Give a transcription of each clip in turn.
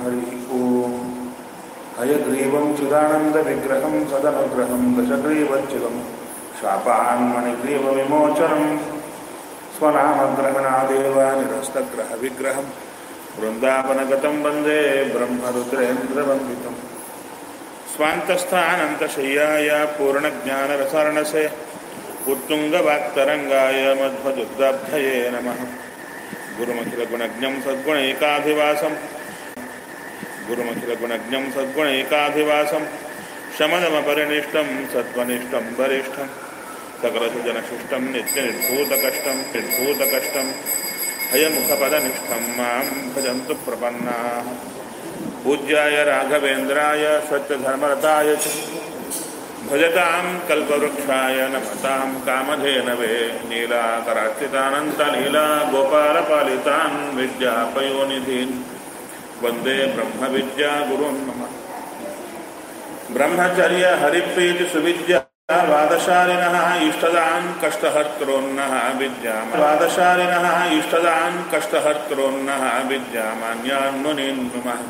हरिः ॐ हयग्रीवं चिदानन्दविग्रहं सदनुग्रहं दशग्रीवच्युतं शापान्मणिग्रीवविमोचनं स्वनामग्रहणादेव निरस्तग्रहविग्रहं वृन्दावनगतं वन्दे ब्रह्मरुद्रेन्द्रवन्दितम् स्वान्तस्थानन्तशय्याय पूर्णज्ञानरसारणसे उत्तुङ्गवाक्तरङ्गाय मध्वदुग्धाब्धये नमः गुरुमखिलगुणज्ञं सद्गुणैकाभिवासं गुरुमखिलगुणज्ञं सद्गुणैकाभिवासं शमदमपरिनिष्टं सत्त्वनिष्ठं वरिष्ठं सकलसुजनशिष्टं नित्यनिर्भूतकष्टं निर्भूतकष्टं हयमुखपदनिष्ठं मां भजन्तु प्रपन्नाः पूज्याय राघवेन्द्राय सत्यधर्मरताय च भजतां कल्पवृक्षाय नमतां कामधेनवे नीलाकरार्चितानन्तलीला गोपालपालितान् विद्यापयोनिधीन् वन्दे ब्रह्मविद्यागुरुन् नमः ब्रह्मचर्य हरिप्रीतिसुविद्या वादशालिनः इष्टदान् कष्टहर्त्रोन्नः विद्याम वादशालिनः इष्टदान् कष्टहर्त्रोन्नः विद्यामान्यान् मुनीन् नुमः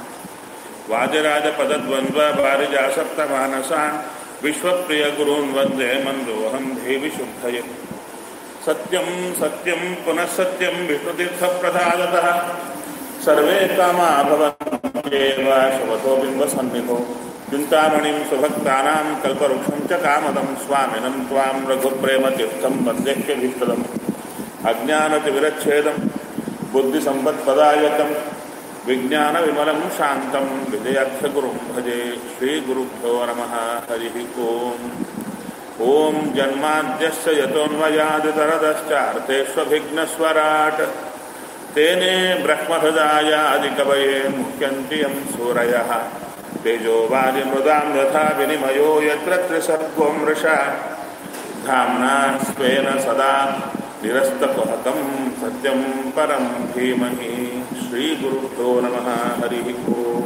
वादिराजपदद्वन्द्वपारिजासप्तमानसान् विश्वप्रियगुरून् वन्दे मन्दोऽहं देवि शुद्धये सत्यं सत्यं पुनः सत्यं विष्णुतीर्थप्रसादतः सर्वे कामा भवन्त्येव शवतो बिम्बसन्निधौ चिन्तामणिं सुभक्तानां कल्पवृक्षं च कामदं स्वामिनं त्वां रघुप्रेमतीर्थं वन्देह्यभीष्टदम् अज्ञानतिविरच्छेदं बुद्धिसम्पत्पदायकं विज्ञानविमलं शान्तं विजयाख्यगुरुं भजे श्रीगुरुभ्यो नमः हरिः ओम् ॐ जन्माद्यस्य यतोऽन्वयादितरदश्चार्थेष्वभिघ्नस्वराट् तेने ब्रह्महृदायादिकवये मुह्यन्ति यं सूरयः तेजोवादिमृदां यथा विनिमयो यत्र त्रिसर्गो मृषा धाम्ना स्वेन सदा निरस्तकुहकं सत्यं परं धीमहि श्रीगुरुभ्यो नमः हरिः ओम्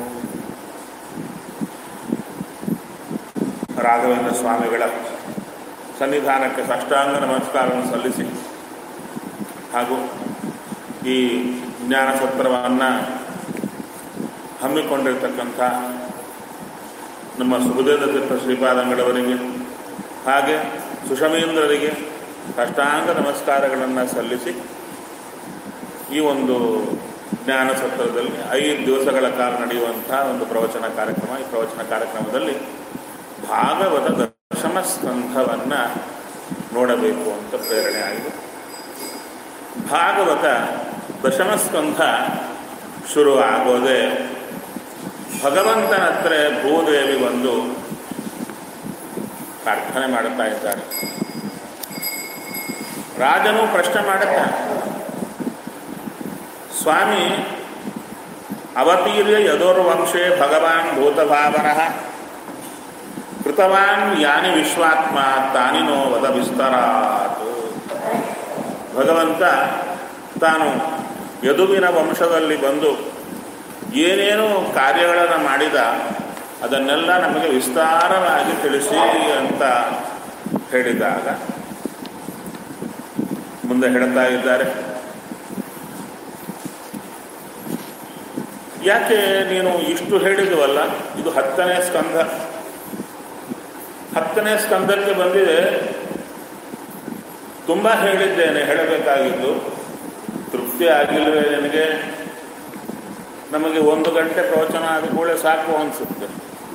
ರಾಘವೇಂದ್ರ ಸ್ವಾಮಿಗಳ ಸನ್ನಿಧಾನಕ್ಕೆ ಸಾಷ್ಟಾಂಗ ನಮಸ್ಕಾರವನ್ನು ಸಲ್ಲಿಸಿ ಹಾಗೂ ಈ ಜ್ಞಾನಸತ್ರವನ್ನು ಹಮ್ಮಿಕೊಂಡಿರ್ತಕ್ಕಂಥ ನಮ್ಮ ಸುಖದೇವ ತೀರ್ಥ ಶ್ರೀಪಾದಂಗಳವರಿಗೆ ಹಾಗೆ ಸುಷಮೇಂದ್ರರಿಗೆ ಸಾಷ್ಟಾಂಗ ನಮಸ್ಕಾರಗಳನ್ನು ಸಲ್ಲಿಸಿ ಈ ಒಂದು ಜ್ಞಾನ ಸತ್ರದಲ್ಲಿ ಐದು ದಿವಸಗಳ ಕಾಲ ನಡೆಯುವಂಥ ಒಂದು ಪ್ರವಚನ ಕಾರ್ಯಕ್ರಮ ಈ ಪ್ರವಚನ ಕಾರ್ಯಕ್ರಮದಲ್ಲಿ ಭಾಗವತ ದಶಮ ಸ್ಕಂಧವನ್ನು ನೋಡಬೇಕು ಅಂತ ಪ್ರೇರಣೆ ಆಗಿದೆ ಭಾಗವತ ದಶಮ ಸ್ಕಂಧ ಶುರು ಆಗೋದೇ ಭಗವಂತನ ಹತ್ರ ಭೂದೇವಿ ಬಂದು ಪ್ರಾರ್ಥನೆ ಮಾಡುತ್ತಾ ಇದ್ದಾರೆ ರಾಜನು ಪ್ರಶ್ನೆ ಮಾಡುತ್ತಾನೆ ಸ್ವಾಮಿ ಅವತೀರ್ಯ ಯದೋರ್ವಂಶೇ ಭಗವಾನ್ ಭೂತಭಾವನಃ ಕೃತವಾನ್ ಯಾನಿ ವಿಶ್ವಾತ್ಮ ತಾನಿನೋ ವದ ವಿಸ್ತರಾತ್ ಭಗವಂತ ತಾನು ಯದುವಿನ ವಂಶದಲ್ಲಿ ಬಂದು ಏನೇನು ಕಾರ್ಯಗಳನ್ನು ಮಾಡಿದ ಅದನ್ನೆಲ್ಲ ನಮಗೆ ವಿಸ್ತಾರವಾಗಿ ತಿಳಿಸಿ ಅಂತ ಹೇಳಿದಾಗ ಮುಂದೆ ಹೇಳ್ತಾ ಇದ್ದಾರೆ ಯಾಕೆ ನೀನು ಇಷ್ಟು ಹೇಳಿದವಲ್ಲ ಇದು ಹತ್ತನೇ ಸ್ಕಂಧ ಹತ್ತನೇ ಸ್ಕಂದಕ್ಕೆ ಬಂದಿದೆ ತುಂಬ ಹೇಳಿದ್ದೇನೆ ಹೇಳಬೇಕಾಗಿದ್ದು ತೃಪ್ತಿ ಆಗಿಲ್ವೇ ನಿನಗೆ ನಮಗೆ ಒಂದು ಗಂಟೆ ಪ್ರವಚನ ಆದ ಕೂಡಲೇ ಸಾಕು ಅನಿಸುತ್ತೆ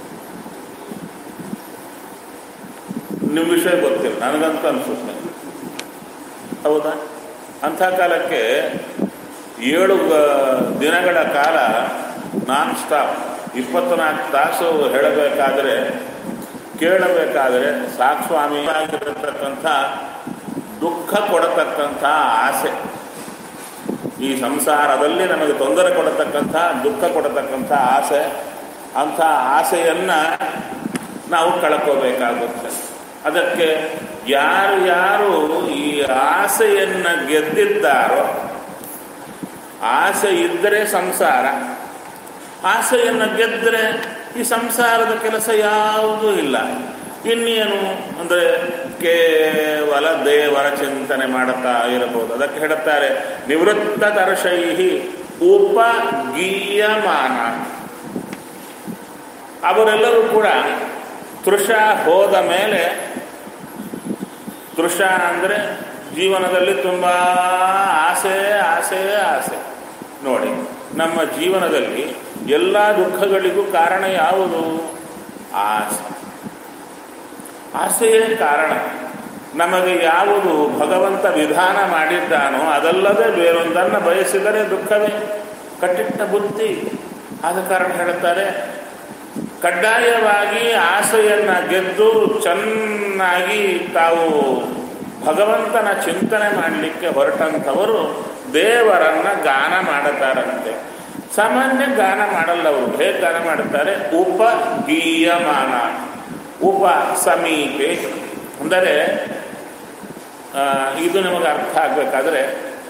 ನಿಮ್ಮ ವಿಷಯ ಗೊತ್ತಿಲ್ಲ ನನಗಂತ ಅನಿಸುತ್ತೆ ಹೌದಾ ಅಂಥ ಕಾಲಕ್ಕೆ ಏಳು ದಿನಗಳ ಕಾಲ ನಾನ್ ಸ್ಟಾಪ್ ಇಪ್ಪತ್ನಾಲ್ಕು ತಾಸು ಹೇಳಬೇಕಾದರೆ ಕೇಳಬೇಕಾದರೆ ಸಾಕ್ಸ್ವಾಮಿ ಆಗಿರತಕ್ಕಂಥ ದುಃಖ ಕೊಡತಕ್ಕಂಥ ಆಸೆ ಈ ಸಂಸಾರದಲ್ಲಿ ನಮಗೆ ತೊಂದರೆ ಕೊಡತಕ್ಕಂಥ ದುಃಖ ಕೊಡತಕ್ಕಂಥ ಆಸೆ ಅಂಥ ಆಸೆಯನ್ನು ನಾವು ಕಳ್ಕೋಬೇಕಾಗುತ್ತೆ ಅದಕ್ಕೆ ಯಾರು ಯಾರು ಈ ಆಸೆಯನ್ನು ಗೆದ್ದಿದ್ದಾರೋ ಆಸೆ ಇದ್ದರೆ ಸಂಸಾರ ಆಸೆಯನ್ನು ಗೆದ್ದರೆ ಈ ಸಂಸಾರದ ಕೆಲಸ ಯಾವುದೂ ಇಲ್ಲ ಇನ್ನೇನು ಅಂದರೆ ಕೇವಲ ದೇವರ ಚಿಂತನೆ ಮಾಡುತ್ತಾ ಇರಬಹುದು ಅದಕ್ಕೆ ಹೇಳುತ್ತಾರೆ ನಿವೃತ್ತ ದರ್ಶೈಹಿ ಉಪಗೀಯಮಾನ ಅವರೆಲ್ಲರೂ ಕೂಡ ತೃಷ ಹೋದ ಮೇಲೆ ತೃಷ ಅಂದರೆ ಜೀವನದಲ್ಲಿ ತುಂಬ ಆಸೆ ಆಸೆ ಆಸೆ ನೋಡಿ ನಮ್ಮ ಜೀವನದಲ್ಲಿ ಎಲ್ಲ ದುಃಖಗಳಿಗೂ ಕಾರಣ ಯಾವುದು ಆಸೆ ಆಸೆಯೇ ಕಾರಣ ನಮಗೆ ಯಾವುದು ಭಗವಂತ ವಿಧಾನ ಮಾಡಿದ್ದಾನೋ ಅದಲ್ಲದೆ ಬೇರೊಂದನ್ನು ಬಯಸಿದರೆ ದುಃಖವೇ ಕಟ್ಟಿಟ್ಟ ಬುದ್ಧಿ ಆದ ಕಾರಣ ಹೇಳುತ್ತಾರೆ ಕಡ್ಡಾಯವಾಗಿ ಆಸೆಯನ್ನು ಗೆದ್ದು ಚೆನ್ನಾಗಿ ತಾವು ಭಗವಂತನ ಚಿಂತನೆ ಮಾಡಲಿಕ್ಕೆ ಹೊರಟಂಥವರು ದೇವರನ್ನ ಗಾನ ಮಾಡುತ್ತಾರಂತೆ ಸಾಮಾನ್ಯ ಗಾನ ಮಾಡಲ್ಲ ಅವರು ಹೇಗೆ ಗಾನ ಮಾಡುತ್ತಾರೆ ಉಪಗೀಯಮಾನ ಉಪ ಸಮೀಪೆ ಅಂದರೆ ಆ, ಇದು ನಮಗೆ ಅರ್ಥ ಆಗಬೇಕಾದ್ರೆ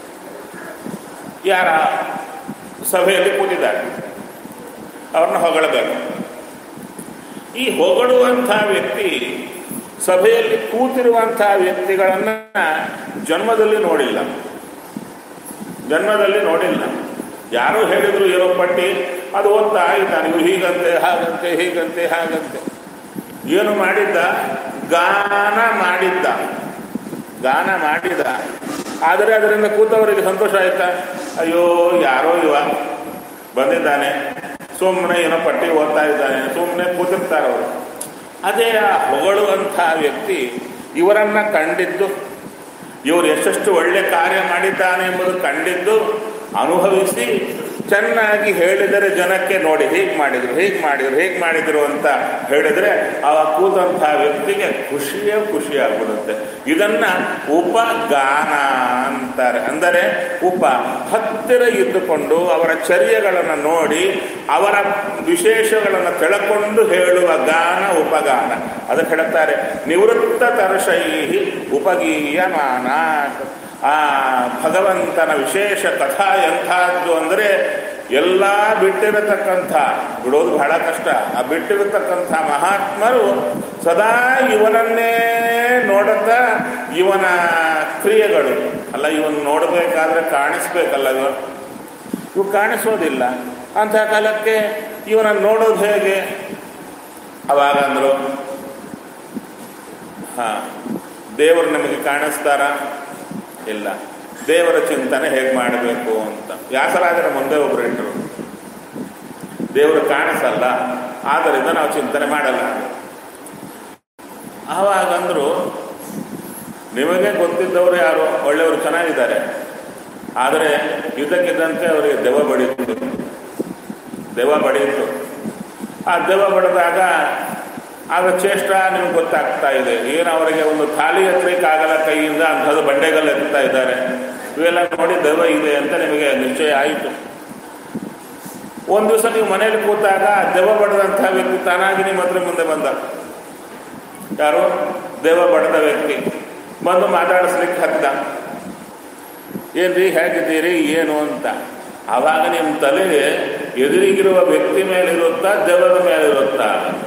ಯಾರ ಸಭೆಯಲ್ಲಿ ಕೂತಿದ್ದಾರೆ ಅವ್ರನ್ನ ಹೊಗಳಬೇಕು ಈ ಹೊಗಳುವಂಥ ವ್ಯಕ್ತಿ ಸಭೆಯಲ್ಲಿ ಕೂತಿರುವಂತಹ ವ್ಯಕ್ತಿಗಳನ್ನ ಜನ್ಮದಲ್ಲಿ ನೋಡಿಲ್ಲ ಜನ್ಮದಲ್ಲಿ ನೋಡಿಲ್ಲ ಯಾರೋ ಹೇಳಿದ್ರು ಏನೋ ಪಟ್ಟಿ ಅದು ಓದ್ತಾ ಇದ್ದಾನೆ ಇವು ಹೀಗಂತೆ ಹಾಗಂತೆ ಹೀಗಂತೆ ಹಾಗಂತೆ ಏನು ಮಾಡಿದ್ದ ಗಾನ ಮಾಡಿದ್ದ ಗಾನ ಮಾಡಿದ ಆದರೆ ಅದರಿಂದ ಕೂತವರಿಗೆ ಸಂತೋಷ ಆಯ್ತಾ ಅಯ್ಯೋ ಯಾರೋ ಇವ ಬಂದಿದ್ದಾನೆ ಸುಮ್ಮನೆ ಏನೋ ಪಟ್ಟಿ ಓದ್ತಾ ಇದ್ದಾನೆ ಸುಮ್ಮನೆ ಕೂತಿರ್ತಾರೆ ಅವರು ಅದೇ ಆ ಹೊಗಳುವಂಥ ವ್ಯಕ್ತಿ ಇವರನ್ನ ಕಂಡಿದ್ದು ಇವರು ಎಷ್ಟೆಷ್ಟು ಒಳ್ಳೆ ಕಾರ್ಯ ಮಾಡಿದ್ದಾನೆ ಎಂಬುದು ಕಂಡಿದ್ದು ಅನುಭವಿಸಿ ಚೆನ್ನಾಗಿ ಹೇಳಿದರೆ ಜನಕ್ಕೆ ನೋಡಿ ಹೀಗೆ ಮಾಡಿದ್ರು ಹೀಗೆ ಮಾಡಿದ್ರು ಹೀಗೆ ಮಾಡಿದ್ರು ಅಂತ ಹೇಳಿದರೆ ಆ ಕೂತಂಥ ವ್ಯಕ್ತಿಗೆ ಖುಷಿಯೇ ಖುಷಿಯಾಗ್ಬಿಡುತ್ತೆ ಇದನ್ನ ಉಪಗಾನ ಅಂತಾರೆ ಅಂದರೆ ಉಪ ಹತ್ತಿರ ಇದ್ದುಕೊಂಡು ಅವರ ಚರ್ಯಗಳನ್ನು ನೋಡಿ ಅವರ ವಿಶೇಷಗಳನ್ನು ತಿಳ್ಕೊಂಡು ಹೇಳುವ ಗಾನ ಉಪಗಾನ ಅದಕ್ಕೆ ಹೇಳುತ್ತಾರೆ ನಿವೃತ್ತ ತರ್ಷೈಹಿ ಉಪಗೀಯಮಾನ ಆ ಭಗವಂತನ ವಿಶೇಷ ಕಥಾ ಎಂಥದ್ದು ಅಂದರೆ ಎಲ್ಲ ಬಿಟ್ಟಿರತಕ್ಕಂಥ ಬಿಡೋದು ಬಹಳ ಕಷ್ಟ ಆ ಬಿಟ್ಟಿರತಕ್ಕಂಥ ಮಹಾತ್ಮರು ಸದಾ ಇವನನ್ನೇ ನೋಡುತ್ತಾ ಇವನ ಕ್ರಿಯೆಗಳು ಅಲ್ಲ ಇವನ್ ನೋಡಬೇಕಾದ್ರೆ ಕಾಣಿಸ್ಬೇಕಲ್ಲ ಇವ ಇವು ಕಾಣಿಸೋದಿಲ್ಲ ಅಂಥ ಕಾಲಕ್ಕೆ ಇವನ ನೋಡೋದು ಹೇಗೆ ಅವಾಗ ಅಂದ್ರು ಹಾ ದೇವರು ನಮಗೆ ಕಾಣಿಸ್ತಾರ ಇಲ್ಲ ದೇವರ ಚಿಂತನೆ ಹೇಗೆ ಮಾಡಬೇಕು ಅಂತ ವ್ಯಾಸರಾಜರ ಮುಂದೆ ಒಬ್ರು ಇಟ್ಟರು ದೇವರು ಕಾಣಿಸಲ್ಲ ಆದ್ದರಿಂದ ನಾವು ಚಿಂತನೆ ಮಾಡಲ್ಲ ಆವಾಗಂದ್ರು ನಿಮಗೆ ಗೊತ್ತಿದ್ದವರು ಯಾರು ಒಳ್ಳೆಯವರು ಚೆನ್ನಾಗಿದ್ದಾರೆ ಆದರೆ ಇದಕ್ಕಿದ್ದಂತೆ ಅವರಿಗೆ ದೆವ್ವ ಬಡಿಯಿತು ದೆವ್ವ ಬಡಿಯಿತು ಆ ದೆವ್ವ ಬಡಿದಾಗ ಆಗ ಚೇಷ್ಟ ನಿಮ್ಗೆ ಗೊತ್ತಾಗ್ತಾ ಇದೆ ಏನು ಅವರಿಗೆ ಒಂದು ಥಾಲಿ ಎತ್ತಲಿಕ್ಕಾಗಲ್ಲ ಕೈಯಿಂದ ಅಂಥದ್ದು ಬಂಡೆಗಲ್ಲು ಎತ್ತಾ ಇದ್ದಾರೆ ಇವೆಲ್ಲ ನೋಡಿ ದೆವ್ವ ಇದೆ ಅಂತ ನಿಮಗೆ ನಿಶ್ಚಯ ಆಯಿತು ಒಂದು ದಿವಸ ನೀವು ಮನೇಲಿ ಕೂತಾಗ ದೆವ್ವ ಬಡದಂತಹ ವ್ಯಕ್ತಿ ತಾನಾಗಿ ನಿಮ್ಮ ಹತ್ರ ಮುಂದೆ ಬಂದ ಯಾರು ದೆವ್ವ ಬಡದ ವ್ಯಕ್ತಿ ಬಂದು ಮಾತಾಡಿಸ್ಲಿಕ್ಕೆ ಹತ್ತಿದ ಏನ್ರಿ ಹೇಗಿದ್ದೀರಿ ಏನು ಅಂತ ಆವಾಗ ನಿಮ್ಮ ತಲೆ ಎದುರಿಗಿರುವ ವ್ಯಕ್ತಿ ಮೇಲಿರುತ್ತಾ ದೆವ್ವದ ಮೇಲಿರುತ್ತಾ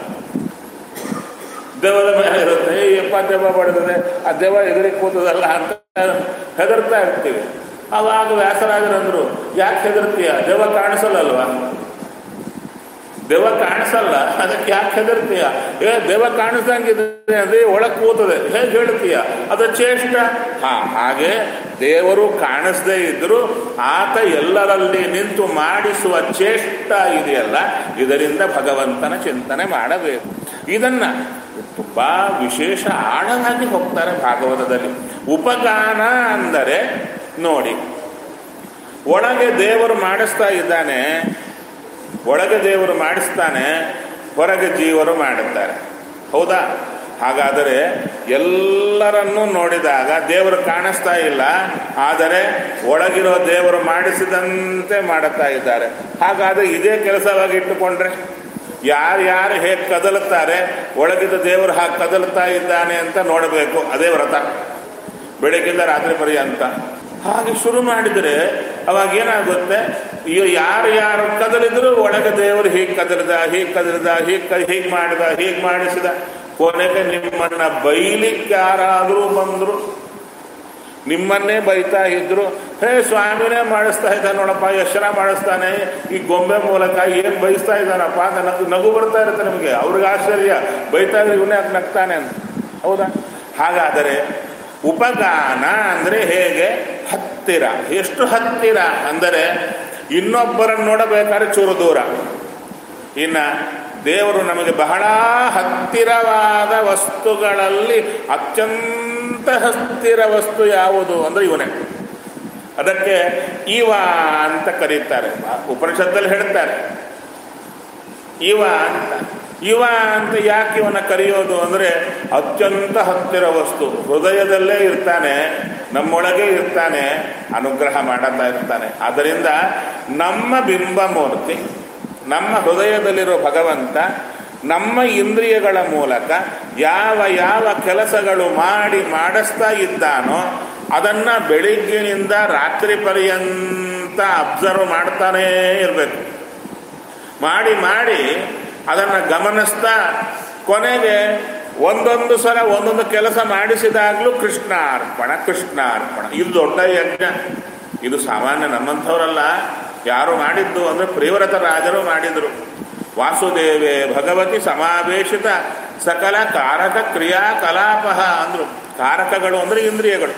ದೆವ್ವದ ಮೇಲೆ ಇರುತ್ತೆ ಏ ಯಪ್ಪ ದೆವ್ವ ಬಡ್ತದೆ ಆ ದೆವ್ವ ಎದುರಿಗೆ ಕೂತದಲ್ಲ ಅಂತ ಹೆದರ್ತಾ ಇರ್ತೀವಿ ಅವಾಗ ವ್ಯಾಸರಾಜರಂದ್ರು ಯಾಕೆ ಹೆದರ್ತೀಯ ದೆವ್ವ ಕಾಣಿಸಲ್ಲಲ್ವಾ ದೆವ್ವ ಕಾಣಿಸಲ್ಲ ಅದಕ್ಕೆ ಯಾಕೆ ಹೆದರ್ತೀಯ ಏ ದೆವ್ವ ಕಾಣಿಸ್ದಂಗಿದೆ ಅದೇ ಒಳಗೆ ಕೂತದೆ ಹೇಗೆ ಹೇಳ್ತೀಯ ಅದು ಚೇಷ್ಟ ಹಾ ಹಾಗೆ ದೇವರು ಕಾಣಿಸದೇ ಇದ್ರು ಆತ ಎಲ್ಲರಲ್ಲಿ ನಿಂತು ಮಾಡಿಸುವ ಚೇಷ್ಟ ಇದೆಯಲ್ಲ ಇದರಿಂದ ಭಗವಂತನ ಚಿಂತನೆ ಮಾಡಬೇಕು ಇದನ್ನ ತುಂಬಾ ವಿಶೇಷ ಆಳವಾಗಿ ಹೋಗ್ತಾರೆ ಭಾಗವತದಲ್ಲಿ ಉಪಗಾನ ಅಂದರೆ ನೋಡಿ ಒಳಗೆ ದೇವರು ಮಾಡಿಸ್ತಾ ಇದ್ದಾನೆ ಒಳಗೆ ದೇವರು ಮಾಡಿಸ್ತಾನೆ ಹೊರಗೆ ಜೀವರು ಮಾಡುತ್ತಾರೆ ಹೌದಾ ಹಾಗಾದರೆ ಎಲ್ಲರನ್ನೂ ನೋಡಿದಾಗ ದೇವರು ಕಾಣಿಸ್ತಾ ಇಲ್ಲ ಆದರೆ ಒಳಗಿರೋ ದೇವರು ಮಾಡಿಸಿದಂತೆ ಮಾಡುತ್ತಾ ಇದ್ದಾರೆ ಹಾಗಾದರೆ ಇದೇ ಕೆಲಸವಾಗಿ ಇಟ್ಟುಕೊಂಡ್ರೆ ಯಾರ್ಯಾರು ಹೇಗೆ ಕದಲುತ್ತಾರೆ ಒಳಗಿದ್ದ ದೇವರು ಹಾಗೆ ಕದಲ್ತಾ ಇದ್ದಾನೆ ಅಂತ ನೋಡಬೇಕು ಅದೇ ವ್ರತ ಬೆಳಗ್ಗಿಂದ ರಾತ್ರಿ ಪರ್ಯಂತ ಹಾಗೆ ಶುರು ಮಾಡಿದರೆ ಅವಾಗ ಏನಾಗುತ್ತೆ ಅಯ್ಯೋ ಯಾರು ಯಾರು ಕದಲಿದ್ರು ಒಳಗೆ ದೇವರು ಹೀಗೆ ಕದಲಿದ ಹೀಗೆ ಕದಲಿದ ಹೀಗೆ ಹೀಗೆ ಮಾಡಿದ ಹೀಗೆ ಮಾಡಿಸಿದ ಕೊನೆಗೆ ನಿಮ್ಮನ್ನ ಬೈಲಿಕ್ಕೆ ಯಾರಾದರೂ ಬಂದರು ನಿಮ್ಮನ್ನೇ ಬೈತಾ ಇದ್ರು ಹೇ ಸ್ವಾಮಿನೇ ಮಾಡಿಸ್ತಾ ಇದ್ದ ನೋಡಪ್ಪ ಎಷ್ಟು ಜನ ಮಾಡಿಸ್ತಾನೆ ಈ ಗೊಂಬೆ ಮೂಲಕ ಏನು ಬೈಸ್ತಾ ಇದ್ದಾನಪ್ಪ ಅಂತ ನಗು ನಗು ಬರ್ತಾ ಇರುತ್ತೆ ನಿಮಗೆ ಅವ್ರಿಗೆ ಆಶ್ಚರ್ಯ ಬೈತಾ ಇದ್ರೆ ಇವನೇ ಯಾಕೆ ನಗ್ತಾನೆ ಅಂತ ಹೌದಾ ಹಾಗಾದರೆ ಉಪಗಾನ ಅಂದರೆ ಹೇಗೆ ಹತ್ತಿರ ಎಷ್ಟು ಹತ್ತಿರ ಅಂದರೆ ಇನ್ನೊಬ್ಬರನ್ನು ನೋಡಬೇಕಾದ್ರೆ ಚೂರು ದೂರ ಇನ್ನ ದೇವರು ನಮಗೆ ಬಹಳ ಹತ್ತಿರವಾದ ವಸ್ತುಗಳಲ್ಲಿ ಅತ್ಯಂತ ಹತ್ತಿರ ವಸ್ತು ಯಾವುದು ಅಂದರೆ ಇವನೇ ಅದಕ್ಕೆ ಇವ ಅಂತ ಕರೀತಾರೆ ಉಪನಿಷತ್ತಲ್ಲಿ ಹೇಳ್ತಾರೆ ಇವ ಅಂತ ಇವ ಅಂತ ಯಾಕೆ ಇವನ ಕರೆಯೋದು ಅಂದರೆ ಅತ್ಯಂತ ಹತ್ತಿರ ವಸ್ತು ಹೃದಯದಲ್ಲೇ ಇರ್ತಾನೆ ನಮ್ಮೊಳಗೆ ಇರ್ತಾನೆ ಅನುಗ್ರಹ ಮಾಡುತ್ತಾ ಇರ್ತಾನೆ ಆದ್ದರಿಂದ ನಮ್ಮ ಬಿಂಬ ಮೂರ್ತಿ ನಮ್ಮ ಹೃದಯದಲ್ಲಿರೋ ಭಗವಂತ ನಮ್ಮ ಇಂದ್ರಿಯಗಳ ಮೂಲಕ ಯಾವ ಯಾವ ಕೆಲಸಗಳು ಮಾಡಿ ಮಾಡಿಸ್ತಾ ಇದ್ದಾನೋ ಅದನ್ನು ಬೆಳಿಗ್ಗಿನಿಂದ ರಾತ್ರಿ ಪರ್ಯಂತ ಅಬ್ಸರ್ವ್ ಮಾಡ್ತಾನೇ ಇರಬೇಕು ಮಾಡಿ ಮಾಡಿ ಅದನ್ನು ಗಮನಿಸ್ತಾ ಕೊನೆಗೆ ಒಂದೊಂದು ಸಲ ಒಂದೊಂದು ಕೆಲಸ ಮಾಡಿಸಿದಾಗಲೂ ಕೃಷ್ಣ ಅರ್ಪಣ ಕೃಷ್ಣ ಅರ್ಪಣ ಇದು ದೊಡ್ಡ ಯಜ್ಞ ಇದು ಸಾಮಾನ್ಯ ನಮ್ಮಂಥವರಲ್ಲ ಯಾರು ಮಾಡಿದ್ದು ಅಂದರೆ ಪ್ರಿಯವ್ರತ ರಾಜರು ಮಾಡಿದರು ವಾಸುದೇವೇ ಭಗವತಿ ಸಮಾವೇಶಿತ ಸಕಲ ಕಾರಕ ಕ್ರಿಯಾಕಲಾಪ ಅಂದರು ಕಾರಕಗಳು ಅಂದರೆ ಇಂದ್ರಿಯಗಳು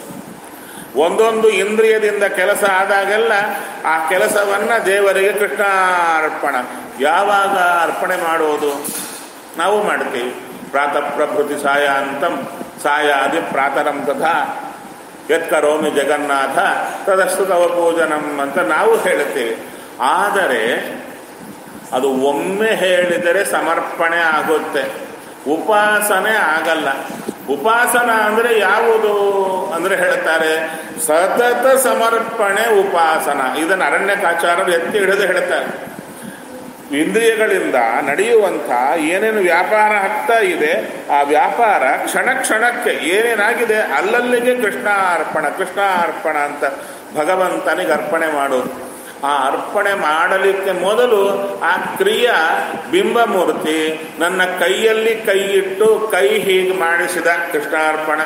ಒಂದೊಂದು ಇಂದ್ರಿಯದಿಂದ ಕೆಲಸ ಆದಾಗೆಲ್ಲ ಆ ಕೆಲಸವನ್ನ ದೇವರಿಗೆ ಕೃಷ್ಣ ಅರ್ಪಣ ಯಾವಾಗ ಅರ್ಪಣೆ ಮಾಡೋದು ನಾವು ಮಾಡ್ತೀವಿ ಪ್ರಾತಃ ಪ್ರಭೃತಿ ಸಾಯಾಂತಂ ಸಾಯಾದಿ ಪ್ರಾತರಂ ತಥಾ ಯತ್ಕರೋಮಿ ಜಗನ್ನಾಥ ತದಸ್ತು ತವ ಪೂಜನಂ ಅಂತ ನಾವು ಹೇಳುತ್ತೇವೆ ಆದರೆ ಅದು ಒಮ್ಮೆ ಹೇಳಿದರೆ ಸಮರ್ಪಣೆ ಆಗುತ್ತೆ ಉಪಾಸನೆ ಆಗಲ್ಲ ಉಪಾಸನ ಅಂದರೆ ಯಾವುದು ಅಂದರೆ ಹೇಳ್ತಾರೆ ಸತತ ಸಮರ್ಪಣೆ ಉಪಾಸನ ಇದನ್ನು ಅರಣ್ಯಕಾಚಾರರು ಎತ್ತಿ ಹಿಡಿದು ಹೇಳ್ತಾರೆ ಇಂದ್ರಿಯಗಳಿಂದ ನಡೆಯುವಂಥ ಏನೇನು ವ್ಯಾಪಾರ ಆಗ್ತಾ ಇದೆ ಆ ವ್ಯಾಪಾರ ಕ್ಷಣ ಕ್ಷಣಕ್ಕೆ ಏನೇನಾಗಿದೆ ಅಲ್ಲಲ್ಲಿಗೆ ಕೃಷ್ಣ ಅರ್ಪಣ ಕೃಷ್ಣ ಅರ್ಪಣ ಅಂತ ಭಗವಂತನಿಗೆ ಅರ್ಪಣೆ ಮಾಡೋದು ಆ ಅರ್ಪಣೆ ಮಾಡಲಿಕ್ಕೆ ಮೊದಲು ಆ ಕ್ರಿಯ ಬಿಂಬಮೂರ್ತಿ ನನ್ನ ಕೈಯಲ್ಲಿ ಕೈ ಇಟ್ಟು ಕೈ ಹೀಗೆ ಮಾಡಿಸಿದ ಕೃಷ್ಣಾರ್ಪಣ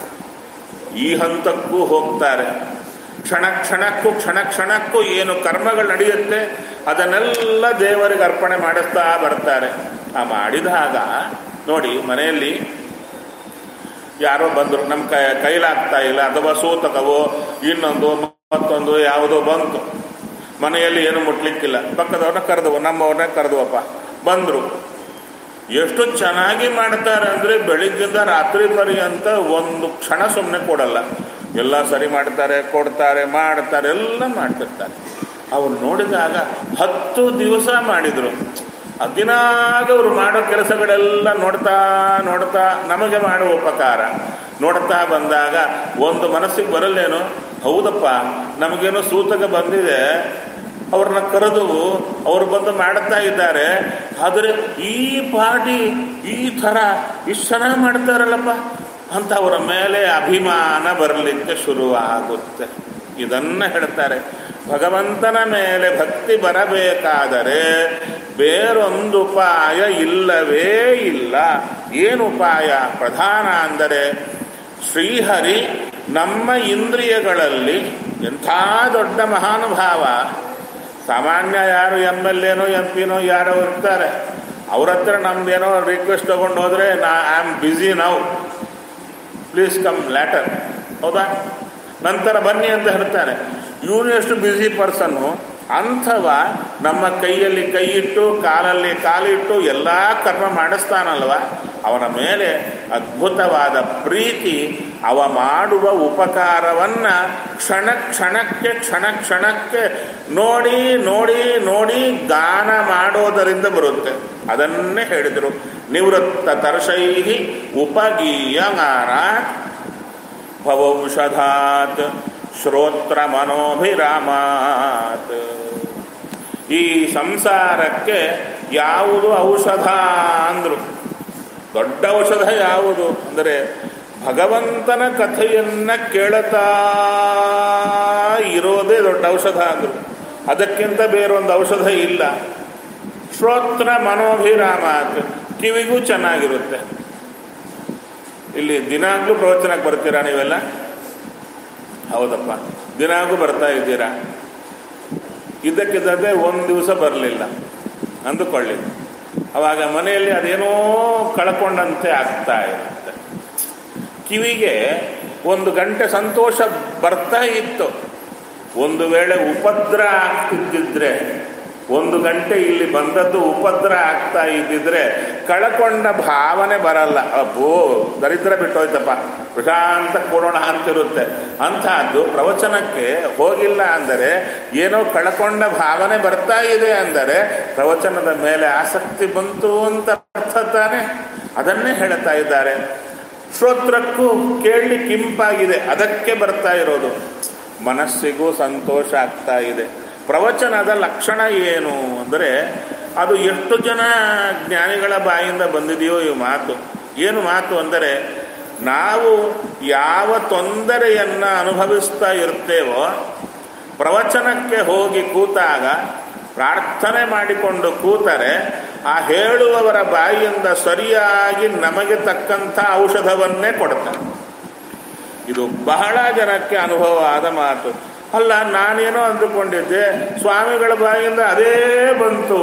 ಈ ಹಂತಕ್ಕೂ ಹೋಗ್ತಾರೆ ಕ್ಷಣ ಕ್ಷಣಕ್ಕೂ ಕ್ಷಣ ಕ್ಷಣಕ್ಕೂ ಏನು ಕರ್ಮಗಳು ನಡೆಯುತ್ತೆ ಅದನ್ನೆಲ್ಲ ದೇವರಿಗೆ ಅರ್ಪಣೆ ಮಾಡಿಸ್ತಾ ಬರ್ತಾರೆ ಆ ಮಾಡಿದಾಗ ನೋಡಿ ಮನೆಯಲ್ಲಿ ಯಾರೋ ಬಂದರು ನಮ್ಮ ಕೈ ಕೈಲಾಗ್ತಾ ಇಲ್ಲ ಅಥವಾ ಸೂತಕವೋ ಇನ್ನೊಂದು ಮತ್ತೊಂದು ಯಾವುದೋ ಬಂತು ಮನೆಯಲ್ಲಿ ಏನು ಮುಟ್ಲಿಕ್ಕಿಲ್ಲ ಪಕ್ಕದವ್ರನ್ನ ಕರೆದವು ನಮ್ಮವ್ರನ್ನ ಕರೆದುವಪ್ಪ ಬಂದರು ಎಷ್ಟು ಚೆನ್ನಾಗಿ ಮಾಡ್ತಾರೆ ಅಂದರೆ ಬೆಳಿಗ್ಗಿಂದ ರಾತ್ರಿ ಪರ್ಯಂತ ಒಂದು ಕ್ಷಣ ಸುಮ್ಮನೆ ಕೊಡಲ್ಲ ಎಲ್ಲ ಸರಿ ಮಾಡ್ತಾರೆ ಕೊಡ್ತಾರೆ ಮಾಡ್ತಾರೆ ಎಲ್ಲ ಮಾಡ್ತಿರ್ತಾರೆ ಅವ್ರು ನೋಡಿದಾಗ ಹತ್ತು ದಿವಸ ಮಾಡಿದರು ದಿನಾಗ ಅವರು ಮಾಡೋ ಕೆಲಸಗಳೆಲ್ಲ ನೋಡ್ತಾ ನೋಡ್ತಾ ನಮಗೆ ಮಾಡುವ ಉಪಕಾರ ನೋಡ್ತಾ ಬಂದಾಗ ಒಂದು ಮನಸ್ಸಿಗೆ ಬರಲ್ಲೇನು ಹೌದಪ್ಪ ನಮಗೇನೋ ಸೂತಕ ಬಂದಿದೆ ಅವ್ರನ್ನ ಕರೆದು ಅವ್ರು ಬಂದು ಮಾಡುತ್ತಾ ಇದ್ದಾರೆ ಆದರೆ ಈ ಪಾಟಿ ಈ ಥರ ಇಷ್ಟು ಚೆನ್ನಾಗಿ ಮಾಡ್ತಾರಲ್ಲಪ್ಪ ಅಂತ ಅವರ ಮೇಲೆ ಅಭಿಮಾನ ಬರಲಿಕ್ಕೆ ಶುರುವಾಗುತ್ತೆ ಇದನ್ನ ಹೇಳ್ತಾರೆ ಭಗವಂತನ ಮೇಲೆ ಭಕ್ತಿ ಬರಬೇಕಾದರೆ ಬೇರೊಂದು ಉಪಾಯ ಇಲ್ಲವೇ ಇಲ್ಲ ಏನು ಉಪಾಯ ಪ್ರಧಾನ ಅಂದರೆ ಶ್ರೀಹರಿ ನಮ್ಮ ಇಂದ್ರಿಯಗಳಲ್ಲಿ ಎಂಥ ದೊಡ್ಡ ಮಹಾನುಭಾವ ಸಾಮಾನ್ಯ ಯಾರು ಎಮ್ ಎಲ್ ಎನೋ ಎಂ ಪಿನೋ ಯಾರೋ ಇರ್ತಾರೆ ಅವ್ರ ಹತ್ರ ನಮ್ದೇನೋ ರಿಕ್ವೆಸ್ಟ್ ತಗೊಂಡು ಹೋದರೆ ನಾ I am busy now please come later ಹೌದಾ ನಂತರ ಬನ್ನಿ ಅಂತ ಹೇಳ್ತಾನೆ ಇವನು ಎಷ್ಟು ಬ್ಯುಸಿ ಪರ್ಸನ್ನು ಅಂಥವ ನಮ್ಮ ಕೈಯಲ್ಲಿ ಕೈ ಇಟ್ಟು ಕಾಲಲ್ಲಿ ಕಾಲಿಟ್ಟು ಎಲ್ಲ ಕರ್ಮ ಮಾಡಿಸ್ತಾನಲ್ವ ಅವನ ಮೇಲೆ ಅದ್ಭುತವಾದ ಪ್ರೀತಿ ಅವ ಮಾಡುವ ಉಪಕಾರವನ್ನು ಕ್ಷಣ ಕ್ಷಣಕ್ಕೆ ಕ್ಷಣ ಕ್ಷಣಕ್ಕೆ ನೋಡಿ ನೋಡಿ ನೋಡಿ ಗಾನ ಮಾಡೋದರಿಂದ ಬರುತ್ತೆ ಅದನ್ನೇ ಹೇಳಿದರು ನಿವೃತ್ತ ತರ್ಷೈಹಿ ಉಪಗೀಯಮಾರಾತ್ ಭವೌಷಧಾತ್ ಶ್ರೋತ್ರ ಮನೋಭಿರಾಮಾತ್ ಈ ಸಂಸಾರಕ್ಕೆ ಯಾವುದು ಔಷಧ ಅಂದರು ದೊಡ್ಡ ಔಷಧ ಯಾವುದು ಅಂದರೆ ಭಗವಂತನ ಕಥೆಯನ್ನ ಕೇಳುತ್ತಾ ಇರೋದೇ ದೊಡ್ಡ ಔಷಧ ಅಂದರು ಅದಕ್ಕಿಂತ ಬೇರೊಂದು ಔಷಧ ಇಲ್ಲ ಶ್ರೋತ್ರ ಮನೋಭಿರಾಮಾತ್ ಕಿವಿಗೂ ಚೆನ್ನಾಗಿರುತ್ತೆ ಇಲ್ಲಿ ದಿನಾಗ್ಲೂ ಪ್ರವಚನಕ್ಕೆ ಬರ್ತೀರಾ ನೀವೆಲ್ಲ ಹೌದಪ್ಪ ದಿನಾಗೂ ಬರ್ತಾ ಇದ್ದೀರಾ ಇದ್ದಕ್ಕಿದ್ದಂತೆ ಒಂದು ದಿವಸ ಬರಲಿಲ್ಲ ಅಂದುಕೊಳ್ಳಿ ಅವಾಗ ಮನೆಯಲ್ಲಿ ಅದೇನೋ ಕಳ್ಕೊಂಡಂತೆ ಆಗ್ತಾ ಇರುತ್ತೆ ಕಿವಿಗೆ ಒಂದು ಗಂಟೆ ಸಂತೋಷ ಬರ್ತಾ ಇತ್ತು ಒಂದು ವೇಳೆ ಉಪದ್ರ ಆಗ್ತಿದ್ದಿದ್ರೆ ಒಂದು ಗಂಟೆ ಇಲ್ಲಿ ಬಂದದ್ದು ಉಪದ್ರ ಆಗ್ತಾ ಇದ್ದಿದ್ರೆ ಕಳ್ಕೊಂಡ ಭಾವನೆ ಬರಲ್ಲ ಅಬ್ಬೋ ದರಿದ್ರ ಬಿಟ್ಟೋಯ್ತಪ್ಪ ಪ್ರಶಾಂತ ಕೊಡೋಣ ಅಂತಿರುತ್ತೆ ಅಂಥದ್ದು ಪ್ರವಚನಕ್ಕೆ ಹೋಗಿಲ್ಲ ಅಂದರೆ ಏನೋ ಕಳ್ಕೊಂಡ ಭಾವನೆ ಬರ್ತಾ ಇದೆ ಅಂದರೆ ಪ್ರವಚನದ ಮೇಲೆ ಆಸಕ್ತಿ ಬಂತು ಅಂತ ಅರ್ಥ ತಾನೆ ಅದನ್ನೇ ಹೇಳ್ತಾ ಇದ್ದಾರೆ ಶ್ರೋತ್ರಕ್ಕೂ ಕೇಳಲಿಕ್ಕೆ ಇಂಪಾಗಿದೆ ಅದಕ್ಕೆ ಬರ್ತಾ ಇರೋದು ಮನಸ್ಸಿಗೂ ಸಂತೋಷ ಆಗ್ತಾ ಇದೆ ಪ್ರವಚನದ ಲಕ್ಷಣ ಏನು ಅಂದರೆ ಅದು ಎಷ್ಟು ಜನ ಜ್ಞಾನಿಗಳ ಬಾಯಿಂದ ಬಂದಿದೆಯೋ ಈ ಮಾತು ಏನು ಮಾತು ಅಂದರೆ ನಾವು ಯಾವ ತೊಂದರೆಯನ್ನು ಅನುಭವಿಸ್ತಾ ಇರ್ತೇವೋ ಪ್ರವಚನಕ್ಕೆ ಹೋಗಿ ಕೂತಾಗ ಪ್ರಾರ್ಥನೆ ಮಾಡಿಕೊಂಡು ಕೂತರೆ ಆ ಹೇಳುವವರ ಬಾಯಿಯಿಂದ ಸರಿಯಾಗಿ ನಮಗೆ ತಕ್ಕಂಥ ಔಷಧವನ್ನೇ ಕೊಡ್ತಾರೆ ಇದು ಬಹಳ ಜನಕ್ಕೆ ಅನುಭವ ಆದ ಮಾತು ಅಲ್ಲ ನಾನೇನೋ ಅಂದುಕೊಂಡಿದ್ದೆ ಸ್ವಾಮಿಗಳ ಬಾಯಿಂದ ಅದೇ ಬಂತು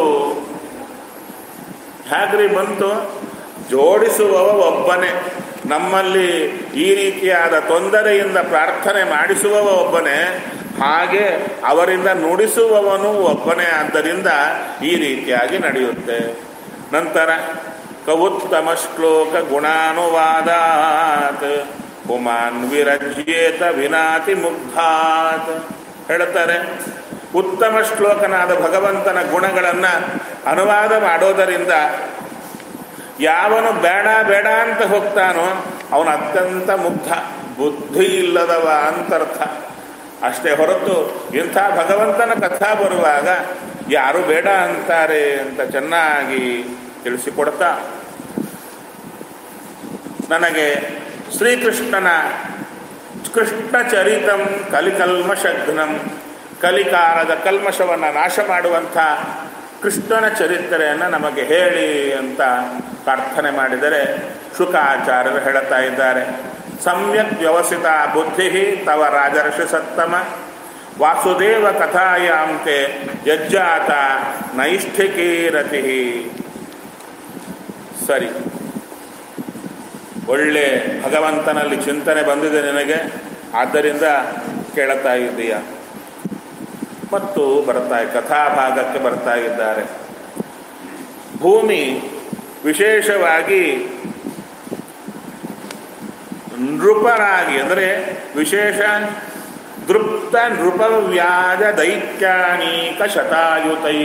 ಹೇಗ್ರಿ ಬಂತು ಜೋಡಿಸುವವ ಒಬ್ಬನೇ ನಮ್ಮಲ್ಲಿ ಈ ರೀತಿಯಾದ ತೊಂದರೆಯಿಂದ ಪ್ರಾರ್ಥನೆ ಮಾಡಿಸುವವ ಒಬ್ಬನೇ ಹಾಗೆ ಅವರಿಂದ ನುಡಿಸುವವನು ಒಬ್ಬನೇ ಆದ್ದರಿಂದ ಈ ರೀತಿಯಾಗಿ ನಡೆಯುತ್ತೆ ನಂತರ ಕವುತ್ತಮ ಶ್ಲೋಕ ಗುಣಾನುವಾದಾತ್ ಪುಮಾನ್ ವಿರಜ್ಯೇತ ವಿನಾತಿ ಮುಗ್ಧಾತ್ ಹೇಳ್ತಾರೆ ಉತ್ತಮ ಶ್ಲೋಕನಾದ ಭಗವಂತನ ಗುಣಗಳನ್ನು ಅನುವಾದ ಮಾಡೋದರಿಂದ ಯಾವನು ಬೇಡ ಬೇಡ ಅಂತ ಹೋಗ್ತಾನೋ ಅವನು ಅತ್ಯಂತ ಮುಗ್ಧ ಬುದ್ಧಿ ಇಲ್ಲದವ ಅಂತರ್ಥ ಅಷ್ಟೇ ಹೊರತು ಇಂಥ ಭಗವಂತನ ಕಥಾ ಬರುವಾಗ ಯಾರು ಬೇಡ ಅಂತಾರೆ ಅಂತ ಚೆನ್ನಾಗಿ ತಿಳಿಸಿಕೊಡ್ತಾ ನನಗೆ ಶ್ರೀಕೃಷ್ಣನ ಕೃಷ್ಣ ಚರಿತಂ ಕಲಿಕಲ್ಮಶಘ್ನಂ ಕಲಿಕಾಲದ ಕಲ್ಮಶವನ್ನು ನಾಶ ಮಾಡುವಂಥ ಕೃಷ್ಣನ ಚರಿತ್ರೆಯನ್ನು ನಮಗೆ ಹೇಳಿ ಅಂತ ಪ್ರಾರ್ಥನೆ ಮಾಡಿದರೆ ಶುಕಾಚಾರ್ಯರು ಹೇಳುತ್ತಾ ಇದ್ದಾರೆ ಸಮ್ಯಕ್ ವ್ಯವಸ್ಥಿತ ಬುದ್ಧಿ ತವ ರಾಜರ್ಷಿ ಸತ್ತಮ ವಾಸುದೇವ ಕಥಾಯಾಂತೆ ಯಜ್ಜಾತ ನೈಷ್ಠಿಕೀ ರತಿ ಸರಿ ಒಳ್ಳೆ ಭಗವಂತನಲ್ಲಿ ಚಿಂತನೆ ಬಂದಿದೆ ನಿನಗೆ ಆದ್ದರಿಂದ ಕೇಳುತ್ತಾ ಇದ್ದೀಯ ಮತ್ತು ಬರ್ತಾ ಕಥಾಭಾಗಕ್ಕೆ ಬರ್ತಾ ಇದ್ದಾರೆ ಭೂಮಿ ವಿಶೇಷವಾಗಿ ನೃಪರಾಗಿ ಅಂದರೆ ವಿಶೇಷ ದೃಪ್ತ ನೃಪವ್ಯಾಜ ದೈತ್ಯಾನೀಕ ಶತಾಯುತೈ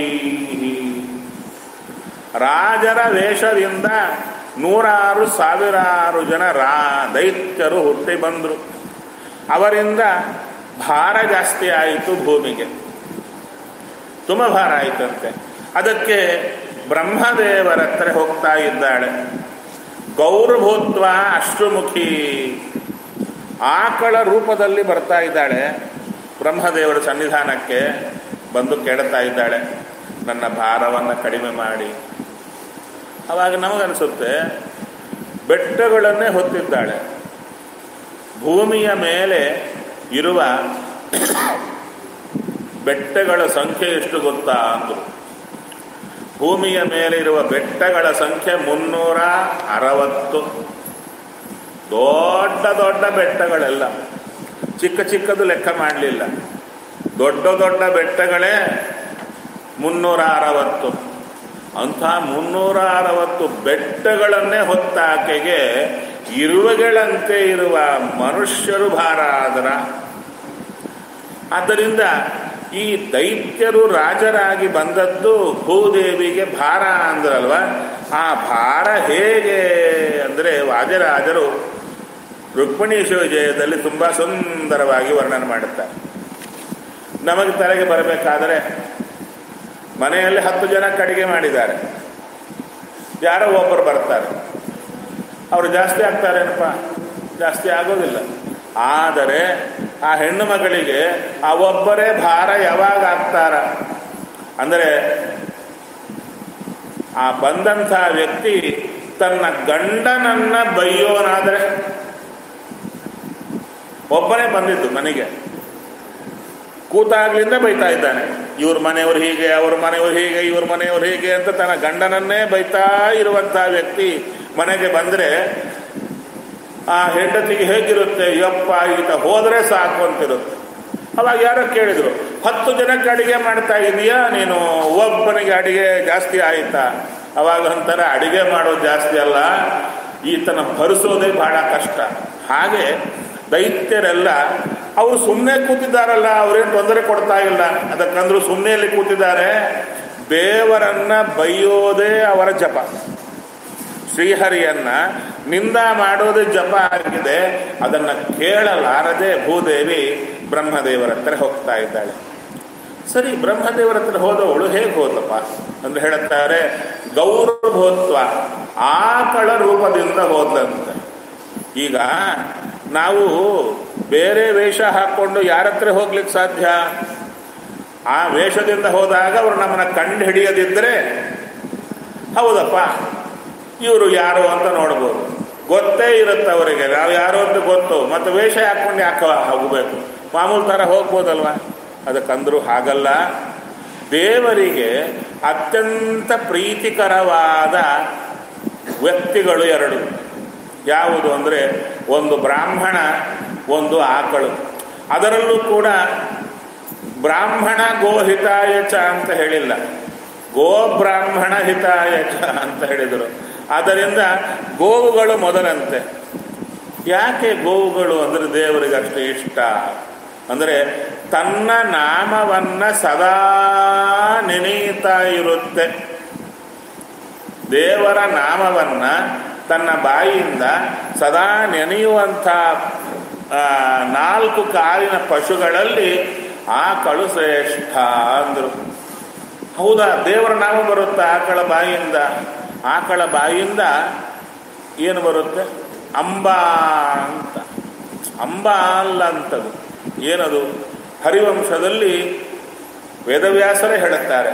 ರಾಜರ ವೇಷದಿಂದ ನೂರಾರು ಸಾವಿರಾರು ಜನ ರಾ ದೈತ್ಯರು ಹುಟ್ಟಿ ಬಂದರು ಅವರಿಂದ ಭಾರ ಜಾಸ್ತಿ ಆಯಿತು ಭೂಮಿಗೆ ತುಂಬ ಭಾರ ಆಯಿತಂತೆ ಅದಕ್ಕೆ ಬ್ರಹ್ಮದೇವರ ಹತ್ರ ಹೋಗ್ತಾ ಇದ್ದಾಳೆ ಗೌರಭೂತ್ವ ಅಶ್ರುಮುಖಿ ಆಕಳ ರೂಪದಲ್ಲಿ ಬರ್ತಾ ಇದ್ದಾಳೆ ಬ್ರಹ್ಮದೇವರ ಸನ್ನಿಧಾನಕ್ಕೆ ಬಂದು ಕೇಳ್ತಾ ಇದ್ದಾಳೆ ನನ್ನ ಭಾರವನ್ನು ಕಡಿಮೆ ಮಾಡಿ ಅವಾಗ ನಮಗನ್ಸುತ್ತೆ ಬೆಟ್ಟಗಳನ್ನೇ ಹೊತ್ತಿದ್ದಾಳೆ ಭೂಮಿಯ ಮೇಲೆ ಇರುವ ಬೆಟ್ಟಗಳ ಸಂಖ್ಯೆ ಎಷ್ಟು ಗೊತ್ತಾ ಅಂದರು ಭೂಮಿಯ ಮೇಲೆ ಇರುವ ಬೆಟ್ಟಗಳ ಸಂಖ್ಯೆ ಮುನ್ನೂರ ಅರವತ್ತು ದೊಡ್ಡ ದೊಡ್ಡ ಬೆಟ್ಟಗಳೆಲ್ಲ ಚಿಕ್ಕ ಚಿಕ್ಕದು ಲೆಕ್ಕ ಮಾಡಲಿಲ್ಲ ದೊಡ್ಡ ದೊಡ್ಡ ಬೆಟ್ಟಗಳೇ ಮುನ್ನೂರ ಅರವತ್ತು ಅಂಥ ಮುನ್ನೂರ ಅರವತ್ತು ಬೆಟ್ಟಗಳನ್ನೇ ಹೊತ್ತಾಕೆಗೆ ಇರುವೆಗಳಂತೆ ಇರುವ ಮನುಷ್ಯರು ಭಾರ ಆದರ ಆದ್ದರಿಂದ ಈ ದೈತ್ಯರು ರಾಜರಾಗಿ ಬಂದದ್ದು ಭೂದೇವಿಗೆ ಭಾರ ಅಂದ್ರಲ್ವ ಆ ಭಾರ ಹೇಗೆ ಅಂದರೆ ವಾಜರಾಜರು ರುಕ್ಮಿಣೀಶ ವಿಜಯದಲ್ಲಿ ತುಂಬ ಸುಂದರವಾಗಿ ವರ್ಣನೆ ಮಾಡುತ್ತಾರೆ ನಮಗೆ ತಲೆಗೆ ಬರಬೇಕಾದರೆ ಮನೆಯಲ್ಲಿ ಹತ್ತು ಜನ ಅಡಿಗೆ ಮಾಡಿದ್ದಾರೆ ಯಾರೋ ಒಬ್ಬರು ಬರ್ತಾರೆ ಅವರು ಜಾಸ್ತಿ ಆಗ್ತಾರೇನಪ್ಪ ಜಾಸ್ತಿ ಆಗೋದಿಲ್ಲ ಆದರೆ ಆ ಹೆಣ್ಣು ಮಗಳಿಗೆ ಆ ಒಬ್ಬರೇ ಭಾರ ಯಾವಾಗ ಆಗ್ತಾರ ಅಂದರೆ ಆ ಬಂದಂಥ ವ್ಯಕ್ತಿ ತನ್ನ ಗಂಡನನ್ನ ಬೈಯೋನಾದರೆ ಒಬ್ಬನೇ ಬಂದಿದ್ದು ಮನೆಗೆ ಕೂತಾಗ್ಲಿಂದ ಬೈತಾ ಇದ್ದಾನೆ ಇವ್ರ ಮನೆಯವರು ಹೀಗೆ ಅವ್ರ ಮನೆಯವರು ಹೀಗೆ ಇವ್ರ ಮನೆಯವರು ಹೀಗೆ ಅಂತ ತನ್ನ ಗಂಡನನ್ನೇ ಬೈತಾ ಇರುವಂತಹ ವ್ಯಕ್ತಿ ಮನೆಗೆ ಬಂದರೆ ಆ ಹೆಂಡತಿಗೆ ಹೇಗಿರುತ್ತೆ ಯಪ್ಪ ಈತ ಹೋದರೆ ಸಾಕು ಅಂತಿರುತ್ತೆ ಅವಾಗ ಯಾರೋ ಕೇಳಿದ್ರು ಹತ್ತು ಜನಕ್ಕೆ ಅಡಿಗೆ ಮಾಡ್ತಾ ಇದೀಯಾ ನೀನು ಒಬ್ಬನಿಗೆ ಅಡಿಗೆ ಜಾಸ್ತಿ ಆಯಿತಾ ಅವಾಗ ಅಂತಾರೆ ಅಡಿಗೆ ಮಾಡೋದು ಜಾಸ್ತಿ ಅಲ್ಲ ಈತನ ಭರಿಸೋದೇ ಬಹಳ ಕಷ್ಟ ಹಾಗೆ ದೈತ್ಯರೆಲ್ಲ ಅವರು ಸುಮ್ಮನೆ ಕೂತಿದ್ದಾರಲ್ಲ ಅವ್ರೇನು ತೊಂದರೆ ಕೊಡ್ತಾ ಇಲ್ಲ ಅದಕ್ಕಂದ್ರು ಸುಮ್ಮನೆಯಲ್ಲಿ ಕೂತಿದ್ದಾರೆ ದೇವರನ್ನ ಬೈಯೋದೇ ಅವರ ಜಪ ಶ್ರೀಹರಿಯನ್ನ ನಿಂದ ಮಾಡೋದೇ ಜಪ ಆಗಿದೆ ಅದನ್ನ ಕೇಳಲಾರದೆ ಭೂದೇವಿ ಬ್ರಹ್ಮದೇವರ ಹತ್ರ ಹೋಗ್ತಾ ಇದ್ದಾಳೆ ಸರಿ ಬ್ರಹ್ಮದೇವರ ಹತ್ರ ಹೋದವಳು ಹೇಗೆ ಹೋದಪ್ಪ ಅಂದ್ರೆ ಹೇಳುತ್ತಾರೆ ಗೌರವೋತ್ವ ಆಕಳ ರೂಪದಿಂದ ಹೋದಂತೆ ಈಗ ನಾವು ಬೇರೆ ವೇಷ ಹಾಕೊಂಡು ಯಾರ ಹತ್ರ ಹೋಗ್ಲಿಕ್ಕೆ ಸಾಧ್ಯ ಆ ವೇಷದಿಂದ ಹೋದಾಗ ಅವರು ನಮ್ಮನ್ನ ಕಂಡು ಹಿಡಿಯದಿದ್ದರೆ ಹೌದಪ್ಪ ಇವರು ಯಾರು ಅಂತ ನೋಡ್ಬೋದು ಗೊತ್ತೇ ಇರುತ್ತೆ ಅವರಿಗೆ ನಾವು ಯಾರು ಅಂತ ಗೊತ್ತು ಮತ್ತು ವೇಷ ಹಾಕೊಂಡು ಯಾಕೆ ಹೋಗಬೇಕು ಮಾಮೂಲು ಥರ ಹೋಗ್ಬೋದಲ್ವಾ ಅದಕ್ಕಂದ್ರು ಹಾಗಲ್ಲ ದೇವರಿಗೆ ಅತ್ಯಂತ ಪ್ರೀತಿಕರವಾದ ವ್ಯಕ್ತಿಗಳು ಎರಡು ಯಾವುದು ಅಂದರೆ ಒಂದು ಬ್ರಾಹ್ಮಣ ಒಂದು ಆಕಳು ಅದರಲ್ಲೂ ಕೂಡ ಬ್ರಾಹ್ಮಣ ಗೋಹಿತಾಯ ಚ ಅಂತ ಹೇಳಿಲ್ಲ ಗೋ ಬ್ರಾಹ್ಮಣ ಹಿತಾಯ ಚ ಅಂತ ಹೇಳಿದರು ಆದ್ದರಿಂದ ಗೋವುಗಳು ಮೊದಲಂತೆ ಯಾಕೆ ಗೋವುಗಳು ಅಂದರೆ ದೇವರಿಗೆ ಅಷ್ಟು ಇಷ್ಟ ಅಂದರೆ ತನ್ನ ನಾಮವನ್ನ ಸದಾ ನೆನೆಯುತ್ತಾ ಇರುತ್ತೆ ದೇವರ ನಾಮವನ್ನ ತನ್ನ ಬಾಯಿಯಿಂದ ಸದಾ ನೆನೆಯುವಂಥ ಆ, ನಾಲ್ಕು ಕಾಲಿನ ಪಶುಗಳಲ್ಲಿ ಆಕಳು ಶ್ರೇಷ್ಠ ಅಂದರು ಹೌದಾ ದೇವರ ನಾಮ ಬರುತ್ತೆ ಆಕಳ ಬಾಯಿಯಿಂದ ಆಕಳ ಬಾಯಿಯಿಂದ ಏನು ಬರುತ್ತೆ ಅಂಬಾ ಅಂತ ಅಂಬಾ ಅಲ್ಲ ಅಂತದು ಏನದು ಹರಿವಂಶದಲ್ಲಿ ವೇದವ್ಯಾಸರೇ ಹೇಳುತ್ತಾರೆ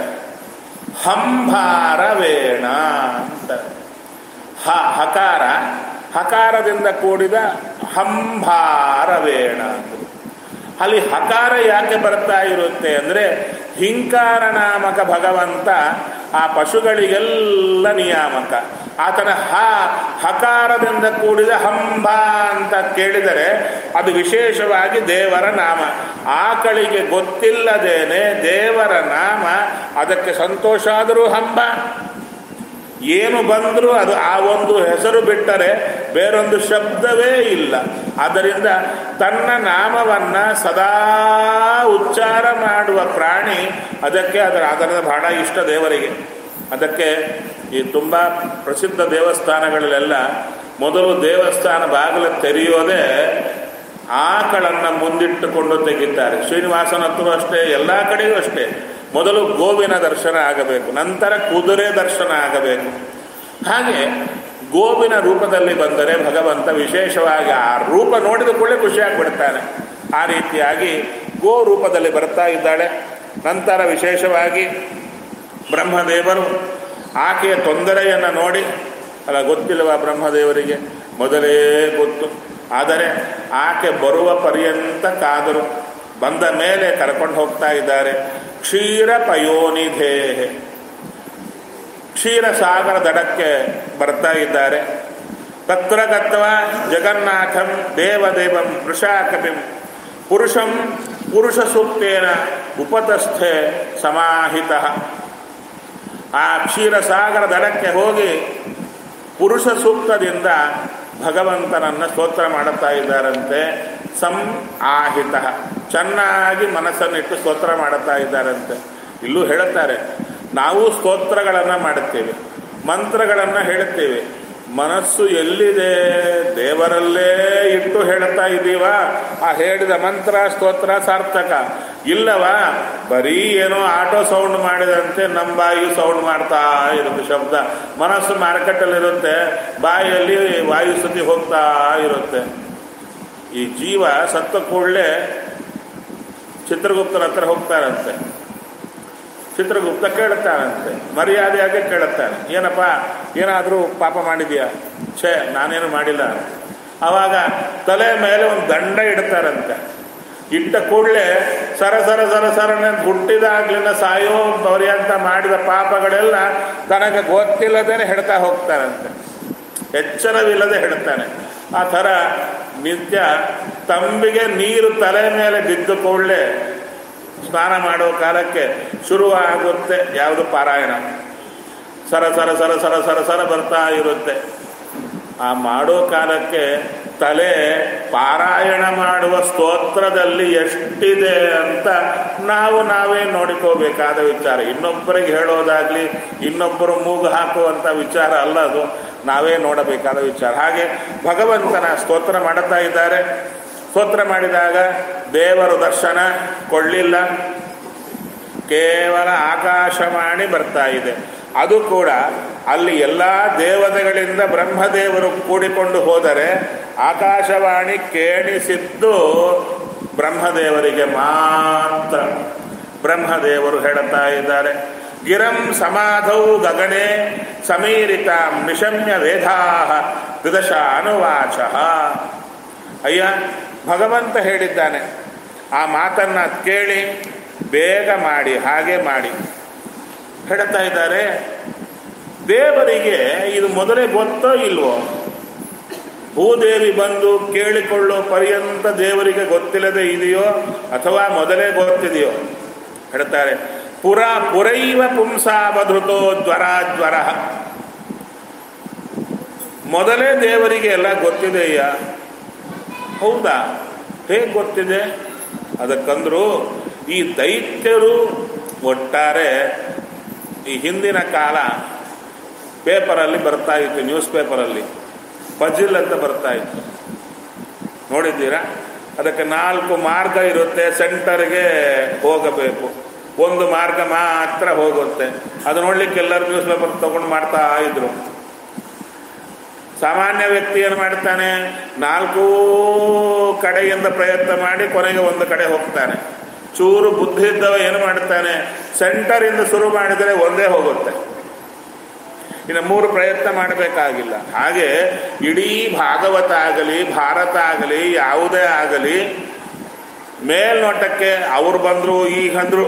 ಹಂಭಾರವೇಣ ಅಂತ ಹ ಹಕಾರ ಹಕಾರದಿಂದ ಕೂಡಿದ ಹಂಭಾರವೇಣ ಅಂತ ಅಲ್ಲಿ ಹಕಾರ ಯಾಕೆ ಬರ್ತಾ ಇರುತ್ತೆ ಅಂದರೆ ಹಿಂಕಾರ ನಾಮಕ ಭಗವಂತ ಆ ಪಶುಗಳಿಗೆಲ್ಲ ನಿಯಾಮಕ ಆತನ ಹ ಹಕಾರದಿಂದ ಕೂಡಿದ ಹಂಬ ಅಂತ ಕೇಳಿದರೆ ಅದು ವಿಶೇಷವಾಗಿ ದೇವರ ನಾಮ ಆಕಳಿಗೆ ಗೊತ್ತಿಲ್ಲದೇನೆ ದೇವರ ನಾಮ ಅದಕ್ಕೆ ಸಂತೋಷ ಆದರೂ ಹಂಬ ಏನು ಬಂದರೂ ಅದು ಆ ಒಂದು ಹೆಸರು ಬಿಟ್ಟರೆ ಬೇರೊಂದು ಶಬ್ದವೇ ಇಲ್ಲ ಆದ್ದರಿಂದ ತನ್ನ ನಾಮವನ್ನ ಸದಾ ಉಚ್ಚಾರ ಮಾಡುವ ಪ್ರಾಣಿ ಅದಕ್ಕೆ ಅದರ ಅದರ ಬಹಳ ಇಷ್ಟ ದೇವರಿಗೆ ಅದಕ್ಕೆ ಈ ತುಂಬ ಪ್ರಸಿದ್ಧ ದೇವಸ್ಥಾನಗಳಲ್ಲೆಲ್ಲ ಮೊದಲು ದೇವಸ್ಥಾನ ಬಾಗಿಲು ತೆರೆಯೋದೇ ಆಕಳನ್ನು ಮುಂದಿಟ್ಟುಕೊಂಡು ತೆಗಿತಾರೆ ಶ್ರೀನಿವಾಸನ ಹತ್ರ ಅಷ್ಟೇ ಎಲ್ಲ ಕಡೆಯೂ ಅಷ್ಟೇ ಮೊದಲು ಗೋವಿನ ದರ್ಶನ ಆಗಬೇಕು ನಂತರ ಕುದುರೆ ದರ್ಶನ ಆಗಬೇಕು ಹಾಗೆ ಗೋವಿನ ರೂಪದಲ್ಲಿ ಬಂದರೆ ಭಗವಂತ ವಿಶೇಷವಾಗಿ ಆ ರೂಪ ನೋಡಿದ ಕೂಡಲೇ ಖುಷಿಯಾಗ್ಬಿಡ್ತಾನೆ ಆ ರೀತಿಯಾಗಿ ಗೋ ರೂಪದಲ್ಲಿ ಬರ್ತಾ ಇದ್ದಾಳೆ ನಂತರ ವಿಶೇಷವಾಗಿ ಬ್ರಹ್ಮದೇವರು ಆಕೆಯ ತೊಂದರೆಯನ್ನು ನೋಡಿ ಅಲ್ಲ ಗೊತ್ತಿಲ್ಲವ ಬ್ರಹ್ಮದೇವರಿಗೆ ಮೊದಲೇ ಗೊತ್ತು ಆದರೆ ಆಕೆ ಬರುವ ಪರ್ಯಂತ ಕಾದರು ಬಂದ ಮೇಲೆ ಕರ್ಕೊಂಡು ಹೋಗ್ತಾ ಇದ್ದಾರೆ ಕ್ಷೀರ ಪಯೋನಿಧೇ ಕ್ಷೀರಸಾಗರ ದಡಕ್ಕೆ ಬರ್ತಾ ಇದ್ದಾರೆ ತತ್ರ ಗತ್ವ ಜಗನ್ನಾಥಂ ದೇವದೇವಂ ವೃಷಾಕಪಿಂ ಪುರುಷಂ ಪುರುಷ ಸೂಕ್ತೇನ ಉಪತಸ್ಥೆ ಸಮಾಹಿತ ಆ ಕ್ಷೀರಸಾಗರ ದಡಕ್ಕೆ ಹೋಗಿ ಪುರುಷ ಸೂಕ್ತದಿಂದ ಭಗವಂತನನ್ನು ಸ್ತೋತ್ರ ಮಾಡುತ್ತಾ ಇದ್ದಾರಂತೆ ಸಂ ಆಹಿತ ಚೆನ್ನಾಗಿ ಮನಸ್ಸನ್ನಿಟ್ಟು ಸ್ತೋತ್ರ ಮಾಡುತ್ತಾ ಇದ್ದಾರಂತೆ ಇಲ್ಲೂ ಹೇಳುತ್ತಾರೆ ನಾವು ಸ್ತೋತ್ರಗಳನ್ನು ಮಾಡುತ್ತೇವೆ ಮಂತ್ರಗಳನ್ನು ಹೇಳುತ್ತೇವೆ ಮನಸ್ಸು ಎಲ್ಲಿದೆ ದೇವರಲ್ಲೇ ಇಟ್ಟು ಹೇಳುತ್ತಾ ಇದ್ದೀವ ಆ ಹೇಳಿದ ಮಂತ್ರ ಸ್ತೋತ್ರ ಸಾರ್ಥಕ ಇಲ್ಲವಾ ಬರೀ ಏನೋ ಆಟೋ ಸೌಂಡ್ ಮಾಡಿದಂತೆ ನಮ್ಮ ಬಾಯಿಯು ಸೌಂಡ್ ಮಾಡ್ತಾ ಇರುತ್ತೆ ಶಬ್ದ ಮನಸ್ಸು ಮಾರ್ಕೆಟಲ್ಲಿರುತ್ತೆ ಬಾಯಿಯಲ್ಲಿ ವಾಯುಸ್ಥಿತಿ ಹೋಗ್ತಾ ಇರುತ್ತೆ ಈ ಜೀವ ಸತ್ತ ಕೂಡಲೇ ಚಿತ್ರಗುಪ್ತನ ಹತ್ರ ಹೋಗ್ತಾರಂತೆ ಚಿತ್ರಗುಪ್ತ ಕೇಳುತ್ತಾನಂತೆ ಮರ್ಯಾದೆಯಾಗಿ ಕೇಳುತ್ತಾನೆ ಏನಪ್ಪ ಏನಾದರೂ ಪಾಪ ಮಾಡಿದ್ಯಾ ಛೇ ನಾನೇನು ಮಾಡಿಲ್ಲ ಆವಾಗ ತಲೆ ಮೇಲೆ ಒಂದು ದಂಡ ಇಡ್ತಾರಂತೆ ಇಟ್ಟ ಕೂಡಲೇ ಸರ ಸರ ಸರ ಸರನೆ ಹುಟ್ಟಿದಾಗ್ಲಿಂದ ಸಾಯೋ ಪರ್ಯಂತ ಮಾಡಿದ ಪಾಪಗಳೆಲ್ಲ ತನಗೆ ಗೊತ್ತಿಲ್ಲದೇನೆ ಹೆಡ್ತಾ ಹೋಗ್ತಾರಂತೆ ಎಚ್ಚರವಿಲ್ಲದೆ ಹೆಡ್ತಾನೆ ಆ ಥರ ನಿತ್ಯ ತಂಬಿಗೆ ನೀರು ತಲೆ ಮೇಲೆ ಬಿದ್ದ ಕೂಡಲೇ ಸ್ನಾನ ಮಾಡೋ ಕಾಲಕ್ಕೆ ಶುರುವಾಗುತ್ತೆ ಯಾವುದು ಪಾರಾಯಣ ಸರ ಸರ ಸರ ಸರ ಸರ ಸರ ಬರ್ತಾ ಇರುತ್ತೆ ಆ ಮಾಡೋ ಕಾಲಕ್ಕೆ ತಲೆ ಪಾರಾಯಣ ಮಾಡುವ ಸ್ತೋತ್ರದಲ್ಲಿ ಎಷ್ಟಿದೆ ಅಂತ ನಾವು ನಾವೇ ನೋಡಿಕೋಬೇಕಾದ ವಿಚಾರ ಇನ್ನೊಬ್ಬರಿಗೆ ಹೇಳೋದಾಗ್ಲಿ ಇನ್ನೊಬ್ಬರು ಮೂಗು ಹಾಕುವಂಥ ವಿಚಾರ ಅಲ್ಲ ಅದು ನಾವೇ ನೋಡಬೇಕಾದ ವಿಚಾರ ಹಾಗೆ ಭಗವಂತನ ಸ್ತೋತ್ರ ಮಾಡುತ್ತಾ ಇದ್ದಾರೆ ಸ್ತೋತ್ರ ಮಾಡಿದಾಗ ದೇವರ ದರ್ಶನ ಕೊಳ್ಳಿಲ್ಲ ಕೇವಲ ಆಕಾಶವಾಣಿ ಬರ್ತಾ ಇದೆ ಅದು ಕೂಡ ಅಲ್ಲಿ ಎಲ್ಲ ದೇವತೆಗಳಿಂದ ಬ್ರಹ್ಮದೇವರು ಕೂಡಿಕೊಂಡು ಹೋದರೆ ಆಕಾಶವಾಣಿ ಕೇಳಿಸಿದ್ದು ಬ್ರಹ್ಮದೇವರಿಗೆ ಮಾತ್ರ ಬ್ರಹ್ಮದೇವರು ಹೇಳುತ್ತಾ ಇದ್ದಾರೆ ಗಿರಂ ಸಮಾಧೌ ಗಗನೆ ಸಮೀರಿತ ನಿಶಮ್ಯ ವೇದಾ ತ್ರಿದಶ ಅನುವಾಚ ಅಯ್ಯ ಭಗವಂತ ಹೇಳಿದ್ದಾನೆ ಆ ಮಾತನ್ನ ಕೇಳಿ ಬೇಗ ಮಾಡಿ ಹಾಗೆ ಮಾಡಿ ಹೇಳ್ತಾ ಇದ್ದಾರೆ ದೇವರಿಗೆ ಇದು ಮೊದಲೇ ಗೊತ್ತೋ ಇಲ್ವೋ ಭೂದೇವಿ ಬಂದು ಕೇಳಿಕೊಳ್ಳೋ ಪರ್ಯಂತ ದೇವರಿಗೆ ಗೊತ್ತಿಲ್ಲದೆ ಇದೆಯೋ ಅಥವಾ ಮೊದಲೇ ಗೊತ್ತಿದೆಯೋ ಹೇಳ್ತಾರೆ ಪುರ ಪುರೈವ ಪುಂಸಾವಧೃತೋ ಜ್ವರ ಜ್ವರ ಮೊದಲೇ ದೇವರಿಗೆ ಎಲ್ಲ ಗೊತ್ತಿದೆಯಾ ಹೌದಾ ಹೇಗೆ ಗೊತ್ತಿದೆ ಅದಕ್ಕಂದ್ರು ಈ ದೈತ್ಯರು ಒಟ್ಟಾರೆ ಈ ಹಿಂದಿನ ಕಾಲ ಪೇಪರಲ್ಲಿ ಬರ್ತಾ ಇತ್ತು ನ್ಯೂಸ್ ಪೇಪರಲ್ಲಿ ಪಜಿಲ್ ಅಂತ ಬರ್ತಾ ಇತ್ತು ನೋಡಿದ್ದೀರಾ ಅದಕ್ಕೆ ನಾಲ್ಕು ಮಾರ್ಗ ಇರುತ್ತೆ ಸೆಂಟರ್ಗೆ ಹೋಗಬೇಕು ಒಂದು ಮಾರ್ಗ ಮಾತ್ರ ಹೋಗುತ್ತೆ ಅದು ನೋಡ್ಲಿಕ್ಕೆ ಎಲ್ಲರೂ ನ್ಯೂಸ್ ಪೇಪರ್ ತಗೊಂಡು ಮಾಡ್ತಾ ಇದ್ರು ಸಾಮಾನ್ಯ ವ್ಯಕ್ತಿ ಏನು ಮಾಡ್ತಾನೆ ನಾಲ್ಕೂ ಕಡೆಯಿಂದ ಪ್ರಯತ್ನ ಮಾಡಿ ಕೊನೆಗೆ ಒಂದು ಕಡೆ ಹೋಗ್ತಾನೆ ಚೂರು ಬುದ್ಧಿ ಇದ್ದವ ಏನು ಮಾಡ್ತಾನೆ ಸೆಂಟರಿಂದ ಶುರು ಮಾಡಿದರೆ ಒಂದೇ ಹೋಗುತ್ತೆ ಇನ್ನು ಮೂರು ಪ್ರಯತ್ನ ಮಾಡಬೇಕಾಗಿಲ್ಲ ಹಾಗೆ ಇಡೀ ಭಾಗವತ ಆಗಲಿ ಭಾರತ ಆಗಲಿ ಯಾವುದೇ ಆಗಲಿ ಮೇಲ್ನೋಟಕ್ಕೆ ಅವ್ರು ಬಂದರು ಈಗಂದ್ರು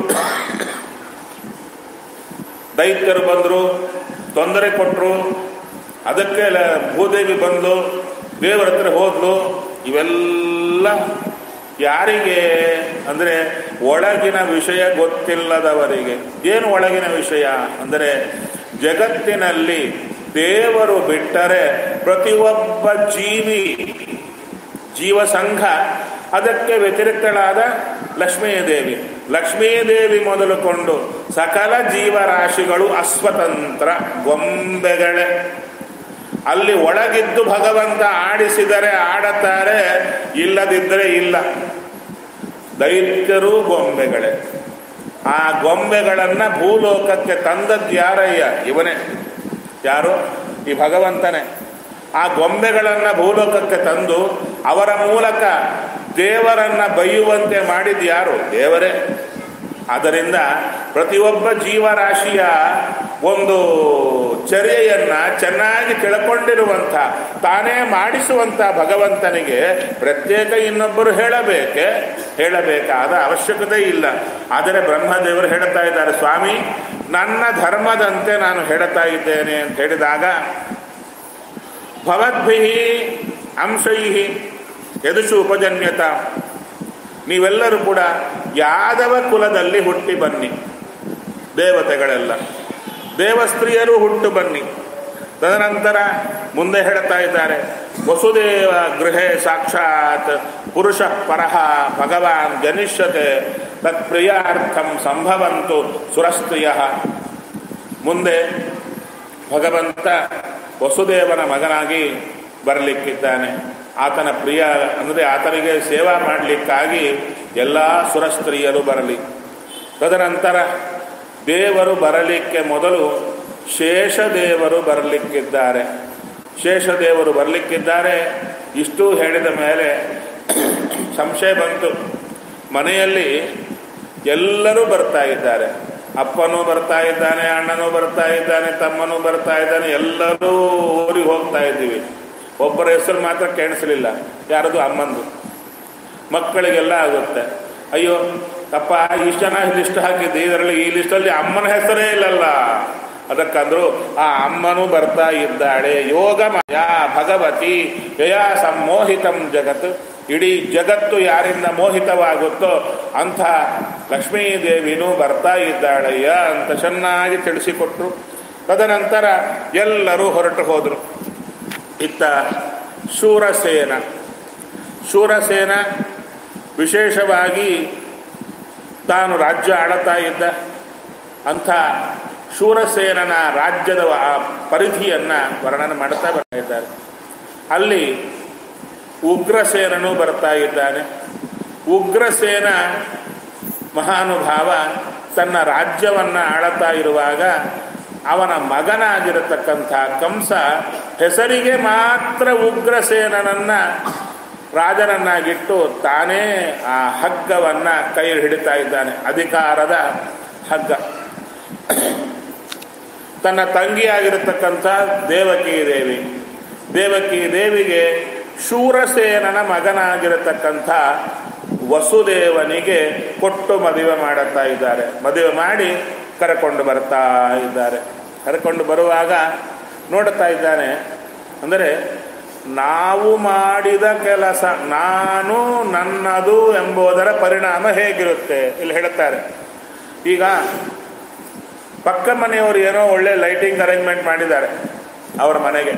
ದೈತ್ಯರು ಬಂದರು ತೊಂದರೆ ಕೊಟ್ಟರು ಅದಕ್ಕೆ ಲ- ಭೂದೇವಿ ಬಂದು ದೇವರ ಹತ್ರ ಹೋದ್ಲು ಇವೆಲ್ಲ ಯಾರಿಗೆ ಅಂದರೆ ಒಳಗಿನ ವಿಷಯ ಗೊತ್ತಿಲ್ಲದವರಿಗೆ ಏನು ಒಳಗಿನ ವಿಷಯ ಅಂದರೆ ಜಗತ್ತಿನಲ್ಲಿ ದೇವರು ಬಿಟ್ಟರೆ ಪ್ರತಿಯೊಬ್ಬ ಜೀವಿ ಜೀವಸಂಘ ಅದಕ್ಕೆ ವ್ಯತಿರಿಕ್ತಳಾದ ಲಕ್ಷ್ಮೀದೇವಿ ಲಕ್ಷ್ಮೀದೇವಿ ಮೊದಲುಕೊಂಡು ಸಕಲ ಜೀವರಾಶಿಗಳು ಅಸ್ವತಂತ್ರ ಗೊಂಬೆಗಳೇ ಅಲ್ಲಿ ಒಳಗಿದ್ದು ಭಗವಂತ ಆಡಿಸಿದರೆ ಆಡುತ್ತಾರೆ ಇಲ್ಲದಿದ್ದರೆ ಇಲ್ಲ ದೈತ್ಯರು ಗೊಂಬೆಗಳೇ ಆ ಗೊಂಬೆಗಳನ್ನ ಭೂಲೋಕಕ್ಕೆ ತಂದದ್ದು ಯಾರಯ್ಯ ಇವನೇ ಯಾರು ಈ ಭಗವಂತನೇ ಆ ಗೊಂಬೆಗಳನ್ನ ಭೂಲೋಕಕ್ಕೆ ತಂದು ಅವರ ಮೂಲಕ ದೇವರನ್ನ ಬೈಯುವಂತೆ ಮಾಡಿದ ಯಾರು ದೇವರೇ ಆದ್ದರಿಂದ ಪ್ರತಿಯೊಬ್ಬ ಜೀವರಾಶಿಯ ಒಂದು ಚರ್ಯೆಯನ್ನ ಚೆನ್ನಾಗಿ ತಿಳ್ಕೊಂಡಿರುವಂಥ ತಾನೇ ಮಾಡಿಸುವಂಥ ಭಗವಂತನಿಗೆ ಪ್ರತ್ಯೇಕ ಇನ್ನೊಬ್ಬರು ಹೇಳಬೇಕೆ ಹೇಳಬೇಕಾದ ಅವಶ್ಯಕತೆ ಇಲ್ಲ ಆದರೆ ಬ್ರಹ್ಮದೇವರು ಹೇಳ್ತಾ ಇದ್ದಾರೆ ಸ್ವಾಮಿ ನನ್ನ ಧರ್ಮದಂತೆ ನಾನು ಹೇಳ್ತಾ ಇದ್ದೇನೆ ಅಂತ ಹೇಳಿದಾಗ ಭವದ್ಭಿ ಅಂಶೈ ಯದುಷು ಉಪಜನ್ಯತ ನೀವೆಲ್ಲರೂ ಕೂಡ ಯಾದವ ಕುಲದಲ್ಲಿ ಹುಟ್ಟಿ ಬನ್ನಿ ದೇವತೆಗಳೆಲ್ಲ ದೇವಸ್ತ್ರೀಯರು ಹುಟ್ಟು ಬನ್ನಿ ತದನಂತರ ಮುಂದೆ ಹೇಳ್ತಾ ಇದ್ದಾರೆ ವಸುದೇವ ಗೃಹೇ ಸಾಕ್ಷಾತ್ ಪುರುಷ ಪರಹ ಭಗವಾನ್ ಜನಿಷ್ಯತೆ ತತ್ಪ್ರಿಯಾರ್ಥಂ ಸಂಭವಂತು ಸುರಸ್ತ್ರೀಯ ಮುಂದೆ ಭಗವಂತ ವಸುದೇವನ ಮಗನಾಗಿ ಬರಲಿಕ್ಕಿದ್ದಾನೆ ಆತನ ಪ್ರಿಯ ಅಂದರೆ ಆತನಿಗೆ ಸೇವಾ ಮಾಡಲಿಕ್ಕಾಗಿ ಎಲ್ಲ ಸುರಸ್ತ್ರೀಯರು ಬರಲಿ ತದನಂತರ ದೇವರು ಬರಲಿಕ್ಕೆ ಮೊದಲು ಶೇಷದೇವರು ಬರಲಿಕ್ಕಿದ್ದಾರೆ ಶೇಷದೇವರು ಬರಲಿಕ್ಕಿದ್ದಾರೆ ಇಷ್ಟು ಹೇಳಿದ ಮೇಲೆ ಸಂಶಯ ಬಂತು ಮನೆಯಲ್ಲಿ ಎಲ್ಲರೂ ಬರ್ತಾ ಇದ್ದಾರೆ ಅಪ್ಪನೂ ಬರ್ತಾ ಇದ್ದಾನೆ ಅಣ್ಣನೂ ಬರ್ತಾ ಇದ್ದಾನೆ ತಮ್ಮನೂ ಬರ್ತಾ ಇದ್ದಾನೆ ಎಲ್ಲರೂ ಊರಿಗೆ ಹೋಗ್ತಾ ಇದ್ದೀವಿ ಒಬ್ಬರ ಹೆಸರು ಮಾತ್ರ ಕೇಳಿಸಲಿಲ್ಲ ಯಾರದು ಅಮ್ಮಂದು ಮಕ್ಕಳಿಗೆಲ್ಲ ಆಗುತ್ತೆ ಅಯ್ಯೋ ಅಪ್ಪ ಇಷ್ಟು ಜನ ಲಿಸ್ಟ್ ಹಾಕಿದ್ದೆ ಇದರಲ್ಲಿ ಈ ಲಿಸ್ಟಲ್ಲಿ ಅಮ್ಮನ ಹೆಸರೇ ಇಲ್ಲಲ್ಲ ಅದಕ್ಕಂದ್ರು ಆ ಅಮ್ಮನೂ ಬರ್ತಾ ಇದ್ದಾಳೆ ಯೋಗ ಯಾ ಭಗವತಿ ಯಯಾ ಸಮ್ಮೋಹಿತಂ ಜಗತ್ ಇಡೀ ಜಗತ್ತು ಯಾರಿಂದ ಮೋಹಿತವಾಗುತ್ತೋ ಅಂಥ ಲಕ್ಷ್ಮೀದೇವಿನೂ ಬರ್ತಾ ಇದ್ದಾಳಯ್ಯ ಅಂತ ಚೆನ್ನಾಗಿ ತಿಳಿಸಿಕೊಟ್ರು ತದನಂತರ ಎಲ್ಲರೂ ಹೊರಟು ಹೋದರು ಇತ್ತ ಶೂರಸೇನ ಶೂರಸೇನ ವಿಶೇಷವಾಗಿ ತಾನು ರಾಜ್ಯ ಆಳುತ್ತಾ ಇದ್ದ ಅಂಥ ಶೂರಸೇನನ ರಾಜ್ಯದ ಆ ಪರಿಧಿಯನ್ನು ವರ್ಣನೆ ಮಾಡ್ತಾ ಬರ್ತಾ ಇದ್ದಾರೆ ಅಲ್ಲಿ ಉಗ್ರಸೇನನು ಬರ್ತಾ ಇದ್ದಾನೆ ಉಗ್ರಸೇನ ಮಹಾನುಭಾವ ತನ್ನ ರಾಜ್ಯವನ್ನು ಆಳುತ್ತಾ ಇರುವಾಗ ಅವನ ಮಗನಾಗಿರತಕ್ಕಂಥ ಕಂಸ ಹೆಸರಿಗೆ ಮಾತ್ರ ಉಗ್ರಸೇನನನ್ನ ರಾಜನನ್ನಾಗಿಟ್ಟು ತಾನೇ ಆ ಹಗ್ಗವನ್ನು ಕೈ ಹಿಡಿತಾ ಇದ್ದಾನೆ ಅಧಿಕಾರದ ಹಗ್ಗ ತನ್ನ ತಂಗಿಯಾಗಿರತಕ್ಕಂಥ ದೇವಕಿ ದೇವಿ ದೇವಕಿ ದೇವಿಗೆ ಶೂರಸೇನನ ಮಗನಾಗಿರತಕ್ಕಂಥ ವಸುದೇವನಿಗೆ ಕೊಟ್ಟು ಮದುವೆ ಮಾಡುತ್ತಾ ಇದ್ದಾರೆ ಮದುವೆ ಮಾಡಿ ಕರ್ಕೊಂಡು ಬರ್ತಾ ಇದ್ದಾರೆ ಕರ್ಕೊಂಡು ಬರುವಾಗ ನೋಡುತ್ತಾ ಇದ್ದಾನೆ ಅಂದರೆ ನಾವು ಮಾಡಿದ ಕೆಲಸ ನಾನು ನನ್ನದು ಎಂಬುದರ ಪರಿಣಾಮ ಹೇಗಿರುತ್ತೆ ಇಲ್ಲಿ ಹೇಳುತ್ತಾರೆ ಈಗ ಪಕ್ಕ ಮನೆಯವರು ಏನೋ ಒಳ್ಳೆ ಲೈಟಿಂಗ್ ಅರೇಂಜ್ಮೆಂಟ್ ಮಾಡಿದ್ದಾರೆ ಅವರ ಮನೆಗೆ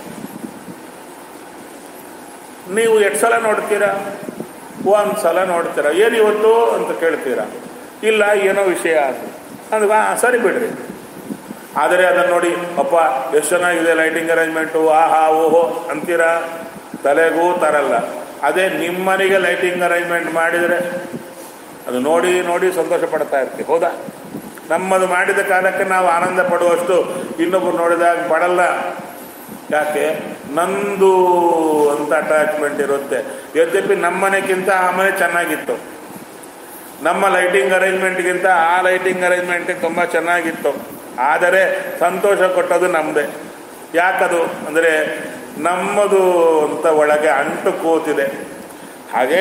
ನೀವು ಎಷ್ಟು ಸಲ ನೋಡ್ತೀರಾ ಒಂದು ಸಲ ನೋಡ್ತೀರಾ ಏನು ಇವತ್ತು ಅಂತ ಕೇಳ್ತೀರಾ ಇಲ್ಲ ಏನೋ ವಿಷಯ ಅಂತ ಅಂದ್ರೆ ಆ ಸರಿ ಬಿಡ್ರಿ ಆದರೆ ಅದನ್ನು ನೋಡಿ ಅಪ್ಪ ಎಷ್ಟು ಚೆನ್ನಾಗಿದೆ ಲೈಟಿಂಗ್ ಅರೇಂಜ್ಮೆಂಟು ಆಹಾ ಓಹೋ ಅಂತೀರಾ ತಲೆಗೂ ತರಲ್ಲ ಅದೇ ನಿಮ್ಮನೆಗೆ ಲೈಟಿಂಗ್ ಅರೇಂಜ್ಮೆಂಟ್ ಮಾಡಿದರೆ ಅದು ನೋಡಿ ನೋಡಿ ಸಂತೋಷ ಪಡ್ತಾ ಇರ್ತೀವಿ ಹೌದಾ ನಮ್ಮದು ಮಾಡಿದ ಕಾಲಕ್ಕೆ ನಾವು ಆನಂದ ಪಡುವಷ್ಟು ಇನ್ನೊಬ್ಬರು ನೋಡಿದಾಗ ಪಡಲ್ಲ ಯಾಕೆ ನಂದು ಅಂತ ಅಟ್ಯಾಚ್ಮೆಂಟ್ ಇರುತ್ತೆ ಯದ್ಯಪಿ ನಮ್ಮನೆಗಿಂತ ಆ ಮನೆ ಚೆನ್ನಾಗಿತ್ತು ನಮ್ಮ ಲೈಟಿಂಗ್ ಅರೇಂಜ್ಮೆಂಟ್ಗಿಂತ ಆ ಲೈಟಿಂಗ್ ಅರೇಂಜ್ಮೆಂಟ್ ತುಂಬ ಚೆನ್ನಾಗಿತ್ತು ಆದರೆ ಸಂತೋಷ ಕೊಟ್ಟದು ನಮ್ಮದೇ ಯಾಕದು ಅಂದರೆ ನಮ್ಮದು ಅಂತ ಒಳಗೆ ಅಂಟು ಕೂತಿದೆ ಹಾಗೆ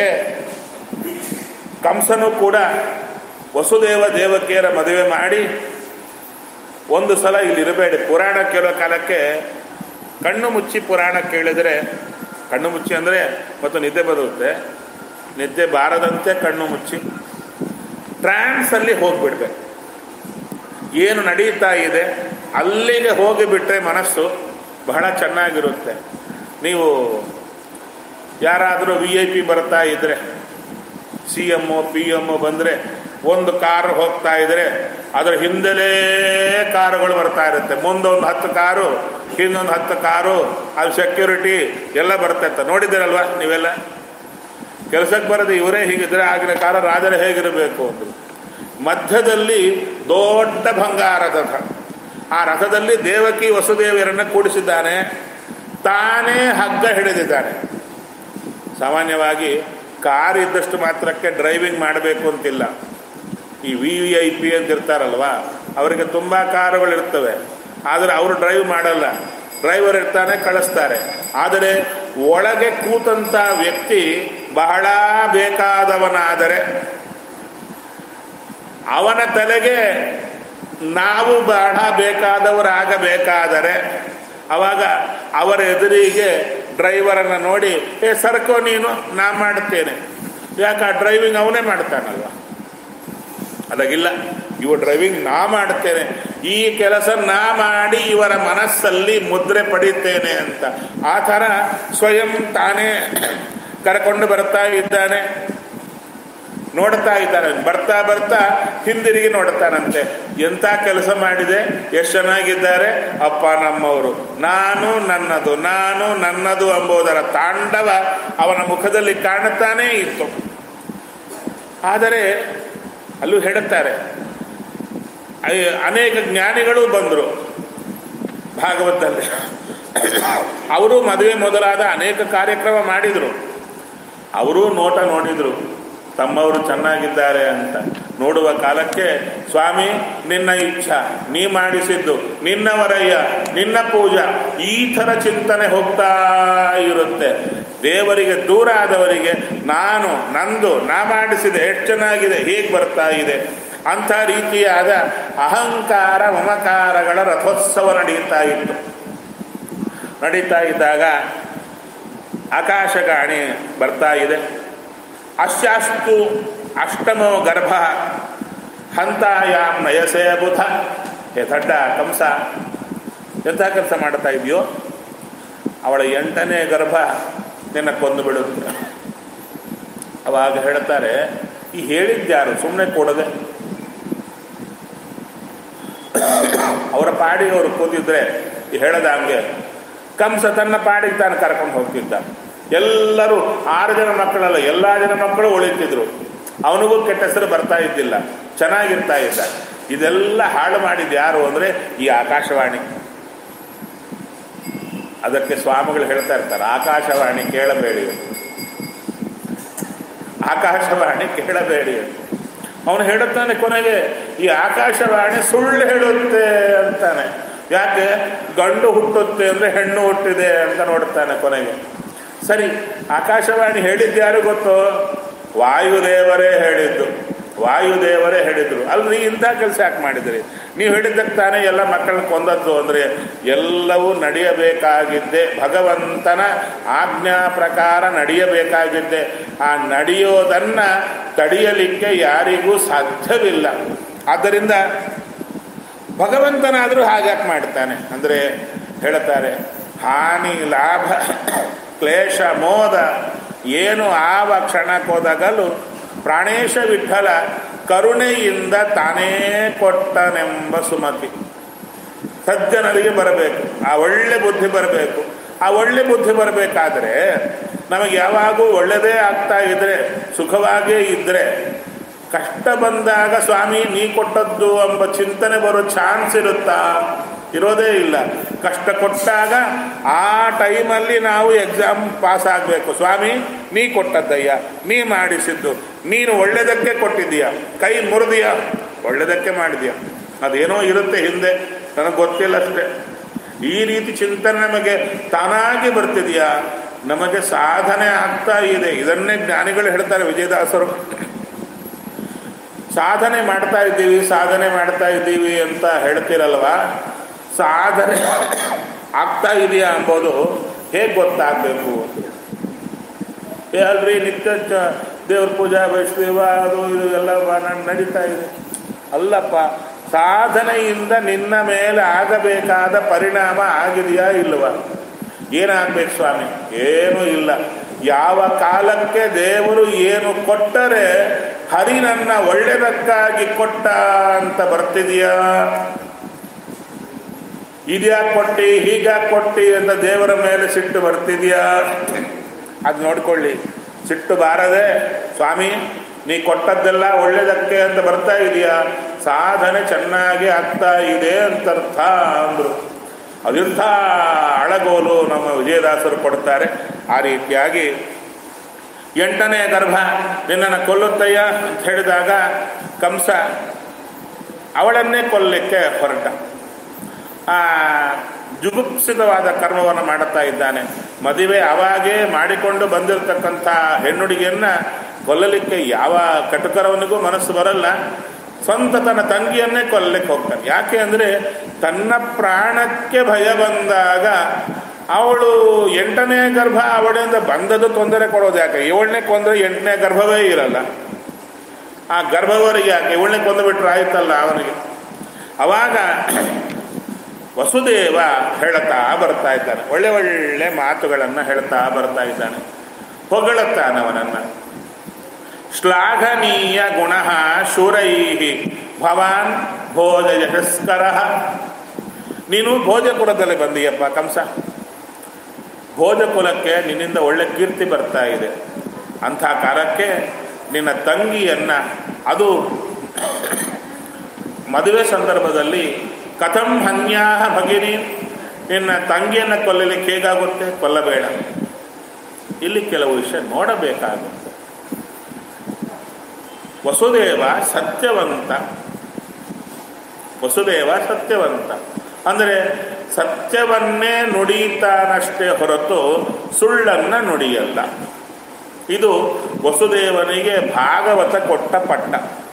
ಕಂಸನು ಕೂಡ ವಸುದೇವ ದೇವಕಿಯರ ಮದುವೆ ಮಾಡಿ ಒಂದು ಸಲ ಇಲ್ಲಿ ಇರಬೇಡಿ ಪುರಾಣ ಕೇಳೋ ಕಾಲಕ್ಕೆ ಕಣ್ಣು ಮುಚ್ಚಿ ಪುರಾಣ ಕೇಳಿದರೆ ಕಣ್ಣು ಮುಚ್ಚಿ ಅಂದರೆ ಮತ್ತು ನಿದ್ದೆ ಬರುತ್ತೆ ನಿದ್ದೆ ಬಾರದಂತೆ ಕಣ್ಣು ಮುಚ್ಚಿ ಟ್ರಾನ್ಸಲ್ಲಿ ಹೋಗಿಬಿಡ್ಬೇಕು ಏನು ನಡೀತಾ ಇದೆ ಅಲ್ಲಿಗೆ ಹೋಗಿಬಿಟ್ರೆ ಮನಸ್ಸು ಬಹಳ ಚೆನ್ನಾಗಿರುತ್ತೆ ನೀವು ಯಾರಾದರೂ ವಿ ಐ ಪಿ ಬರ್ತಾ ಇದ್ರೆ ಸಿ ಎಮ್ಮು ಪಿ ಎಮ್ಮು ಬಂದರೆ ಒಂದು ಕಾರ್ ಹೋಗ್ತಾ ಇದ್ರೆ ಅದರ ಹಿಂದಲೇ ಕಾರುಗಳು ಬರ್ತಾ ಇರುತ್ತೆ ಮುಂದೊಂದು ಹತ್ತು ಕಾರು ಹಿಂದೊಂದು ಹತ್ತು ಕಾರು ಅದು ಸೆಕ್ಯೂರಿಟಿ ಎಲ್ಲ ಬರ್ತಾ ಇರ್ತಾರೆ ನೋಡಿದ್ದೀರಲ್ವಾ ನೀವೆಲ್ಲ ಕೆಲಸಕ್ಕೆ ಬರೋದು ಇವರೇ ಹೀಗಿದ್ರೆ ಆಗಿನ ಕಾಲ ರಾಜರೇ ಹೇಗಿರಬೇಕು ಅಂದರು ಮಧ್ಯದಲ್ಲಿ ದೊಡ್ಡ ಬಂಗಾರದ ರಥ ಆ ರಥದಲ್ಲಿ ದೇವಕಿ ವಸುದೇವಿಯರನ್ನು ಕೂಡಿಸಿದ್ದಾನೆ ತಾನೇ ಹಗ್ಗ ಹಿಡಿದಿದ್ದಾನೆ ಸಾಮಾನ್ಯವಾಗಿ ಕಾರ್ ಇದ್ದಷ್ಟು ಮಾತ್ರಕ್ಕೆ ಡ್ರೈವಿಂಗ್ ಮಾಡಬೇಕು ಅಂತಿಲ್ಲ ಈ ವಿ ವಿ ಐ ಪಿ ಅಂತ ಇರ್ತಾರಲ್ವಾ ಅವರಿಗೆ ತುಂಬ ಕಾರುಗಳು ಇರ್ತವೆ ಆದರೆ ಅವರು ಡ್ರೈವ್ ಮಾಡಲ್ಲ ಡ್ರೈವರ್ ಇರ್ತಾನೆ ಕಳಿಸ್ತಾರೆ ಆದರೆ ಒಳಗೆ ಕೂತಂಥ ವ್ಯಕ್ತಿ ಬಹಳ ಬೇಕಾದವನಾದರೆ ಅವನ ತಲೆಗೆ ನಾವು ಬಹಳ ಬೇಕಾದವರಾಗಬೇಕಾದರೆ ಅವಾಗ ಅವರ ಎದುರಿಗೆ ಡ್ರೈವರನ್ನು ನೋಡಿ ಏ ಸರ್ಕೋ ನೀನು ನಾ ಮಾಡುತ್ತೇನೆ ಯಾಕೆ ಆ ಡ್ರೈವಿಂಗ್ ಅವನೇ ಮಾಡ್ತಾನಲ್ವ ಅದಾಗಿಲ್ಲ ಇವ ಡ್ರೈವಿಂಗ್ ನಾ ಮಾಡ್ತೇನೆ ಈ ಕೆಲಸ ನಾ ಮಾಡಿ ಇವರ ಮನಸ್ಸಲ್ಲಿ ಮುದ್ರೆ ಪಡಿತೇನೆ ಅಂತ ಆ ಥರ ಸ್ವಯಂ ತಾನೇ ಕರ್ಕೊಂಡು ಬರ್ತಾ ಇದ್ದಾನೆ ನೋಡ್ತಾ ಇದ್ದಾನೆ ಬರ್ತಾ ಬರ್ತಾ ಹಿಂದಿರುಗಿ ನೋಡ್ತಾನಂತೆ ಎಂಥ ಕೆಲಸ ಮಾಡಿದೆ ಎಷ್ಟು ಚೆನ್ನಾಗಿದ್ದಾರೆ ಅಪ್ಪ ನಮ್ಮವರು ನಾನು ನನ್ನದು ನಾನು ನನ್ನದು ಎಂಬುದರ ತಾಂಡವ ಅವನ ಮುಖದಲ್ಲಿ ಕಾಣುತ್ತಾನೇ ಇತ್ತು ಆದರೆ ಅಲ್ಲೂ ಹೇಳುತ್ತಾರೆ ಅಯ್ಯ- ಅನೇಕ ಜ್ಞಾನಿಗಳು ಬಂದರು ಭಾಗವತದಲ್ಲಿ ಅವರು ಮದುವೆ ಮೊದಲಾದ ಅನೇಕ ಕಾರ್ಯಕ್ರಮ ಮಾಡಿದರು ಅವರೂ ನೋಟ ನೋಡಿದರು ತಮ್ಮವರು ಚೆನ್ನಾಗಿದ್ದಾರೆ ಅಂತ ನೋಡುವ ಕಾಲಕ್ಕೆ ಸ್ವಾಮಿ ನಿನ್ನ ಇಚ್ಛಾ ನೀ ಮಾಡಿಸಿದ್ದು ನಿನ್ನವರಯ್ಯ ನಿನ್ನ ಪೂಜಾ ಈ ಥರ ಚಿಂತನೆ ಹೋಗ್ತಾ ಇರುತ್ತೆ ದೇವರಿಗೆ ದೂರ ಆದವರಿಗೆ ನಾನು ನಂದು ನಾ ಮಾಡಿಸಿದೆ ಎಷ್ಟು ಚೆನ್ನಾಗಿದೆ ಹೇಗೆ ಬರ್ತಾ ಇದೆ ಅಂಥ ರೀತಿಯಾದ ಅಹಂಕಾರ ಮಮಕಾರಗಳ ರಥೋತ್ಸವ ನಡೀತಾ ಇತ್ತು ನಡೀತಾ ಇದ್ದಾಗ ಆಕಾಶಗಾಣಿ ಬರ್ತಾ ಇದೆ ಅಶ್ಯಾಸ್ತು ಅಷ್ಟಮೋ ಗರ್ಭ ಹಂತಾಯಾಮ್ ನಯಸೇ ಬುಧ ಹೇ ದಡ್ಡ ಕಂಸ ಎಂಥ ಕೆಲಸ ಮಾಡ್ತಾ ಇದೆಯೋ ಅವಳ ಎಂಟನೇ ಗರ್ಭ ನಿನ್ನ ಕೊಂದು ಬಿಡುತ್ತೆ ಅವಾಗ ಹೇಳ್ತಾರೆ ಈ ಹೇಳಿದ್ಯಾರು ಸುಮ್ಮನೆ ಕೊಡದೆ ಅವರ ಪಾಡಿಗೆ ಅವರು ಕೂತಿದ್ರೆ ಈ ಹೇಳದ ಹಂಗೆ ಕಂಸ ತನ್ನ ಪಾಡಿಗೆ ತಾನು ಕರ್ಕೊಂಡು ಹೋಗ್ತಿದ್ದ ಎಲ್ಲರೂ ಆರು ಜನ ಮಕ್ಕಳಲ್ಲ ಎಲ್ಲ ಜನ ಮಕ್ಕಳು ಉಳಿತಿದ್ರು ಅವನಿಗೂ ಕೆಟ್ಟ ಹೆಸರು ಬರ್ತಾ ಇದ್ದಿಲ್ಲ ಚೆನ್ನಾಗಿರ್ತಾ ಇದ್ದ ಇದೆಲ್ಲ ಹಾಳು ಮಾಡಿದ್ದು ಯಾರು ಅಂದರೆ ಈ ಆಕಾಶವಾಣಿ ಅದಕ್ಕೆ ಸ್ವಾಮಿಗಳು ಹೇಳ್ತಾ ಇರ್ತಾರೆ ಆಕಾಶವಾಣಿ ಕೇಳಬೇಡಿ ಆಕಾಶವಾಣಿ ಕೇಳಬೇಡಿ ಅವನು ಹೇಳುತ್ತಾನೆ ಕೊನೆಗೆ ಈ ಆಕಾಶವಾಣಿ ಸುಳ್ಳು ಹೇಳುತ್ತೆ ಅಂತಾನೆ ಯಾಕೆ ಗಂಡು ಹುಟ್ಟುತ್ತೆ ಅಂದರೆ ಹೆಣ್ಣು ಹುಟ್ಟಿದೆ ಅಂತ ನೋಡುತ್ತಾನೆ ಕೊನೆಗೆ ಸರಿ ಆಕಾಶವಾಣಿ ಹೇಳಿದ್ದು ಯಾರು ಗೊತ್ತು ವಾಯುದೇವರೇ ಹೇಳಿದ್ದು ವಾಯುದೇವರೇ ಹೇಳಿದ್ರು ಅಲ್ರಿ ಇಂಥ ಕೆಲಸ ಯಾಕೆ ಮಾಡಿದ್ರಿ ನೀವು ಹೇಳಿದ್ದಕ್ಕೆ ತಾನೇ ಎಲ್ಲ ಮಕ್ಕಳನ್ನ ಕೊಂದದ್ದು ಅಂದರೆ ಎಲ್ಲವೂ ನಡೆಯಬೇಕಾಗಿದ್ದೆ ಭಗವಂತನ ಆಜ್ಞಾ ಪ್ರಕಾರ ನಡೆಯಬೇಕಾಗಿದ್ದೆ ಆ ನಡೆಯೋದನ್ನು ತಡೆಯಲಿಕ್ಕೆ ಯಾರಿಗೂ ಸಾಧ್ಯವಿಲ್ಲ ಆದ್ದರಿಂದ ಭಗವಂತನಾದರೂ ಹಾಗ್ಯಾಕೆ ಮಾಡ್ತಾನೆ ಅಂದರೆ ಹೇಳ್ತಾರೆ ಹಾನಿ ಲಾಭ ಕ್ಲೇಶ ಮೋದ ಏನು ಆವ ಕ್ಷಣಕ್ಕೋದಗಲು ಪ್ರಾಣೇಶ ವಿಠಲ ಕರುಣೆಯಿಂದ ತಾನೇ ಕೊಟ್ಟನೆಂಬ ಸುಮತಿ ಸಜ್ಜನರಿಗೆ ಬರಬೇಕು ಆ ಒಳ್ಳೆ ಬುದ್ಧಿ ಬರಬೇಕು ಆ ಒಳ್ಳೆ ಬುದ್ಧಿ ಬರಬೇಕಾದ್ರೆ ನಮಗೆ ಯಾವಾಗೂ ಒಳ್ಳೆಯದೇ ಆಗ್ತಾ ಇದ್ರೆ ಸುಖವಾಗೇ ಇದ್ದರೆ ಕಷ್ಟ ಬಂದಾಗ ಸ್ವಾಮಿ ನೀ ಕೊಟ್ಟದ್ದು ಎಂಬ ಚಿಂತನೆ ಬರೋ ಚಾನ್ಸ್ ಇರುತ್ತಾ ಇರೋದೇ ಇಲ್ಲ ಕಷ್ಟ ಕೊಟ್ಟಾಗ ಆ ಟೈಮಲ್ಲಿ ನಾವು ಎಕ್ಸಾಮ್ ಪಾಸ್ ಆಗಬೇಕು ಸ್ವಾಮಿ ನೀ ಕೊಟ್ಟದ್ದಯ್ಯ ನೀ ಮಾಡಿಸಿದ್ದು ನೀನು ಒಳ್ಳೆಯದಕ್ಕೆ ಕೊಟ್ಟಿದ್ದೀಯ ಕೈ ಮುರಿದೀಯ ಒಳ್ಳೆಯದಕ್ಕೆ ಮಾಡಿದೀಯ ಅದೇನೋ ಇರುತ್ತೆ ಹಿಂದೆ ನನಗೆ ಗೊತ್ತಿಲ್ಲ ಅಷ್ಟೇ ಈ ರೀತಿ ಚಿಂತನೆ ನಮಗೆ ತಾನಾಗಿ ಬರ್ತಿದೆಯಾ ನಮಗೆ ಸಾಧನೆ ಆಗ್ತಾ ಇದೆ ಇದನ್ನೇ ಜ್ಞಾನಿಗಳು ಹೇಳ್ತಾರೆ ವಿಜಯದಾಸರು ಸಾಧನೆ ಮಾಡ್ತಾ ಇದ್ದೀವಿ ಸಾಧನೆ ಮಾಡ್ತಾ ಇದ್ದೀವಿ ಅಂತ ಹೇಳ್ತಿರಲ್ವಾ ಸಾಧನೆ ಆಗ್ತಾ ಇದೆಯಾ ಅಂಬೋದು ಹೇಗೆ ಗೊತ್ತಾಗಬೇಕು ಏ ಅಲ್ರಿ ನಿತ್ಯ ಚ- ದೇವ್ರ ಪೂಜಾ ವೈಷ್ಣವ ಅದು ಇದು ಎಲ್ಲ ನ- ನಡೀತಾ ಇದೆ ಅಲ್ಲಪ್ಪ ಸಾಧನೆಯಿಂದ ನಿನ್ನ ಮೇಲೆ ಆಗಬೇಕಾದ ಪರಿಣಾಮ ಆಗಿದೆಯಾ ಇಲ್ವಾ ಏನಾಗ್ಬೇಕು ಸ್ವಾಮಿ ಏನೂ ಇಲ್ಲ ಯಾವ ಕಾಲಕ್ಕೆ ದೇವರು ಏನು ಕೊಟ್ಟರೆ ಹರಿ ನನ್ನ ಒಳ್ಳೆದಕ್ಕಾಗಿ ಕೊಟ್ಟ ಅಂತ ಬರ್ತಿದೆಯಾ ಇದ್ಯಾಕೆ ಕೊಟ್ಟಿ ಹೀಗ್ಯಾಕೆ ಕೊಟ್ಟಿ ಅಂತ ದೇವರ ಮೇಲೆ ಸಿಟ್ಟು ಬರ್ತಿದೆಯಾ ಅದು ನೋಡ್ಕೊಳ್ಳಿ ಸಿಟ್ಟು ಬಾರದೆ ಸ್ವಾಮಿ ನೀ ಕೊಟ್ಟದ್ದೆಲ್ಲ ಒಳ್ಳೇದಕ್ಕೆ ಅಂತ ಬರ್ತಾ ಇದೆಯಾ ಸಾಧನೆ ಚೆನ್ನಾಗಿ ಆಗ್ತಾ ಇದೆ ಅಂತ ಅರ್ಥ ಅಂದರು ಅದೆಂಥ ಅಳಗೋಲು ನಮ್ಮ ವಿಜಯದಾಸರು ಕೊಡ್ತಾರೆ ಆ ರೀತಿಯಾಗಿ ಎಂಟನೇ ಗರ್ಭ ನಿನ್ನನ್ನು ಕೊಲ್ಲುತ್ತಯ್ಯ ಅಂತ ಹೇಳಿದಾಗ ಕಂಸ ಅವಳನ್ನೇ ಕೊಲ್ಲಲಿಕ್ಕೆ ಹೊರಟ ಆ ಜುಗುಪ್ಸಿತವಾದ ಕರ್ಮವನ್ನು ಮಾಡುತ್ತಾ ಇದ್ದಾನೆ ಮದುವೆ ಅವಾಗೇ ಮಾಡಿಕೊಂಡು ಬಂದಿರತಕ್ಕಂಥ ಹೆಣ್ಣುಡಿಗೆಯನ್ನ ಕೊಲ್ಲಲಿಕ್ಕೆ ಯಾವ ಕಟುಕರವನಿಗೂ ಮನಸ್ಸು ಬರಲ್ಲ ಸ್ವಂತ ತನ್ನ ತಂಗಿಯನ್ನೇ ಕೊಲ್ಲಲಿಕ್ಕೆ ಹೋಗ್ತಾನೆ ಯಾಕೆ ಅಂದರೆ ತನ್ನ ಪ್ರಾಣಕ್ಕೆ ಭಯ ಬಂದಾಗ ಅವಳು ಎಂಟನೇ ಗರ್ಭ ಅವಳಿಂದ ಬಂದದ್ದು ತೊಂದರೆ ಕೊಡೋದು ಯಾಕೆ ಏಳನೇ ಕೊಂದರೆ ಎಂಟನೇ ಗರ್ಭವೇ ಇರಲ್ಲ ಆ ಗರ್ಭವರಿಗೆ ಯಾಕೆ ಏಳನೇ ಕೊಂದುಬಿಟ್ರೆ ಆಯ್ತಲ್ಲ ಅವನಿಗೆ ಅವಾಗ ವಸುದೇವ ಹೇಳ್ತಾ ಬರ್ತಾ ಇದ್ದಾನೆ ಒಳ್ಳೆ ಒಳ್ಳೆ ಮಾತುಗಳನ್ನು ಹೇಳ್ತಾ ಬರ್ತಾ ಇದ್ದಾನೆ ಹೊಗಳುತ್ತಾನೆ ಅವನನ್ನು ಶ್ಲಾಘನೀಯ ಗುಣ ಶೂರೈ ಭವಾನ್ ಭೋಜ ಯಶಸ್ಕರ ನೀನು ಭೋಜಕುಲದಲ್ಲಿ ಬಂದೀಯಪ್ಪ ಕಂಸ ಭೋಜಕುಲಕ್ಕೆ ನಿನ್ನಿಂದ ಒಳ್ಳೆ ಕೀರ್ತಿ ಬರ್ತಾ ಇದೆ ಅಂಥ ಕಾಲಕ್ಕೆ ನಿನ್ನ ತಂಗಿಯನ್ನ ಅದು ಮದುವೆ ಸಂದರ್ಭದಲ್ಲಿ ಕಥಂ ಹನ್ಯಾಹ ಭಗಿನಿ ನಿನ್ನ ತಂಗಿಯನ್ನು ಕೊಲ್ಲಲಿಕ್ಕೆ ಹೇಗಾಗುತ್ತೆ ಕೊಲ್ಲಬೇಡ ಇಲ್ಲಿ ಕೆಲವು ವಿಷಯ ನೋಡಬೇಕಾಗುತ್ತೆ ವಸುದೇವ ಸತ್ಯವಂತ ವಸುದೇವ ಸತ್ಯವಂತ ಅಂದರೆ ಸತ್ಯವನ್ನೇ ನುಡಿತಾನಷ್ಟೇ ಹೊರತು ಸುಳ್ಳನ್ನ ನುಡಿಯಲ್ಲ ಇದು ವಸುದೇವನಿಗೆ ಭಾಗವತ ಕೊಟ್ಟ ಪಟ್ಟ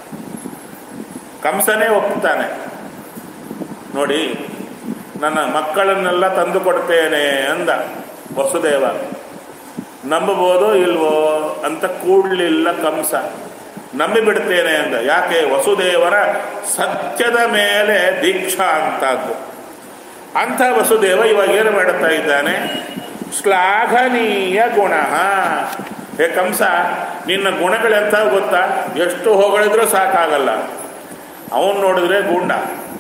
ಕಂಸನೇ ಒಪ್ತಾನೆ ನೋಡಿ ನನ್ನ ಮಕ್ಕಳನ್ನೆಲ್ಲ ತಂದು ಕೊಡ್ತೇನೆ ಅಂದ ವಸುದೇವ ನಂಬಬಹುದೋ ಇಲ್ವೋ ಅಂತ ಕೂಡಲಿಲ್ಲ ಕಂಸ ನಂಬಿ ಬಿಡ್ತೇನೆ ಅಂದ ಯಾಕೆ ವಸುದೇವರ ಸತ್ಯದ ಮೇಲೆ ದೀಕ್ಷಾ ಅಂತದ್ದು ಅಂಥ ವಸುದೇವ ಇವಾಗ ಏನು ಮಾಡುತ್ತಾ ಇದ್ದಾನೆ ಶ್ಲಾಘನೀಯ ಗುಣ ಹೇ ಕಂಸ ನಿನ್ನ ಗುಣಗಳೆಂತ ಗೊತ್ತಾ ಎಷ್ಟು ಹೊಗಳಿದ್ರೂ ಸಾಕಾಗಲ್ಲ ಅವನು ನೋಡಿದ್ರೆ ಗೂಂಡ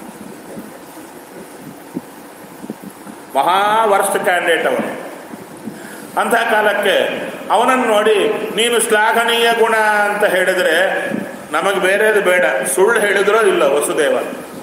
ಮಹಾ ವರ್ಸ್ಟ್ ಕ್ಯಾಂಡಿಡೇಟ್ ಅವನು ಅಂಥ ಕಾಲಕ್ಕೆ ಅವನನ್ನು ನೋಡಿ ನೀನು ಶ್ಲಾಘನೀಯ ಗುಣ ಅಂತ ಹೇಳಿದ್ರೆ ನಮಗೆ ಬೇರೆದು ಬೇಡ ಸುಳ್ಳು ಹೇಳಿದ್ರೋ ಇಲ್ಲ ವಸುದೇವ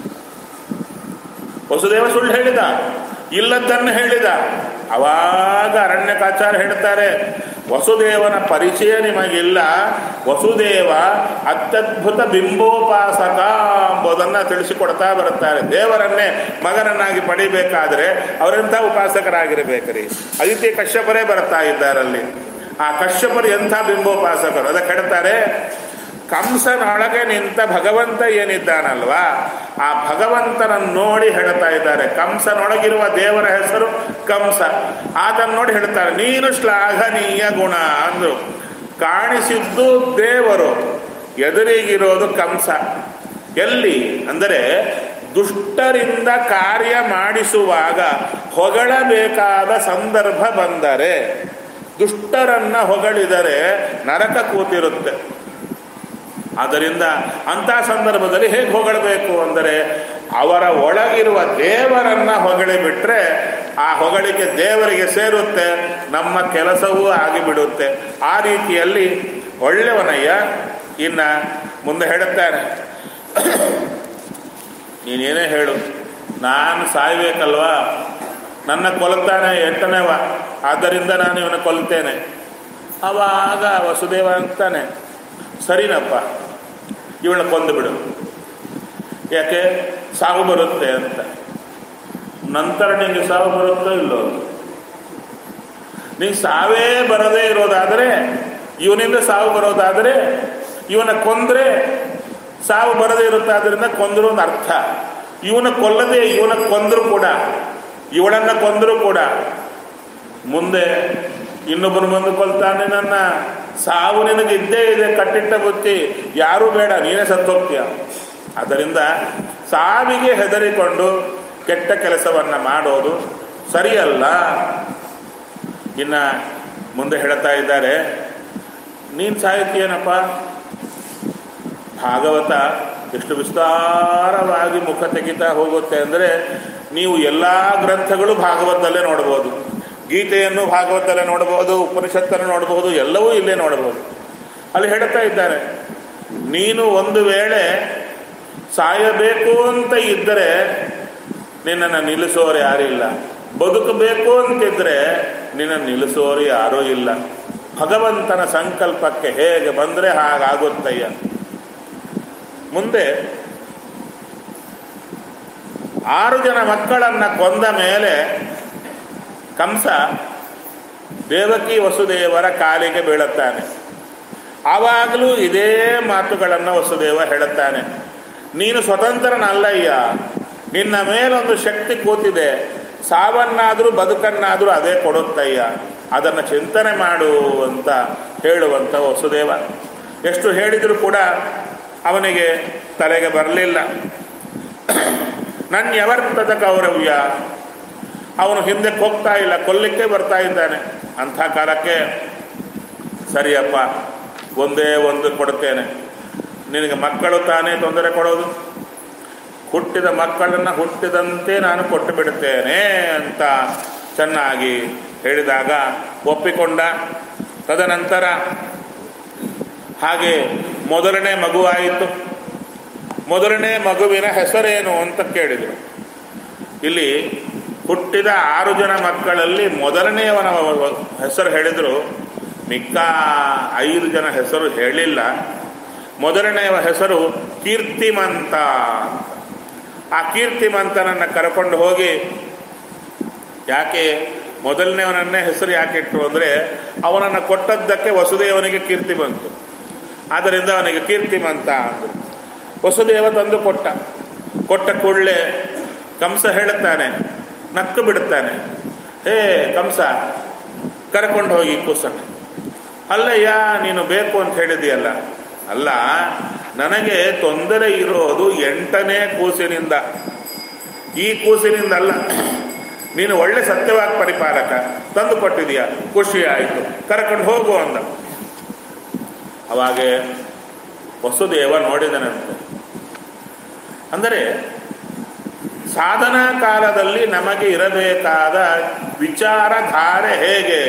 ವಸುದೇವ ಸುಳ್ಳು ಹೇಳಿದ ಇಲ್ಲದ್ದನ್ನು ಹೇಳಿದ ಅವಾಗ ಅರಣ್ಯಕಾಚಾರ ಹೇಳ್ತಾರೆ ವಸುದೇವನ ಪರಿಚಯ ನಿಮಗಿಲ್ಲ ವಸುದೇವ ಅತ್ಯದ್ಭುತ ಬಿಂಬೋಪಾಸಕ ಎಂಬುದನ್ನು ತಿಳಿಸಿಕೊಡ್ತಾ ಬರುತ್ತಾರೆ ದೇವರನ್ನೇ ಮಗನನ್ನಾಗಿ ಪಡಿಬೇಕಾದ್ರೆ ಅವರೆಂಥ ಉಪಾಸಕರಾಗಿರಬೇಕ್ರಿ ಅದಿತಿ ಕಶ್ಯಪರೇ ಬರ್ತಾ ಇದ್ದಾರಲ್ಲಿ ಆ ಕಶ್ಯಪರು ಎಂಥ ಬಿಂಬೋಪಾಸಕರು ಅದಕ್ಕೆ ಹೇಳ್ತಾರೆ ಕಂಸನೊಳಗೆ ನಿಂತ ಭಗವಂತ ಏನಿದ್ದಾನಲ್ವಾ ಆ ಭಗವಂತನನ್ನು ನೋಡಿ ಹೇಳ್ತಾ ಇದ್ದಾರೆ ಕಂಸನೊಳಗಿರುವ ದೇವರ ಹೆಸರು ಕಂಸ ಆತನ ನೋಡಿ ಹೇಳ್ತಾರೆ ನೀನು ಶ್ಲಾಘನೀಯ ಗುಣ ಅಂದ್ರು ಕಾಣಿಸಿದ್ದು ದೇವರು ಎದುರಿಗಿರೋದು ಕಂಸ ಎಲ್ಲಿ ಅಂದರೆ ದುಷ್ಟರಿಂದ ಕಾರ್ಯ ಮಾಡಿಸುವಾಗ ಹೊಗಳಬೇಕಾದ ಸಂದರ್ಭ ಬಂದರೆ ದುಷ್ಟರನ್ನ ಹೊಗಳಿದರೆ ನರಕ ಕೂತಿರುತ್ತೆ ಆದ್ದರಿಂದ ಅಂಥ ಸಂದರ್ಭದಲ್ಲಿ ಹೇಗೆ ಹೊಗಳಬೇಕು ಅಂದರೆ ಅವರ ಒಳಗಿರುವ ದೇವರನ್ನ ಹೊಗಳಿ ಬಿಟ್ರೆ ಆ ಹೊಗಳಿಕೆ ದೇವರಿಗೆ ಸೇರುತ್ತೆ ನಮ್ಮ ಕೆಲಸವೂ ಆಗಿಬಿಡುತ್ತೆ ಆ ರೀತಿಯಲ್ಲಿ ಒಳ್ಳೆಯವನಯ್ಯ ಇನ್ನ ಮುಂದೆ ಹೇಳುತ್ತಾರೆ ನೀನೇನೇ ಹೇಳು ನಾನು ಸಾಯ್ಬೇಕಲ್ವಾ ನನ್ನ ಕೊಲ್ತಾನೆ ಎಂಟನೇವ ಆದ್ದರಿಂದ ನಾನು ಇವನ ಕೊಲ್ತೇನೆ ಅವಾಗ ವಸುದೇವ ಅಂತಾನೆ ಸರಿನಪ್ಪ ಇವಳ ಕೊಂದು ಬಿಡು ಯಾಕೆ ಸಾವು ಬರುತ್ತೆ ಅಂತ ನಂತರ ನಿಂಗೆ ಸಾವು ಬರುತ್ತೋ ಇಲ್ಲೋ ನಿಂಗೆ ಸಾವೇ ಬರದೇ ಇರೋದಾದರೆ ಇವನಿಂದ ಸಾವು ಬರೋದಾದರೆ ಇವನ ಕೊಂದ್ರೆ ಸಾವು ಬರದೇ ಇರುತ್ತಾದ್ರಿಂದ ಕೊಂದ್ರು ಒಂದು ಅರ್ಥ ಇವನ ಕೊಲ್ಲದೆ ಇವನ ಕೊಂದ್ರು ಕೂಡ ಇವಳನ್ನ ಕೊಂದ್ರು ಕೂಡ ಮುಂದೆ ಇನ್ನೊಬ್ಬನು ಬಂದು ಕೊಲ್ತಾನೆ ನನ್ನ ಸಾವು ನಿನಗೆ ಇದ್ದೇ ಇದೆ ಕಟ್ಟಿಟ್ಟ ಬುತ್ತಿ ಯಾರೂ ಬೇಡ ನೀನೇ ಸತ್ತೋಗ್ತೀಯ ಆದ್ದರಿಂದ ಸಾವಿಗೆ ಹೆದರಿಕೊಂಡು ಕೆಟ್ಟ ಕೆಲಸವನ್ನ ಮಾಡೋದು ಸರಿಯಲ್ಲ ಇನ್ನ ಮುಂದೆ ಹೇಳ್ತಾ ಇದ್ದಾರೆ ನೀನು ಸಾಯುತ್ತೀಯನಪ್ಪ ಭಾಗವತ ಎಷ್ಟು ವಿಸ್ತಾರವಾಗಿ ಮುಖ ತೆಗಿತಾ ಹೋಗುತ್ತೆ ಅಂದರೆ ನೀವು ಎಲ್ಲ ಗ್ರಂಥಗಳು ಭಾಗವತದಲ್ಲೇ ನೋಡ್ಬೋದು ಗೀತೆಯನ್ನು ಭಾಗವತದಲ್ಲೇ ನೋಡಬಹುದು ಉಪನಿಷತ್ತನ್ನು ನೋಡಬಹುದು ಎಲ್ಲವೂ ಇಲ್ಲೇ ನೋಡಬಹುದು ಅಲ್ಲಿ ಹೇಳ್ತಾ ಇದ್ದಾರೆ ನೀನು ಒಂದು ವೇಳೆ ಸಾಯಬೇಕು ಅಂತ ಇದ್ದರೆ ನಿನ್ನನ್ನು ನಿಲ್ಲಿಸೋರು ಯಾರಿಲ್ಲ ಬದುಕಬೇಕು ಅಂತಿದ್ರೆ ನಿನ್ನ ನಿಲ್ಲಿಸೋರು ಯಾರೂ ಇಲ್ಲ ಭಗವಂತನ ಸಂಕಲ್ಪಕ್ಕೆ ಹೇಗೆ ಬಂದರೆ ಹಾಗಾಗುತ್ತಯ್ಯ ಮುಂದೆ ಆರು ಜನ ಮಕ್ಕಳನ್ನ ಕೊಂದ ಮೇಲೆ ಕಂಸ ದೇವಕಿ ವಸುದೇವರ ಕಾಲಿಗೆ ಬೀಳುತ್ತಾನೆ ಆವಾಗಲೂ ಇದೇ ಮಾತುಗಳನ್ನು ವಸುದೇವ ಹೇಳುತ್ತಾನೆ ನೀನು ಸ್ವತಂತ್ರನಲ್ಲಯ್ಯ ನಿನ್ನ ಮೇಲೊಂದು ಶಕ್ತಿ ಕೂತಿದೆ ಸಾವನ್ನಾದರೂ ಬದುಕನ್ನಾದರೂ ಅದೇ ಕೊಡುತ್ತಯ್ಯ ಅದನ್ನು ಚಿಂತನೆ ಮಾಡು ಅಂತ ಹೇಳುವಂಥ ವಸುದೇವ ಎಷ್ಟು ಹೇಳಿದರೂ ಕೂಡ ಅವನಿಗೆ ತಲೆಗೆ ಬರಲಿಲ್ಲ ನನ್ನ ಯವರ್ತದ ಕೌರವ್ಯ ಅವನು ಹಿಂದಕ್ಕೆ ಹೋಗ್ತಾ ಇಲ್ಲ ಕೊಲ್ಲಿಕ್ಕೆ ಬರ್ತಾ ಇದ್ದಾನೆ ಅಂಥ ಕಾಲಕ್ಕೆ ಸರಿಯಪ್ಪ ಒಂದೇ ಒಂದು ಕೊಡುತ್ತೇನೆ ನಿನಗೆ ಮಕ್ಕಳು ತಾನೇ ತೊಂದರೆ ಕೊಡೋದು ಹುಟ್ಟಿದ ಮಕ್ಕಳನ್ನು ಹುಟ್ಟಿದಂತೆ ನಾನು ಕೊಟ್ಟು ಬಿಡುತ್ತೇನೆ ಅಂತ ಚೆನ್ನಾಗಿ ಹೇಳಿದಾಗ ಒಪ್ಪಿಕೊಂಡ ತದನಂತರ ಹಾಗೆ ಮೊದಲನೇ ಮಗುವಾಯಿತು ಮೊದಲನೇ ಮಗುವಿನ ಹೆಸರೇನು ಅಂತ ಕೇಳಿದರು ಇಲ್ಲಿ ಹುಟ್ಟಿದ ಆರು ಜನ ಮಕ್ಕಳಲ್ಲಿ ಮೊದಲನೆಯವನ ಹೆಸರು ಹೇಳಿದರು ಮಿಕ್ಕ ಐದು ಜನ ಹೆಸರು ಹೇಳಿಲ್ಲ ಮೊದಲನೆಯ ಹೆಸರು ಕೀರ್ತಿಮಂತ ಆ ಕೀರ್ತಿಮಂತನನ್ನು ಕರ್ಕೊಂಡು ಹೋಗಿ ಯಾಕೆ ಮೊದಲನೇವನನ್ನೇ ಹೆಸರು ಯಾಕೆ ಇಟ್ಟರು ಅಂದರೆ ಅವನನ್ನು ಕೊಟ್ಟದ್ದಕ್ಕೆ ವಸುದೇವನಿಗೆ ಕೀರ್ತಿ ಬಂತು ಆದ್ದರಿಂದ ಅವನಿಗೆ ಕೀರ್ತಿಮಂತ ಅಂದರು ವಸುದೇವ ತಂದು ಕೊಟ್ಟ ಕೊಟ್ಟ ಕೂಡಲೇ ಕಂಸ ಹೇಳುತ್ತಾನೆ ನಕ್ಕು ಬಿಡುತ್ತಾನೆ ಹೇ ಕಂಸ ಕರ್ಕೊಂಡು ಹೋಗಿ ಕೂಸನ್ನು ಅಲ್ಲಯ್ಯ ನೀನು ಬೇಕು ಅಂತ ಹೇಳಿದೆಯಲ್ಲ ಅಲ್ಲ ನನಗೆ ತೊಂದರೆ ಇರೋದು ಎಂಟನೇ ಕೂಸಿನಿಂದ ಈ ಕೂಸಿನಿಂದ ಅಲ್ಲ ನೀನು ಒಳ್ಳೆ ಸತ್ಯವಾದ ಪರಿಪಾಲಕ ತಂದು ಕೊಟ್ಟಿದೀಯ ಖುಷಿ ಆಯಿತು ಕರ್ಕೊಂಡು ಹೋಗು ಅಂದ ಅವಾಗೆ ವಸುದೇವ ನೋಡಿದನಂತೆ ಅಂದರೆ ಸಾಧನಾ ಕಾಲದಲ್ಲಿ ನಮಗೆ ಇರಬೇಕಾದ ವಿಚಾರಧಾರೆ ಹೇಗೆ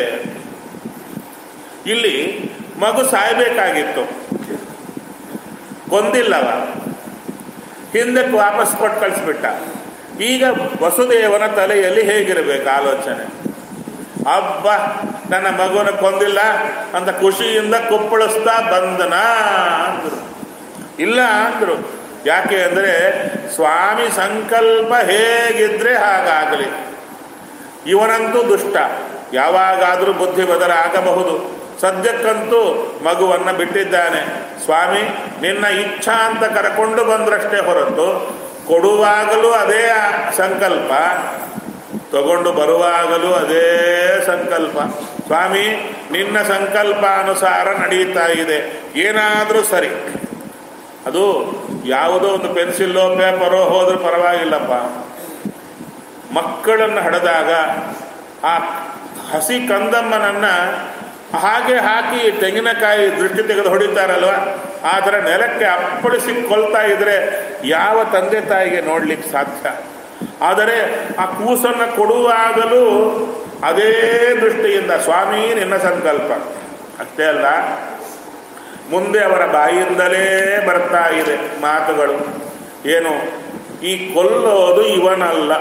ಇಲ್ಲಿ ಮಗು ಸಾಯ್ಬೇಕಾಗಿತ್ತು ಕೊಂದಿಲ್ಲವ ಹಿಂದಕ್ಕೆ ವಾಪಸ್ ಕೊಟ್ಟು ಕಳಿಸ್ಬಿಟ್ಟ ಈಗ ವಸುದೇವನ ತಲೆಯಲ್ಲಿ ಹೇಗಿರಬೇಕು ಆಲೋಚನೆ ಅಬ್ಬ ನನ್ನ ಮಗುನ ಕೊಂದಿಲ್ಲ ಅಂತ ಖುಷಿಯಿಂದ ಕುಪ್ಪಳಿಸ್ತಾ ಬಂದನ ಅಂದ್ರು ಇಲ್ಲ ಅಂದ್ರು ಯಾಕೆ ಅಂದರೆ ಸ್ವಾಮಿ ಸಂಕಲ್ಪ ಹೇಗಿದ್ರೆ ಹಾಗಾಗಲಿ ಇವನಂತೂ ದುಷ್ಟ ಯಾವಾಗಾದರೂ ಬುದ್ಧಿ ಬದಲಾಗಬಹುದು ಸದ್ಯಕ್ಕಂತೂ ಮಗುವನ್ನು ಬಿಟ್ಟಿದ್ದಾನೆ ಸ್ವಾಮಿ ನಿನ್ನ ಇಚ್ಛಾ ಅಂತ ಕರ್ಕೊಂಡು ಬಂದ್ರಷ್ಟೇ ಹೊರತು ಕೊಡುವಾಗಲೂ ಅದೇ ಸಂಕಲ್ಪ ತಗೊಂಡು ಬರುವಾಗಲೂ ಅದೇ ಸಂಕಲ್ಪ ಸ್ವಾಮಿ ನಿನ್ನ ಸಂಕಲ್ಪ ಅನುಸಾರ ನಡೀತಾ ಇದೆ ಏನಾದರೂ ಸರಿ ಅದು ಯಾವುದೋ ಒಂದು ಪೆನ್ಸಿಲ್ಲೋ ಪೇಪರೋ ಹೋದ್ರೂ ಪರವಾಗಿಲ್ಲಪ್ಪ ಮಕ್ಕಳನ್ನು ಹಡೆದಾಗ ಆ ಹಸಿ ಕಂದಮ್ಮನನ್ನ ಹಾಗೆ ಹಾಕಿ ತೆಂಗಿನಕಾಯಿ ದೃಷ್ಟಿ ತೆಗೆದು ಹೊಡಿತಾರಲ್ವ ಆ ಥರ ನೆಲಕ್ಕೆ ಅಪ್ಪಳಿಸಿ ಕೊಲ್ತಾ ಇದ್ರೆ ಯಾವ ತಂದೆ ತಾಯಿಗೆ ನೋಡ್ಲಿಕ್ಕೆ ಸಾಧ್ಯ ಆದರೆ ಆ ಕೂಸನ್ನು ಕೊಡುವಾಗಲೂ ಅದೇ ದೃಷ್ಟಿಯಿಂದ ಸ್ವಾಮಿ ನಿನ್ನ ಸಂಕಲ್ಪ ಅಷ್ಟೇ ಅಲ್ಲ ಮುಂದೆ ಅವರ ಬಾಯಿಂದಲೇ ಬರ್ತಾ ಇದೆ ಮಾತುಗಳು ಏನು ಈ ಕೊಲ್ಲೋದು ಇವನಲ್ಲ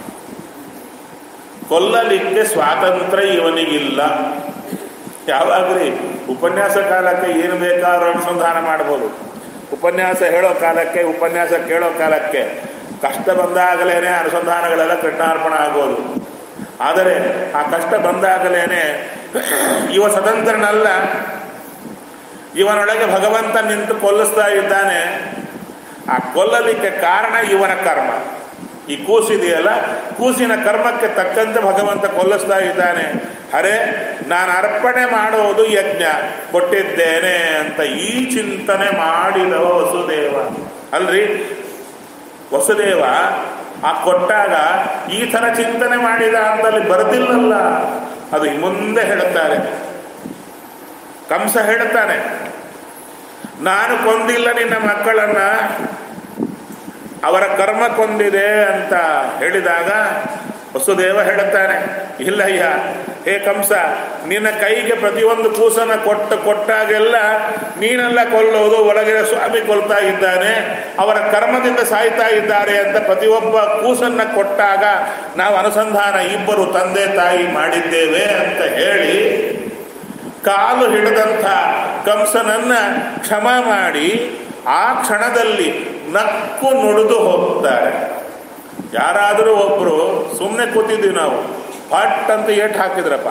ಕೊಲ್ಲಲಿಕ್ಕೆ ಸ್ವಾತಂತ್ರ್ಯ ಇವನಿಗಿಲ್ಲ ಯಾವಾಗಲಿ ಉಪನ್ಯಾಸ ಕಾಲಕ್ಕೆ ಏನು ಬೇಕಾದ್ರೂ ಅನುಸಂಧಾನ ಮಾಡ್ಬೋದು ಉಪನ್ಯಾಸ ಹೇಳೋ ಕಾಲಕ್ಕೆ ಉಪನ್ಯಾಸ ಕೇಳೋ ಕಾಲಕ್ಕೆ ಕಷ್ಟ ಬಂದಾಗಲೇ ಅನುಸಂಧಾನಗಳೆಲ್ಲ ಕೃಷ್ಣಾರ್ಪಣ ಆಗೋದು ಆದರೆ ಆ ಕಷ್ಟ ಬಂದಾಗಲೇ ಇವ ಸ್ವತಂತ್ರನಲ್ಲ ಇವನೊಳಗೆ ಭಗವಂತ ನಿಂತು ಕೊಲ್ಲಿಸ್ತಾ ಇದ್ದಾನೆ ಆ ಕೊಲ್ಲಲಿಕ್ಕೆ ಕಾರಣ ಇವನ ಕರ್ಮ ಈ ಕೂಸಿದೆಯಲ್ಲ ಕೂಸಿನ ಕರ್ಮಕ್ಕೆ ತಕ್ಕಂತೆ ಭಗವಂತ ಕೊಲ್ಲಿಸ್ತಾ ಇದ್ದಾನೆ ಅರೆ ನಾನು ಅರ್ಪಣೆ ಮಾಡೋದು ಯಜ್ಞ ಕೊಟ್ಟಿದ್ದೇನೆ ಅಂತ ಈ ಚಿಂತನೆ ಮಾಡಿದವ ವಸುದೇವ ಅಲ್ರಿ ವಸುದೇವ ಆ ಕೊಟ್ಟಾಗ ಈ ಥರ ಚಿಂತನೆ ಮಾಡಿದ ಅಂತಲ್ಲಿ ಬರೆದಿಲ್ಲಲ್ಲ ಅದು ಮುಂದೆ ಹೇಳುತ್ತಾರೆ ಕಂಸ ಹೇಳುತ್ತಾನೆ ನಾನು ಕೊಂದಿಲ್ಲ ನಿನ್ನ ಮಕ್ಕಳನ್ನ ಅವರ ಕರ್ಮ ಕೊಂದಿದೆ ಅಂತ ಹೇಳಿದಾಗ ವಸುದೇವ ಹೇಳುತ್ತಾನೆ ಇಲ್ಲಯ್ಯ ಹೇ ಕಂಸ ನಿನ್ನ ಕೈಗೆ ಪ್ರತಿಯೊಂದು ಕೂಸನ್ನು ಕೊಟ್ಟು ಕೊಟ್ಟಾಗೆಲ್ಲ ನೀನೆಲ್ಲ ಕೊಲ್ಲೋದು ಒಳಗಿನ ಸ್ವಾಮಿ ಕೊಲ್ತಾ ಇದ್ದಾನೆ ಅವರ ಕರ್ಮದಿಂದ ಸಾಯ್ತಾ ಇದ್ದಾರೆ ಅಂತ ಪ್ರತಿಯೊಬ್ಬ ಕೂಸನ್ನ ಕೊಟ್ಟಾಗ ನಾವು ಅನುಸಂಧಾನ ಇಬ್ಬರು ತಂದೆ ತಾಯಿ ಮಾಡಿದ್ದೇವೆ ಅಂತ ಹೇಳಿ ಕಾಲು ಹಿಡಿದಂಥ ಕಂಸನನ್ನ ಕ್ಷಮ ಮಾಡಿ ಆ ಕ್ಷಣದಲ್ಲಿ ನಕ್ಕು ನುಡಿದು ಹೋಗ್ತಾರೆ ಯಾರಾದರೂ ಒಬ್ಬರು ಸುಮ್ಮನೆ ಕೂತಿದ್ವಿ ನಾವು ಪಟ್ ಅಂತ ಏಟ್ ಹಾಕಿದ್ರಪ್ಪ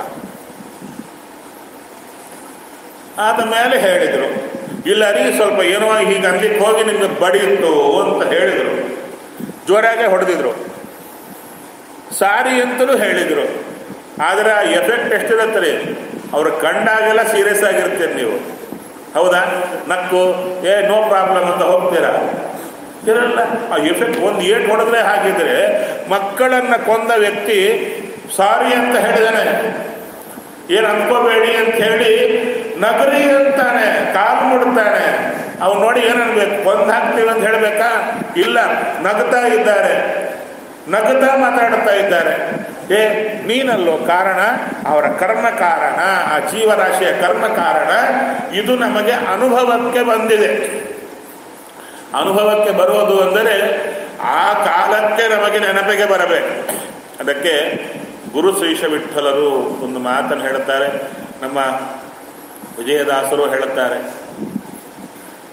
ಆದ ಮೇಲೆ ಹೇಳಿದರು ಇಲ್ಲ ರೀ ಸ್ವಲ್ಪ ಏನೋ ಹೀಗೆ ಅನ್ಲಿಕ್ಕೆ ಹೋಗಿ ನಿಮ್ಗೆ ಬಡಿಯಿತು ಅಂತ ಹೇಳಿದರು ಜೋರಾಗೆ ಹೊಡೆದಿದ್ರು ಸಾರಿ ಅಂತಲೂ ಹೇಳಿದರು ಆದರೆ ಆ ಎಫೆಕ್ಟ್ ಎಷ್ಟಿರುತ್ತೆ ರೀ ಅವ್ರು ಕಂಡಾಗೆಲ್ಲ ಸೀರಿಯಸ್ ಆಗಿರ್ತೀರಿ ನೀವು ಹೌದಾ ನಕ್ಕು ಏ ನೋ ಪ್ರಾಬ್ಲಮ್ ಅಂತ ಹೋಗ್ತೀರಾ ಇರಲ್ಲ ಆ ಎಫೆಕ್ಟ್ ಒಂದು ಏಟ್ ಹೊಡೆದ್ರೆ ಹಾಗಿದ್ರೆ ಮಕ್ಕಳನ್ನ ಕೊಂದ ವ್ಯಕ್ತಿ ಸಾರಿ ಅಂತ ಹೇಳಿದಾನೆ ಏನು ಅನ್ಕೋಬೇಡಿ ಅಂತ ಹೇಳಿ ನಗರಿ ಅಂತಾನೆ ಕಾಲು ಮುಡ್ತಾನೆ ಅವ್ನು ನೋಡಿ ಏನನ್ಬೇಕು ಕೊಂದು ಹಾಕ್ತೀವಿ ಅಂತ ಹೇಳಬೇಕಾ ಇಲ್ಲ ನಗ್ತಾ ಇದ್ದಾರೆ ನಗ್ತಾ ಮಾತಾಡ್ತಾ ಇದ್ದಾರೆ ಏ ನೀನಲ್ಲೋ ಕಾರಣ ಅವರ ಕರ್ಮ ಕಾರಣ ಆ ಜೀವರಾಶಿಯ ಕರ್ಮ ಕಾರಣ ಇದು ನಮಗೆ ಅನುಭವಕ್ಕೆ ಬಂದಿದೆ ಅನುಭವಕ್ಕೆ ಬರೋದು ಅಂದರೆ ಆ ಕಾಲಕ್ಕೆ ನಮಗೆ ನೆನಪಿಗೆ ಬರಬೇಕು ಅದಕ್ಕೆ ಗುರು ಶ್ರೀಶ ವಿಠಲರು ಒಂದು ಮಾತನ್ನು ಹೇಳುತ್ತಾರೆ ನಮ್ಮ ವಿಜಯದಾಸರು ಹೇಳುತ್ತಾರೆ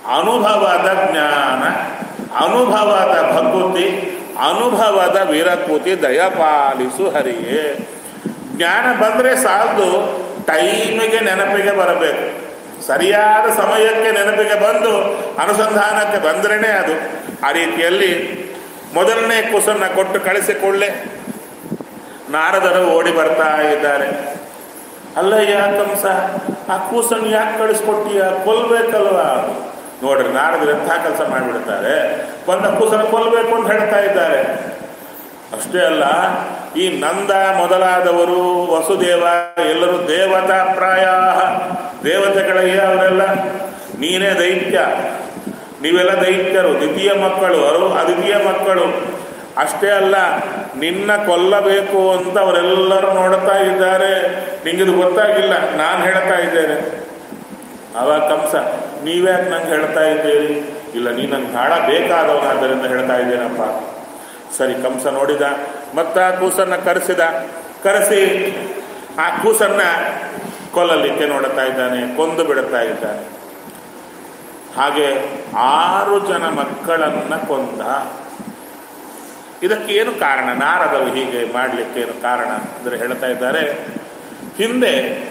ಅನುಭವದ ಜ್ಞಾನ ಅನುಭವದ ಭಕುತಿ ಅನುಭವದ ವಿರಕುತಿ ದಯಪಾಲಿಸು ಹರಿಯೇ ಜ್ಞಾನ ಬಂದರೆ ಸಾಲದು ಟೈಮಿಗೆ ನೆನಪಿಗೆ ಬರಬೇಕು ಸರಿಯಾದ ಸಮಯಕ್ಕೆ ನೆನಪಿಗೆ ಬಂದು ಅನುಸಂಧಾನಕ್ಕೆ ಬಂದ್ರೇ ಅದು ಆ ರೀತಿಯಲ್ಲಿ ಮೊದಲನೇ ಕುಸನ್ನ ಕೊಟ್ಟು ಕಳಿಸಿಕೊಳ್ಳೆ ನಾರದರು ಓಡಿ ಬರ್ತಾ ಇದ್ದಾರೆ ಅಲ್ಲ ಯಾಕಂಸ ಆ ಕೂಸನ್ನು ಯಾಕೆ ಕಳಿಸ್ಕೊಟ್ಟಿಯ ಕೊಲ್ಬೇಕಲ್ವಾ ನೋಡ್ರಿ ನಾರದರು ಎಂಥ ಕೆಲಸ ಮಾಡಿಬಿಡ್ತಾರೆ ಬಂದ ಕೂಸನ್ನು ಕೊಲ್ಲಬೇಕು ಅಂತ ಹೇಳ್ತಾ ಇದ್ದಾರೆ ಅಷ್ಟೇ ಅಲ್ಲ ಈ ನಂದ ಮೊದಲಾದವರು ವಸುದೇವ ಎಲ್ಲರೂ ದೇವತಾ ಪ್ರಾಯ ದೇವತೆಗಳಿಗೆ ಅವರೆಲ್ಲ ನೀನೇ ದೈತ್ಯ ನೀವೆಲ್ಲ ದೈತ್ಯರು ದ್ವಿತೀಯ ಮಕ್ಕಳು ಅವರು ಅದ್ವಿತೀಯ ಮಕ್ಕಳು ಅಷ್ಟೇ ಅಲ್ಲ ನಿನ್ನ ಕೊಲ್ಲಬೇಕು ಅಂತ ಅವರೆಲ್ಲರೂ ನೋಡ್ತಾ ಇದ್ದಾರೆ ನಿಂಗಿದು ಗೊತ್ತಾಗಿಲ್ಲ ನಾನು ಹೇಳ್ತಾ ಇದ್ದೇನೆ ಅವಾಗ ಕಂಸ ನೀವ್ಯಾಕೆ ನಂಗೆ ಹೇಳ್ತಾ ಇದ್ದೀರಿ ಇಲ್ಲ ನೀ ನಂಗೆ ಭಾಳ ಬೇಕಾದವನಾದ್ದರಿಂದ ಹೇಳ್ತಾ ಇದ್ದೇನಪ್ಪ ಸರಿ ಕಂಸ ನೋಡಿದ ಮತ್ತ ಆ ಕೂಸನ್ನ ಕರೆಸಿದ ಕರೆಸಿ ಆ ಕೂಸನ್ನ ಕೊಲ್ಲಲಿಕ್ಕೆ ನೋಡುತ್ತಾ ಇದ್ದಾನೆ ಕೊಂದು ಬಿಡುತ್ತಾ ಇದ್ದಾನೆ ಹಾಗೆ ಆರು ಜನ ಮಕ್ಕಳನ್ನ ಕೊಂದ ಇದಕ್ಕೆ ಏನು ಕಾರಣ ನಾರದರು ಹೀಗೆ ಮಾಡಲಿಕ್ಕೆ ಏನು ಕಾರಣ ಅಂದರೆ ಹೇಳ್ತಾ ಇದ್ದಾರೆ ಹಿಂದೆ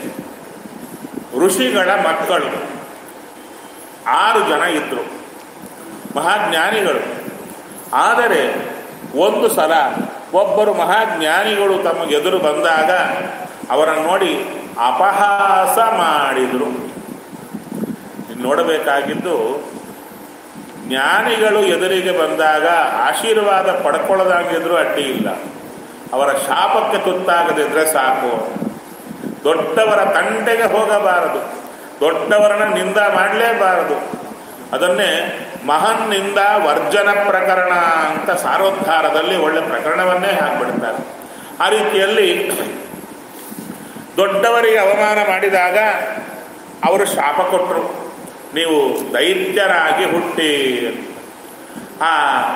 ಋಷಿಗಳ ಮಕ್ಕಳು ಆರು ಜನ ಇದ್ರು ಮಹಾಜ್ಞಾನಿಗಳು ಆದರೆ ಒಂದು ಸಲ ಒಬ್ಬರು ಮಹಾಜ್ಞಾನಿಗಳು ತಮಗೆ ಎದುರು ಬಂದಾಗ ಅವರನ್ನು ನೋಡಿ ಅಪಹಾಸ ಮಾಡಿದರು ನೋಡಬೇಕಾಗಿದ್ದು ಜ್ಞಾನಿಗಳು ಎದುರಿಗೆ ಬಂದಾಗ ಆಶೀರ್ವಾದ ಪಡ್ಕೊಳ್ಳೋದಾಗಿದ್ರು ಅಡ್ಡಿ ಇಲ್ಲ ಅವರ ಶಾಪಕ್ಕೆ ತುತ್ತಾಗದಿದ್ರೆ ಸಾಕು ದೊಡ್ಡವರ ತಂಟೆಗೆ ಹೋಗಬಾರದು ದೊಡ್ಡವರನ್ನ ನಿಂದ ಮಾಡಲೇಬಾರದು ಅದನ್ನೇ ಮಹನ್ನಿಂದ ವರ್ಜನ ಪ್ರಕರಣ ಅಂತ ಸಾರೋದ್ಧಾರದಲ್ಲಿ ಒಳ್ಳೆ ಪ್ರಕರಣವನ್ನೇ ಹಾಕ್ಬಿಡ್ತಾರೆ ಆ ರೀತಿಯಲ್ಲಿ ದೊಡ್ಡವರಿಗೆ ಅವಮಾನ ಮಾಡಿದಾಗ ಅವರು ಶಾಪ ಕೊಟ್ಟರು ನೀವು ದೈತ್ಯರಾಗಿ ಹುಟ್ಟಿ ಆ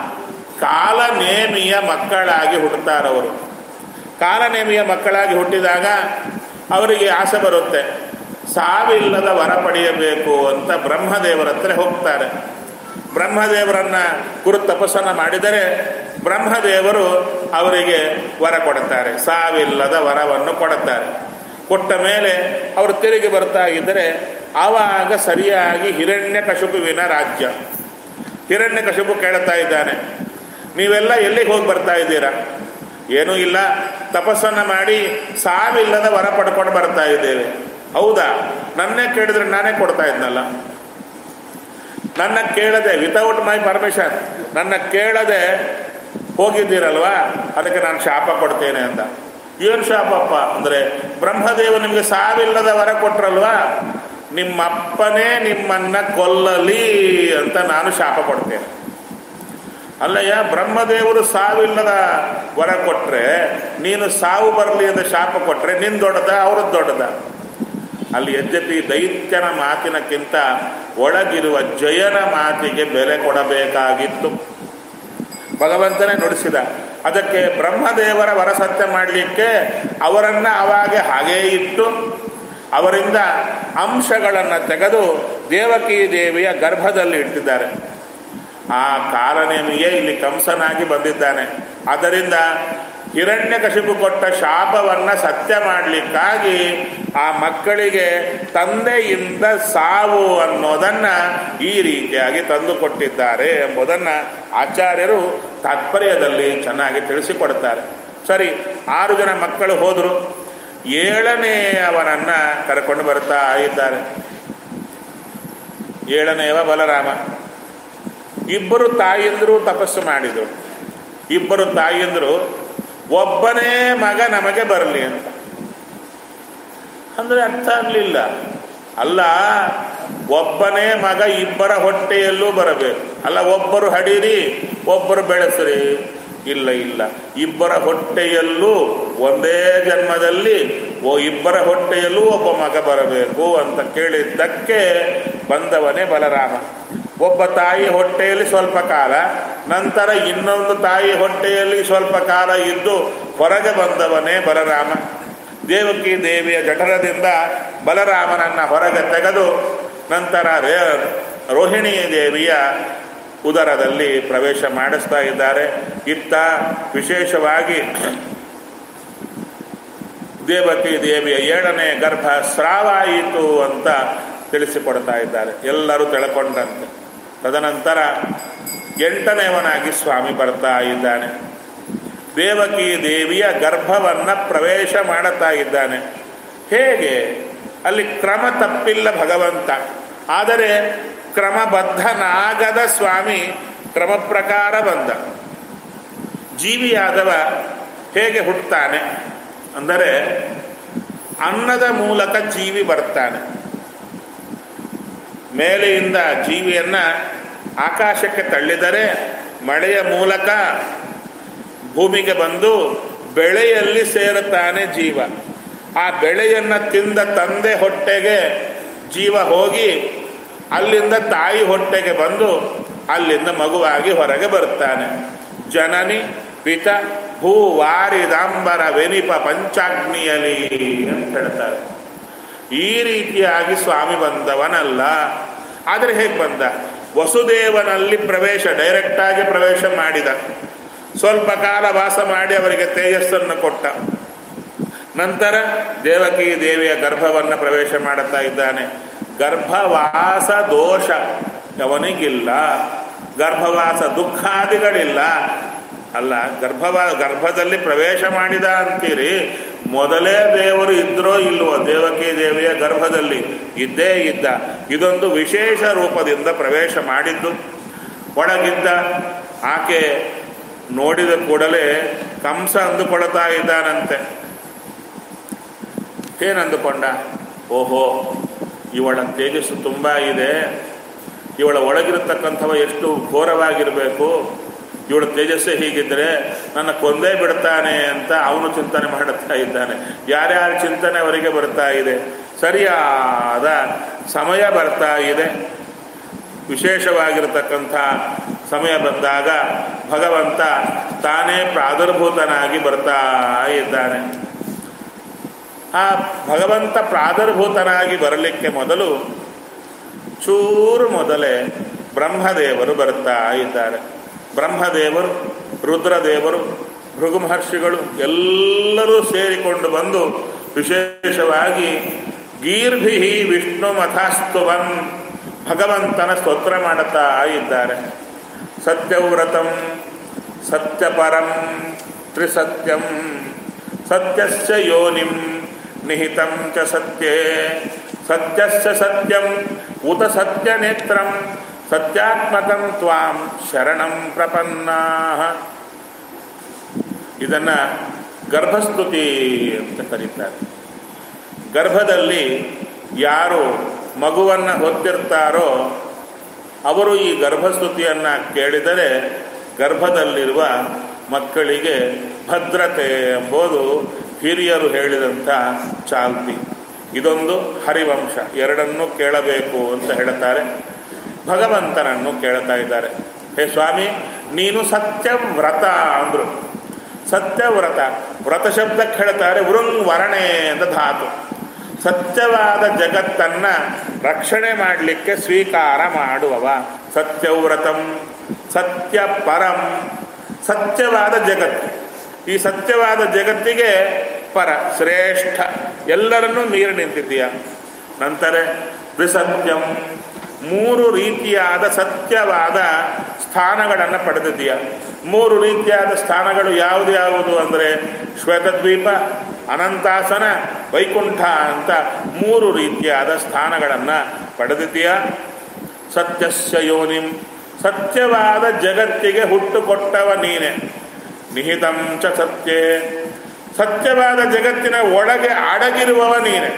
ಕಾಲನೇಮಿಯ ಮಕ್ಕಳಾಗಿ ಹುಟ್ಟುತ್ತಾರವರು ಕಾಲನೇಮಿಯ ಮಕ್ಕಳಾಗಿ ಹುಟ್ಟಿದಾಗ ಅವರಿಗೆ ಆಸೆ ಬರುತ್ತೆ ಸಾವಿಲ್ಲದ ವರ ಪಡೆಯಬೇಕು ಅಂತ ಬ್ರಹ್ಮದೇವರ ಹತ್ರ ಹೋಗ್ತಾರೆ ಬ್ರಹ್ಮದೇವರನ್ನ ಕುರಿತು ತಪಸ್ಸನ್ನು ಮಾಡಿದರೆ ಬ್ರಹ್ಮದೇವರು ಅವರಿಗೆ ವರ ಕೊಡುತ್ತಾರೆ ಸಾವಿಲ್ಲದ ವರವನ್ನು ಕೊಡುತ್ತಾರೆ ಕೊಟ್ಟ ಮೇಲೆ ಅವರು ತಿರುಗಿ ಬರ್ತಾ ಇದ್ದರೆ ಆವಾಗ ಸರಿಯಾಗಿ ಹಿರಣ್ಯ ಕಶುಪುವಿನ ರಾಜ್ಯ ಹಿರಣ್ಯ ಕಶುಪು ಕೇಳುತ್ತಾ ಇದ್ದಾನೆ ನೀವೆಲ್ಲ ಎಲ್ಲಿಗೆ ಹೋಗಿ ಬರ್ತಾ ಇದ್ದೀರಾ ಏನೂ ಇಲ್ಲ ತಪಸ್ಸನ್ನು ಮಾಡಿ ಸಾವಿಲ್ಲದ ವರ ಪಡ್ಕೊಂಡು ಬರ್ತಾ ಇದ್ದೇವೆ ಹೌದಾ ನನ್ನೇ ಕೇಳಿದ್ರೆ ನಾನೇ ಕೊಡ್ತಾ ಇದ್ನಲ್ಲ ನನ್ನ ಕೇಳದೆ ವಿತೌಟ್ ಮೈ ಪರ್ಮಿಷನ್ ನನ್ನ ಕೇಳದೆ ಹೋಗಿದ್ದೀರಲ್ವಾ ಅದಕ್ಕೆ ನಾನು ಶಾಪ ಕೊಡ್ತೇನೆ ಅಂತ ಏನು ಶಾಪಪ್ಪ ಅಂದರೆ ಬ್ರಹ್ಮದೇವ ನಿಮಗೆ ಸಾವಿಲ್ಲದ ವರ ಕೊಟ್ರಲ್ವಾ ನಿಮ್ಮಪ್ಪನೇ ನಿಮ್ಮನ್ನ ಕೊಲ್ಲಲಿ ಅಂತ ನಾನು ಶಾಪ ಕೊಡ್ತೇನೆ ಅಲ್ಲಯ್ಯ ಬ್ರಹ್ಮದೇವರು ಸಾವಿಲ್ಲದ ವರ ಕೊಟ್ರೆ ನೀನು ಸಾವು ಬರಲಿ ಅಂತ ಶಾಪ ಕೊಟ್ರೆ ನಿನ್ ದೊಡ್ಡದ ಅವ್ರದ್ದು ದೊಡ್ಡದ ಅಲ್ಲಿ ಯದ್ಯಪಿ ದೈತ್ಯನ ಮಾತಿನಕ್ಕಿಂತ ಒಳಗಿರುವ ಜಯನ ಮಾತಿಗೆ ಬೆಲೆ ಕೊಡಬೇಕಾಗಿತ್ತು ಭಗವಂತನೇ ನುಡಿಸಿದ ಅದಕ್ಕೆ ಬ್ರಹ್ಮದೇವರ ವರಸತ್ಯ ಮಾಡಲಿಕ್ಕೆ ಅವರನ್ನ ಅವಾಗ ಹಾಗೇ ಇಟ್ಟು ಅವರಿಂದ ಅಂಶಗಳನ್ನು ತೆಗೆದು ದೇವಕಿ ದೇವಿಯ ಗರ್ಭದಲ್ಲಿ ಇಟ್ಟಿದ್ದಾರೆ ಆ ಕಾಲನೇಮಿಯೇ ಇಲ್ಲಿ ಕಂಸನಾಗಿ ಬಂದಿದ್ದಾನೆ ಆದ್ದರಿಂದ ಹಿರಣ್ಯಕಶಿಪು ಕೊಟ್ಟ ಶಾಪವನ್ನ ಸತ್ಯ ಮಾಡಲಿಕ್ಕಾಗಿ ಆ ಮಕ್ಕಳಿಗೆ ತಂದೆಯಿಂದ ಸಾವು ಅನ್ನೋದನ್ನ ಈ ರೀತಿಯಾಗಿ ತಂದುಕೊಟ್ಟಿದ್ದಾರೆ ಎಂಬುದನ್ನ ಆಚಾರ್ಯರು ತಾತ್ಪರ್ಯದಲ್ಲಿ ಚೆನ್ನಾಗಿ ತಿಳಿಸಿಕೊಡುತ್ತಾರೆ ಸರಿ ಆರು ಜನ ಮಕ್ಕಳು ಹೋದರು ಏಳನೇ ಅವನನ್ನ ಕರ್ಕೊಂಡು ಬರ್ತಾ ಇದ್ದಾರೆ ಏಳನೆಯವ ಬಲರಾಮ ಇಬ್ಬರು ತಾಯಂದರು ತಪಸ್ಸು ಮಾಡಿದರು ಇಬ್ಬರು ತಾಯಂದರು ಒಬ್ಬನೇ ಮಗ ನಮಗೆ ಬರಲಿ ಅಂತ ಅಂದ್ರೆ ಅರ್ಥ ಆಗಲಿಲ್ಲ ಅಲ್ಲ ಒಬ್ಬನೇ ಮಗ ಇಬ್ಬರ ಹೊಟ್ಟೆಯಲ್ಲೂ ಬರಬೇಕು ಅಲ್ಲ ಒಬ್ಬರು ಹಡೀರಿ ಒಬ್ಬರು ಬೆಳೆಸ್ರಿ ಇಲ್ಲ ಇಲ್ಲ ಇಬ್ಬರ ಹೊಟ್ಟೆಯಲ್ಲೂ ಒಂದೇ ಜನ್ಮದಲ್ಲಿ ಓ ಇಬ್ಬರ ಹೊಟ್ಟೆಯಲ್ಲೂ ಒಬ್ಬ ಮಗ ಬರಬೇಕು ಅಂತ ಕೇಳಿದ್ದಕ್ಕೆ ಬಂದವನೇ ಬಲರಾಮ ಒಬ್ಬ ತಾಯಿ ಹೊಟ್ಟೆಯಲ್ಲಿ ಸ್ವಲ್ಪ ಕಾಲ ನಂತರ ಇನ್ನೊಂದು ತಾಯಿ ಹೊಟ್ಟೆಯಲ್ಲಿ ಸ್ವಲ್ಪ ಕಾಲ ಇದ್ದು ಹೊರಗೆ ಬಂದವನೇ ಬಲರಾಮ ದೇವಕಿ ದೇವಿಯ ಜಠರದಿಂದ ಬಲರಾಮನನ್ನ ಹೊರಗೆ ತೆಗೆದು ನಂತರ ರೇ ರೋಹಿಣಿ ದೇವಿಯ ಉದರದಲ್ಲಿ ಪ್ರವೇಶ ಮಾಡಿಸ್ತಾ ಇದ್ದಾರೆ ಇತ್ತ ವಿಶೇಷವಾಗಿ ದೇವಕಿ ದೇವಿಯ ಏಳನೇ ಗರ್ಭ ಸ್ರಾವಾಯಿತು ಅಂತ ತಿಳಿಸಿಕೊಡ್ತಾ ಇದ್ದಾರೆ ಎಲ್ಲರೂ ತಿಳ್ಕೊಂಡಂತೆ ತದನಂತರ ಎಂಟನೇವನಾಗಿ ಸ್ವಾಮಿ ಬರ್ತಾ ಇದ್ದಾನೆ ದೇವಕಿ ದೇವಿಯ ಗರ್ಭವನ್ನ ಪ್ರವೇಶ ಮಾಡುತ್ತಾ ಇದ್ದಾನೆ ಹೇಗೆ ಅಲ್ಲಿ ಕ್ರಮ ತಪ್ಪಿಲ್ಲ ಭಗವಂತ ಆದರೆ ಕ್ರಮಬದ್ಧನಾಗದ ಸ್ವಾಮಿ ಕ್ರಮ ಪ್ರಕಾರ ಬಂದ ಜೀವಿಯಾದವ ಹೇಗೆ ಹುಟ್ಟುತ್ತಾನೆ ಅಂದರೆ ಅನ್ನದ ಮೂಲಕ ಜೀವಿ ಬರ್ತಾನೆ ಮೇಲೆಯಿಂದ ಜೀವಿಯನ್ನ ಆಕಾಶಕ್ಕೆ ತಳ್ಳಿದರೆ ಮಳೆಯ ಮೂಲಕ ಭೂಮಿಗೆ ಬಂದು ಬೆಳೆಯಲ್ಲಿ ಸೇರುತ್ತಾನೆ ಜೀವ ಆ ಬೆಳೆಯನ್ನು ತಿಂದ ತಂದೆ ಹೊಟ್ಟೆಗೆ ಜೀವ ಹೋಗಿ ಅಲ್ಲಿಂದ ತಾಯಿ ಹೊಟ್ಟೆಗೆ ಬಂದು ಅಲ್ಲಿಂದ ಮಗುವಾಗಿ ಹೊರಗೆ ಬರುತ್ತಾನೆ ಜನನಿ ಪಿತ ಭೂ ವಾರಿದಾಂಬರ ವೆನಿಪ ಪಂಚಾಗ್ನಿಯಲಿ ಅಂತ ಹೇಳ್ತಾರೆ ಈ ರೀತಿಯಾಗಿ ಸ್ವಾಮಿ ಬಂದವನಲ್ಲ ಆದರೆ ಹೇಗೆ ಬಂದ ವಸುದೇವನಲ್ಲಿ ಪ್ರವೇಶ ಡೈರೆಕ್ಟ್ ಆಗಿ ಪ್ರವೇಶ ಮಾಡಿದ ಸ್ವಲ್ಪ ಕಾಲ ವಾಸ ಮಾಡಿ ಅವರಿಗೆ ತೇಜಸ್ಸನ್ನು ಕೊಟ್ಟ ನಂತರ ದೇವಕಿ ದೇವಿಯ ಗರ್ಭವನ್ನು ಪ್ರವೇಶ ಮಾಡುತ್ತಾ ಇದ್ದಾನೆ ಗರ್ಭವಾಸ ದೋಷ ಅವನಿಗಿಲ್ಲ ಗರ್ಭವಾಸ ದುಃಖಾದಿಗಳಿಲ್ಲ ಅಲ್ಲ ಗರ್ಭವಾ ಗರ್ಭದಲ್ಲಿ ಪ್ರವೇಶ ಮಾಡಿದ ಅಂತೀರಿ ಮೊದಲೇ ದೇವರು ಇದ್ರೋ ಇಲ್ವೋ ದೇವಕಿ ದೇವಿಯ ಗರ್ಭದಲ್ಲಿ ಇದ್ದೇ ಇದ್ದ ಇದೊಂದು ವಿಶೇಷ ರೂಪದಿಂದ ಪ್ರವೇಶ ಮಾಡಿದ್ದು ಒಳಗಿದ್ದ ಆಕೆ ನೋಡಿದ ಕೂಡಲೇ ಕಂಸ ಅಂದುಕೊಳ್ತಾ ಇದ್ದಾನಂತೆ ಏನಂದುಕೊಂಡ ಓಹೋ ಇವಳ ತೇಜಸ್ಸು ತುಂಬ ಇದೆ ಇವಳ ಒಳಗಿರತಕ್ಕಂಥವ ಎಷ್ಟು ಘೋರವಾಗಿರಬೇಕು ಇವಳ ತೇಜಸ್ಸೇ ಹೀಗಿದ್ರೆ ನನ್ನ ಕೊಂದೇ ಬಿಡ್ತಾನೆ ಅಂತ ಅವನು ಚಿಂತನೆ ಮಾಡುತ್ತಾ ಇದ್ದಾನೆ ಯಾರ್ಯಾರ ಚಿಂತನೆ ಅವರಿಗೆ ಬರ್ತಾ ಇದೆ ಸರಿಯಾದ ಸಮಯ ಬರ್ತಾ ಇದೆ ವಿಶೇಷವಾಗಿರತಕ್ಕಂಥ ಸಮಯ ಬಂದಾಗ ಭಗವಂತ ತಾನೇ ಪ್ರಾದುರ್ಭೂತನಾಗಿ ಬರ್ತಾ ಇದ್ದಾನೆ ಆ ಭಗವಂತ ಪ್ರಾದುರ್ಭೂತನಾಗಿ ಬರಲಿಕ್ಕೆ ಮೊದಲು ಚೂರು ಮೊದಲೇ ಬ್ರಹ್ಮದೇವರು ಬರ್ತಾ ಇದ್ದಾರೆ ಬ್ರಹ್ಮದೇವರು ರುದ್ರದೇವರು ಭೃಗು ಮಹರ್ಷಿಗಳು ಎಲ್ಲರೂ ಸೇರಿಕೊಂಡು ಬಂದು ವಿಶೇಷವಾಗಿ ಗೀರ್ಭಿ ವಿಷ್ಣು ಮಥಾಸ್ತುವನ್ ಭಗವಂತನ ಸ್ತೋತ್ರ ಮಾಡುತ್ತಾ ಇದ್ದಾರೆ ಸತ್ಯವ್ರತಂ ಸತ್ಯಪರಂ ತ್ರಿಸತ್ಯಂ ಸತ್ಯಸ್ಯ ಯೋನಿಂ ನಿಹಿತಂ ಚ ಸತ್ಯೇ ಸತ್ಯಸ್ಯ ಸತ್ಯಂ ಉತ ಸತ್ಯನೇತ್ರಂ ಸತ್ಯಾತ್ಮಕಂ ತ್ವಾಂ ಶರಣಂ ಪ್ರಪನ್ನಾ ಇದನ್ನ ಗರ್ಭಸ್ತುತಿ ಅಂತ ಕರೀತಾರೆ ಗರ್ಭದಲ್ಲಿ ಯಾರು ಮಗುವನ್ನು ಹೊತ್ತಿರ್ತಾರೋ ಅವರು ಈ ಗರ್ಭಸ್ತುತಿಯನ್ನು ಕೇಳಿದರೆ ಗರ್ಭದಲ್ಲಿರುವ ಮಕ್ಕಳಿಗೆ ಭದ್ರತೆ ಎಂಬುದು ಹಿರಿಯರು ಹೇಳಿದಂಥ ಚಾಲ್ತಿ ಇದೊಂದು ಹರಿವಂಶ ಎರಡನ್ನೂ ಕೇಳಬೇಕು ಅಂತ ಹೇಳ್ತಾರೆ ಭಗವಂತನನ್ನು ಕೇಳ್ತಾ ಇದ್ದಾರೆ ಹೇ ಸ್ವಾಮಿ ನೀನು ಸತ್ಯವ್ರತ ಅಂದರು ಸತ್ಯವ್ರತ ವ್ರತ ಶಬ್ದಕ್ಕೆ ಹೇಳ್ತಾರೆ ವೃಂಗ್ ವರಣೆ ಅಂತ ಧಾತು ಸತ್ಯವಾದ ಜಗತ್ತನ್ನ ರಕ್ಷಣೆ ಮಾಡಲಿಕ್ಕೆ ಸ್ವೀಕಾರ ಮಾಡುವವ ಸತ್ಯವ್ರತಂ ಸತ್ಯ ಪರಂ ಸತ್ಯವಾದ ಜಗತ್ತು ಈ ಸತ್ಯವಾದ ಜಗತ್ತಿಗೆ ಪರ ಶ್ರೇಷ್ಠ ಎಲ್ಲರನ್ನೂ ಮೀರಿ ನಿಂತಿದ್ದೀಯ ನಂತರ ತ್ರಿಸತ್ಯಂ ಮೂರು ರೀತಿಯಾದ ಸತ್ಯವಾದ ಸ್ಥಾನಗಳನ್ನು ಪಡೆದಿದ್ದೀಯ ಮೂರು ರೀತಿಯಾದ ಸ್ಥಾನಗಳು ಯಾವುದು ಯಾವುದು ಅಂದರೆ ಶ್ವೇತದ್ವೀಪ ಅನಂತಾಸನ ವೈಕುಂಠ ಅಂತ ಮೂರು ರೀತಿಯಾದ ಸ್ಥಾನಗಳನ್ನು ಪಡೆದಿದ್ದೀಯ ಸತ್ಯಸ್ಯ ಯೋನಿಂ ಸತ್ಯವಾದ ಜಗತ್ತಿಗೆ ಹುಟ್ಟು ಕೊಟ್ಟವ ನೀನೆ ನಿಹಿತಂ ಚ ಸತ್ಯೇ ಸತ್ಯವಾದ ಜಗತ್ತಿನ ಒಳಗೆ ಅಡಗಿರುವವ ನೀನೆ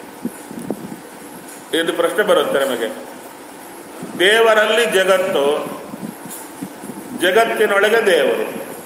ಇದು ಪ್ರಶ್ನೆ ಬರುತ್ತೆ ನಮಗೆ ದೇವರಲ್ಲಿ ಜಗತ್ತು ಜಗತ್ತಿನೊಳಗೆ ದೇವರು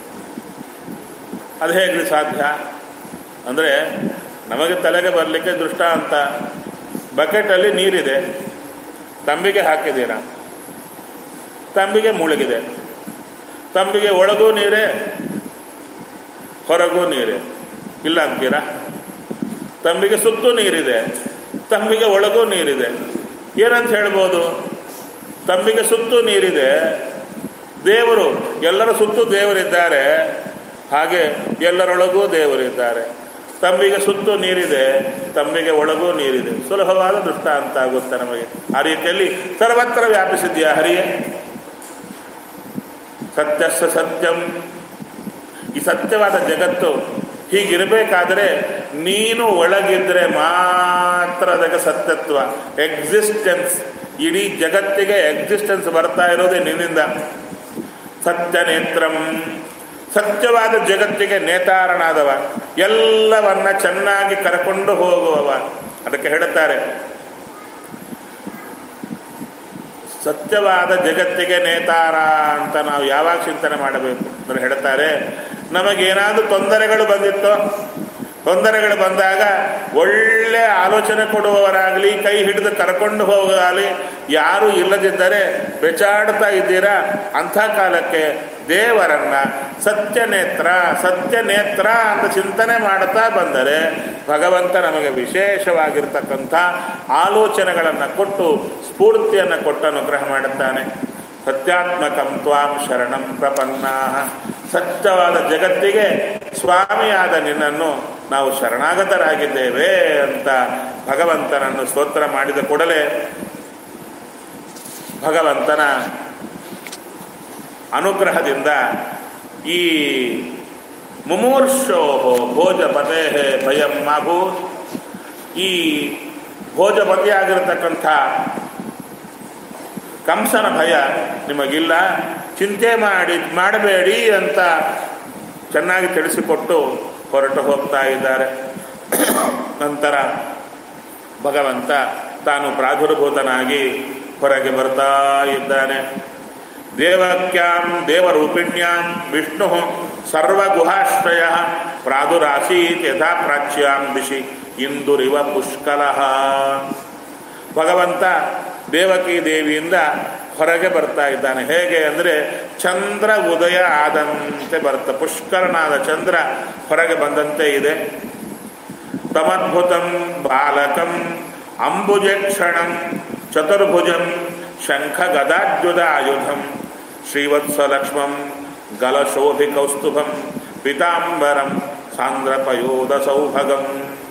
ಅದು ಹೇಗೆ ಸಾಧ್ಯ ಅಂದರೆ ನಮಗೆ ತಲೆಗೆ ಬರಲಿಕ್ಕೆ ದೃಷ್ಟಾಂತ ಬಕೆಟಲ್ಲಿ ನೀರಿದೆ ತಂಬಿಗೆ ಹಾಕಿದ್ದೀರಾ ತಂಬಿಗೆ ಮುಳುಗಿದೆ ತಂಬಿಗೆ ಒಳಗೂ ನೀರೇ ಹೊರಗೂ ನೀರೇ ಇಲ್ಲ ಅಂತೀರಾ ತಂಬಿಗೆ ಸುತ್ತೂ ನೀರಿದೆ ತಂಬಿಗೆ ಒಳಗೂ ನೀರಿದೆ ಏನಂತ ಹೇಳ್ಬೋದು ತಂಬಿಗೆ ಸುತ್ತು ನೀರಿದೆ ದೇವರು ಎಲ್ಲರ ಸುತ್ತು ದೇವರಿದ್ದಾರೆ ಹಾಗೆ ಎಲ್ಲರೊಳಗೂ ದೇವರಿದ್ದಾರೆ ತಂಬಿಗೆ ಸುತ್ತು ನೀರಿದೆ ತಂಬಿಗೆ ಒಳಗೂ ನೀರಿದೆ ಸುಲಭವಾದ ದೃಷ್ಟಾಂತ ಆಗುತ್ತೆ ನಮಗೆ ಆ ರೀತಿಯಲ್ಲಿ ಸರ್ವತ್ರ ವ್ಯಾಪಿಸಿದ್ಯಾ ಹರಿಯೇ ಸತ್ಯಸ್ಸ ಸತ್ಯಂ ಈ ಸತ್ಯವಾದ ಜಗತ್ತು ಹೀಗಿರಬೇಕಾದರೆ ನೀನು ಒಳಗಿದ್ರೆ ಮಾತ್ರ ಅದಕ್ಕೆ ಸತ್ಯತ್ವ ಎಕ್ಸಿಸ್ಟೆನ್ಸ್ ಇಡೀ ಜಗತ್ತಿಗೆ ಎಕ್ಸಿಸ್ಟೆನ್ಸ್ ಬರ್ತಾ ಇರೋದೇ ನಿನ್ನಿಂದ ಸತ್ಯ ನೇತ್ರಂ ಸತ್ಯವಾದ ಜಗತ್ತಿಗೆ ನೇತಾರನಾದವ ಎಲ್ಲವನ್ನ ಚೆನ್ನಾಗಿ ಕರ್ಕೊಂಡು ಹೋಗುವವ ಅದಕ್ಕೆ ಹೇಳುತ್ತಾರೆ ಸತ್ಯವಾದ ಜಗತ್ತಿಗೆ ನೇತಾರ ಅಂತ ನಾವು ಯಾವಾಗ ಚಿಂತನೆ ಮಾಡಬೇಕು ಅಂದ್ರೆ ಹೇಳ್ತಾರೆ ನಮಗೇನಾದರೂ ತೊಂದರೆಗಳು ಬಂದಿತ್ತೋ ತೊಂದರೆಗಳು ಬಂದಾಗ ಒಳ್ಳೆ ಆಲೋಚನೆ ಕೊಡುವವರಾಗಲಿ ಕೈ ಹಿಡಿದು ಕರ್ಕೊಂಡು ಹೋಗಲಿ ಯಾರು ಇಲ್ಲದಿದ್ದರೆ ಬೆಚಾಡ್ತಾ ಇದ್ದೀರಾ ಅಂಥ ಕಾಲಕ್ಕೆ ದೇವರನ್ನ ಸತ್ಯನೇತ್ರ ಸತ್ಯನೇತ್ರ ಅಂತ ಚಿಂತನೆ ಮಾಡ್ತಾ ಬಂದರೆ ಭಗವಂತ ನಮಗೆ ವಿಶೇಷವಾಗಿರ್ತಕ್ಕಂಥ ಆಲೋಚನೆಗಳನ್ನು ಕೊಟ್ಟು ಸ್ಫೂರ್ತಿಯನ್ನು ಕೊಟ್ಟು ಅನುಗ್ರಹ ಮಾಡುತ್ತಾನೆ ಸತ್ಯಾತ್ಮಕಂ ತ್ವಾಂ ಶರಣಂ ಪ್ರಪನ್ನಾ ಸತ್ಯವಾದ ಜಗತ್ತಿಗೆ ಸ್ವಾಮಿಯಾದ ನಿನ್ನನ್ನು ನಾವು ಶರಣಾಗತರಾಗಿದ್ದೇವೆ ಅಂತ ಭಗವಂತನನ್ನು ಸ್ತೋತ್ರ ಮಾಡಿದ ಕೂಡಲೇ ಭಗವಂತನ ಅನುಗ್ರಹದಿಂದ ಈ ಮುಮೂರ್ಷೋ ಭೋಜಪತೆ ಭಯಂ ಮಾಭೂ ಈ ಭೋಜಪತಿಯಾಗಿರತಕ್ಕಂಥ ಕಂಸನ ಭಯ ನಿಮಗಿಲ್ಲ ಚಿಂತೆ ಮಾಡಿ ಮಾಡಬೇಡಿ ಅಂತ ಚೆನ್ನಾಗಿ ತಿಳಿಸಿಕೊಟ್ಟು ಹೊರಟು ಹೋಗ್ತಾ ಇದ್ದಾರೆ ನಂತರ ಭಗವಂತ ತಾನು ಪ್ರಾದುರ್ಭೂತನಾಗಿ ಹೊರಗೆ ಬರ್ತಾ ಇದ್ದಾನೆ ದೇವಕ್ಯಾಂ ದೇವರೂಪಿಣ್ಯಾಂ ವಿಷ್ಣು ಸರ್ವಗುಹಾಶ್ರಯ ಪ್ರಾದುರಾಸೀತ್ ಯಥಾ ಪ್ರಾಚ್ಯಾಂ ದಿಶಿ ಇಂದುರಿವ ಪುಷ್ಕಲ ಭಗವಂತ ದೇವಕಿ ದೇವಿಯಿಂದ ಹೊರಗೆ ಬರ್ತಾ ಇದ್ದಾನೆ ಹೇಗೆ ಅಂದರೆ ಚಂದ್ರ ಉದಯ ಆದಂತೆ ಬರ್ತ ಪುಷ್ಕರನಾದ ಚಂದ್ರ ಹೊರಗೆ ಬಂದಂತೆ ಇದೆ ತಮದ್ಭುತಂ ಬಾಲಕಂ ಅಂಬುಜಕ್ಷಣಂ ಚತುರ್ಭುಜಂ ಶಂಖ ಗದಾದ್ಯುದ ಆಯುಧಂ ಶ್ರೀವತ್ಸಲಕ್ಷ್ಮಂ ಗಲಶೋಭಿ ಕೌಸ್ತುಭಂ ಪಿತಾಂಬರಂ ಸಾಂದ್ರಪಯೋಧ ಸೌಭಗಂ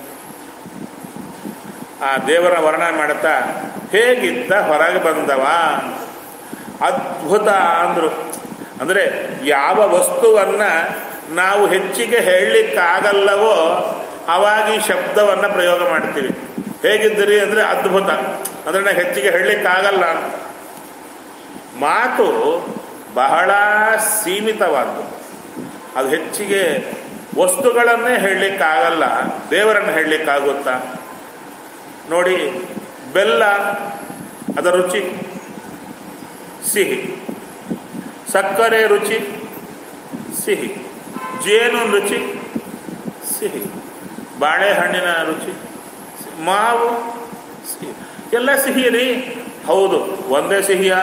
ಆ ದೇವರ ವರ್ಣನೆ ಮಾಡುತ್ತಾ ಹೇಗಿದ್ದ ಹೊರಗೆ ಬಂದವ ಅದ್ಭುತ ಅಂದರು ಅಂದರೆ ಯಾವ ವಸ್ತುವನ್ನ ನಾವು ಹೆಚ್ಚಿಗೆ ಹೇಳಲಿಕ್ಕಾಗಲ್ಲವೋ ಅವಾಗ ಈ ಶಬ್ದವನ್ನು ಪ್ರಯೋಗ ಮಾಡ್ತೀವಿ ಹೇಗಿದ್ದೀರಿ ಅಂದರೆ ಅದ್ಭುತ ಅದನ್ನು ಹೆಚ್ಚಿಗೆ ಹೇಳಲಿಕ್ಕಾಗಲ್ಲ ಮಾತು ಬಹಳ ಸೀಮಿತವಾದ್ದು ಅದು ಹೆಚ್ಚಿಗೆ ವಸ್ತುಗಳನ್ನೇ ಹೇಳಲಿಕ್ಕಾಗಲ್ಲ ದೇವರನ್ನು ಹೇಳಲಿಕ್ಕಾಗುತ್ತಾ ನೋಡಿ ಬೆಲ್ಲ ಅದರ ರುಚಿ ಸಿಹಿ ಸಕ್ಕರೆ ರುಚಿ ಸಿಹಿ ಜೇನು ರುಚಿ ಸಿಹಿ ಬಾಳೆಹಣ್ಣಿನ ರುಚಿ ಮಾವು ಸಿಹಿ ಎಲ್ಲ ಸಿಹಿ ರೀ ಹೌದು ಒಂದೇ ಸಿಹಿಯ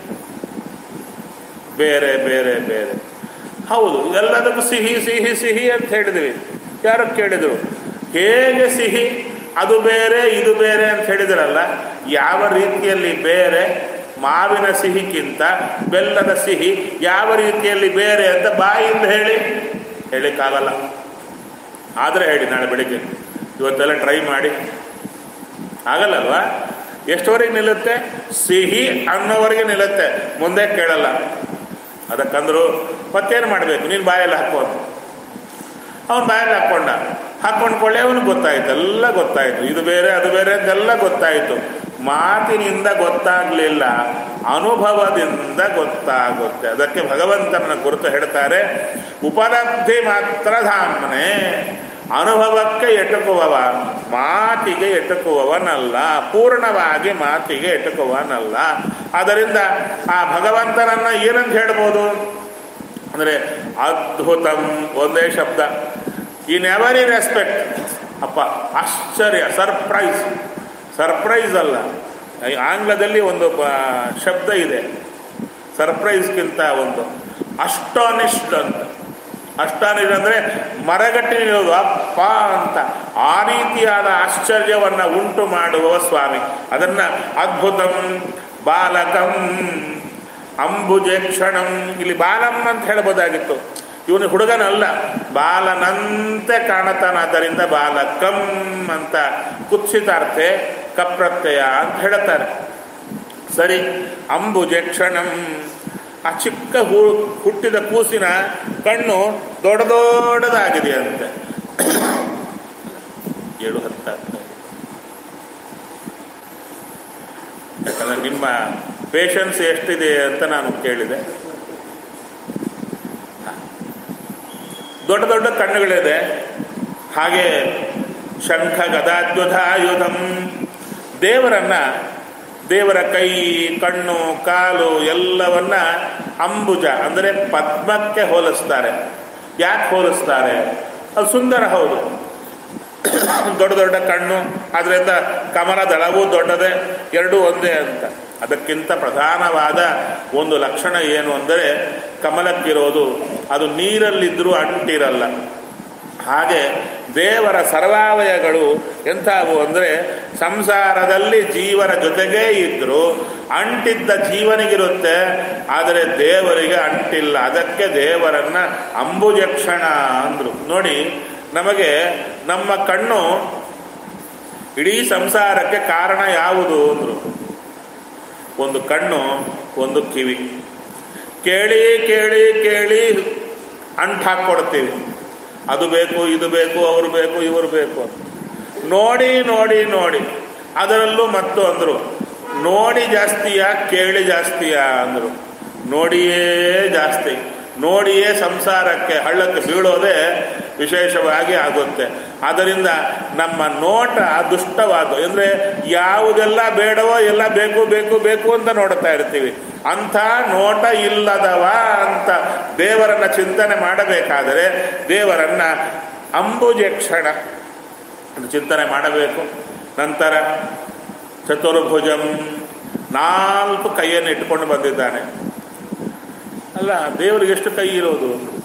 ಬೇರೆ ಬೇರೆ ಬೇರೆ ಹೌದು ಎಲ್ಲದಕ್ಕೂ ಸಿಹಿ ಸಿಹಿ ಸಿಹಿ ಅಂತ ಹೇಳಿದ್ವಿ ಯಾರು ಕೇಳಿದರು ಹೇಗೆ ಸಿಹಿ ಅದು ಬೇರೆ ಇದು ಬೇರೆ ಅಂತ ಹೇಳಿದ್ರಲ್ಲ ಯಾವ ರೀತಿಯಲ್ಲಿ ಬೇರೆ ಮಾವಿನ ಸಿಹಿಗಿಂತ ಬೆಲ್ಲದ ಸಿಹಿ ಯಾವ ರೀತಿಯಲ್ಲಿ ಬೇರೆ ಅಂತ ಬಾಯಿಂದ ಹೇಳಿ ಹೇಳಿಕ್ಕಾಗಲ್ಲ ಆದರೆ ಹೇಳಿ ನಾಳೆ ಬೆಳಿಗ್ಗೆ ಇವತ್ತೆಲ್ಲ ಟ್ರೈ ಮಾಡಿ ಆಗಲ್ಲಲ್ವಾ ಎಷ್ಟುವರೆಗೆ ನಿಲ್ಲುತ್ತೆ ಸಿಹಿ ಅನ್ನೋವರೆಗೆ ನಿಲ್ಲುತ್ತೆ ಮುಂದೆ ಕೇಳಲ್ಲ ಅದಕ್ಕಂದ್ರು ಮತ್ತೇನು ಮಾಡಬೇಕು ನೀನು ಬಾಯಲ್ಲಿ ಹಾಕೋದು ಅವನು ಬಾಯಲ್ಲಿ ಹಾಕ್ಕೊಂಡ ಹಾಕ್ಕೊಂಡ್ಕೊಳ್ಳೆ ಅವನು ಗೊತ್ತಾಯ್ತು ಎಲ್ಲ ಗೊತ್ತಾಯ್ತು ಇದು ಬೇರೆ ಅದು ಬೇರೆ ಅಂತೆಲ್ಲ ಗೊತ್ತಾಯಿತು ಮಾತಿನಿಂದ ಗೊತ್ತಾಗಲಿಲ್ಲ ಅನುಭವದಿಂದ ಗೊತ್ತಾಗುತ್ತೆ ಅದಕ್ಕೆ ಭಗವಂತನ ಕುರಿತು ಹೇಳ್ತಾರೆ ಉಪಲಬ್ಧಿ ಮಾತ್ರ ಧಾಮನೆ ಅನುಭವಕ್ಕೆ ಎಟುಕುವವ ಮಾತಿಗೆ ಎಟುಕುವವನಲ್ಲ ಪೂರ್ಣವಾಗಿ ಮಾತಿಗೆ ಎಟುಕುವನಲ್ಲ ಆದ್ದರಿಂದ ಆ ಭಗವಂತನನ್ನ ಏನಂತ ಹೇಳ್ಬೋದು ಅಂದರೆ ಅದ್ಭುತಂ ಒಂದೇ ಶಬ್ದ ಇನ್ ಎವರಿ ರೆಸ್ಪೆಕ್ಟ್ ಅಪ್ಪ ಆಶ್ಚರ್ಯ ಸರ್ಪ್ರೈಸ್ ಸರ್ಪ್ರೈಸ್ ಅಲ್ಲ ಈ ಆಂಗ್ಲದಲ್ಲಿ ಒಂದು ಬ- ಶಬ್ದ ಇದೆ ಸರ್ಪ್ರೈಸ್ಗಿಂತ ಒಂದು ಅಸ್ಟಾನಿಶ್ಡ್ ಅಂತ ಅಷ್ಟಾನಿಶ್ಡ್ ಅಂದರೆ ಮರಗಟ್ಟಿ ನಿಲ್ಲೋದು ಅಪ್ಪ ಅಂತ ಆ ರೀತಿಯಾದ ಆಶ್ಚರ್ಯವನ್ನು ಉಂಟು ಮಾಡುವ ಸ್ವಾಮಿ ಅದನ್ನು ಅದ್ಭುತಂ ಬಾಲಕಂ ಅಂಬುಜೇಕ್ಷಣಂ ಇಲ್ಲಿ ಬಾಲಂ ಅಂತ ಹೇಳ್ಬೋದಾಗಿತ್ತು ಇವನು ಹುಡುಗನಲ್ಲ ಬಾಲನಂತೆ ಕಾಣತಾನಾದ್ದರಿಂದ ಬಾಲಕಂ ಅಂತ ಕುತ್ಸಿತಾರ್ಥೆ ಕಪ್ರತ್ಯಯ ಅಂತ ಹೇಳುತ್ತಾರೆ ಸರಿ ಅಂಬುಜೇಕ್ಷಣಂ ಆ ಚಿಕ್ಕ ಹೂ ಹುಟ್ಟಿದ ಕೂಸಿನ ಕಣ್ಣು ದೊಡ್ಡ ದೊಡ್ಡದಾಗಿದೆ ಅಂತೆ ಏಳು ಹತ್ತಾಗ್ತದೆ ಯಾಕಂದ್ರೆ ನಿಮ್ಮ ಪೇಷನ್ಸ್ ಎಷ್ಟಿದೆ ಅಂತ ನಾನು ಕೇಳಿದೆ ದೊಡ್ಡ ದೊಡ್ಡ ಕಣ್ಣುಗಳಿದೆ ಹಾಗೆ ಶಂಖ ಗದಾದ್ಯುಧಾಯುಧಂ ದೇವರನ್ನ ದೇವರ ಕೈ ಕಣ್ಣು ಕಾಲು ಎಲ್ಲವನ್ನ ಅಂಬುಜ ಅಂದರೆ ಪದ್ಮಕ್ಕೆ ಹೋಲಿಸ್ತಾರೆ ಯಾಕೆ ಹೋಲಿಸ್ತಾರೆ ಅದು ಸುಂದರ ಹೌದು ದೊಡ್ಡ ದೊಡ್ಡ ಕಣ್ಣು ಅದರಿಂದ ಕಮಲ ದಳವೂ ದೊಡ್ಡದೇ ಎರಡೂ ಒಂದೇ ಅಂತ ಅದಕ್ಕಿಂತ ಪ್ರಧಾನವಾದ ಒಂದು ಲಕ್ಷಣ ಏನು ಅಂದರೆ ಕಮಲಕ್ಕಿರೋದು ಅದು ನೀರಲ್ಲಿದ್ದರೂ ಅಂಟಿರಲ್ಲ ಹಾಗೆ ದೇವರ ಸರ್ವಾವಯಗಳು ಎಂಥವು ಅಂದರೆ ಸಂಸಾರದಲ್ಲಿ ಜೀವನ ಜೊತೆಗೇ ಇದ್ದರೂ ಅಂಟಿದ್ದ ಜೀವನಿಗಿರುತ್ತೆ ಆದರೆ ದೇವರಿಗೆ ಅಂಟಿಲ್ಲ ಅದಕ್ಕೆ ದೇವರನ್ನ ಅಂಬುಜಕ್ಷಣ ಅಂದರು ನೋಡಿ ನಮಗೆ ನಮ್ಮ ಕಣ್ಣು ಇಡೀ ಸಂಸಾರಕ್ಕೆ ಕಾರಣ ಯಾವುದು ಅಂದರು ಒಂದು ಕಣ್ಣು ಒಂದು ಕಿವಿ ಕೇಳಿ ಕೇಳಿ ಕೇಳಿ ಅಂಟು ಹಾಕ್ಕೊಡ್ತೀವಿ ಅದು ಬೇಕು ಇದು ಬೇಕು ಅವರು ಬೇಕು ಇವರು ಬೇಕು ನೋಡಿ ನೋಡಿ ನೋಡಿ ಅದರಲ್ಲೂ ಮತ್ತು ಅಂದರು ನೋಡಿ ಜಾಸ್ತಿಯಾ ಕೇಳಿ ಜಾಸ್ತಿಯಾ ಅಂದರು ನೋಡಿಯೇ ಜಾಸ್ತಿ ನೋಡಿಯೇ ಸಂಸಾರಕ್ಕೆ ಹಳ್ಳಕ್ಕೆ ಬೀಳೋದೇ ವಿಶೇಷವಾಗಿ ಆಗುತ್ತೆ ಆದ್ದರಿಂದ ನಮ್ಮ ನೋಟ ದುಷ್ಟವಾದ ಅಂದರೆ ಯಾವುದೆಲ್ಲ ಬೇಡವೋ ಎಲ್ಲ ಬೇಕು ಬೇಕು ಬೇಕು ಅಂತ ನೋಡ್ತಾ ಇರ್ತೀವಿ ಅಂಥ ನೋಟ ಇಲ್ಲದವ ಅಂತ ದೇವರನ್ನ ಚಿಂತನೆ ಮಾಡಬೇಕಾದರೆ ದೇವರನ್ನ ಅಂಬುಜಕ್ಷಣ ಚಿಂತನೆ ಮಾಡಬೇಕು ನಂತರ ಚತುರ್ಭುಜಂ ನಾಲ್ಕು ಕೈಯನ್ನು ಇಟ್ಕೊಂಡು ಬಂದಿದ್ದಾನೆ ಅಲ್ಲ ದೇವರಿಗೆ ಎಷ್ಟು ಕೈ ಇರೋದು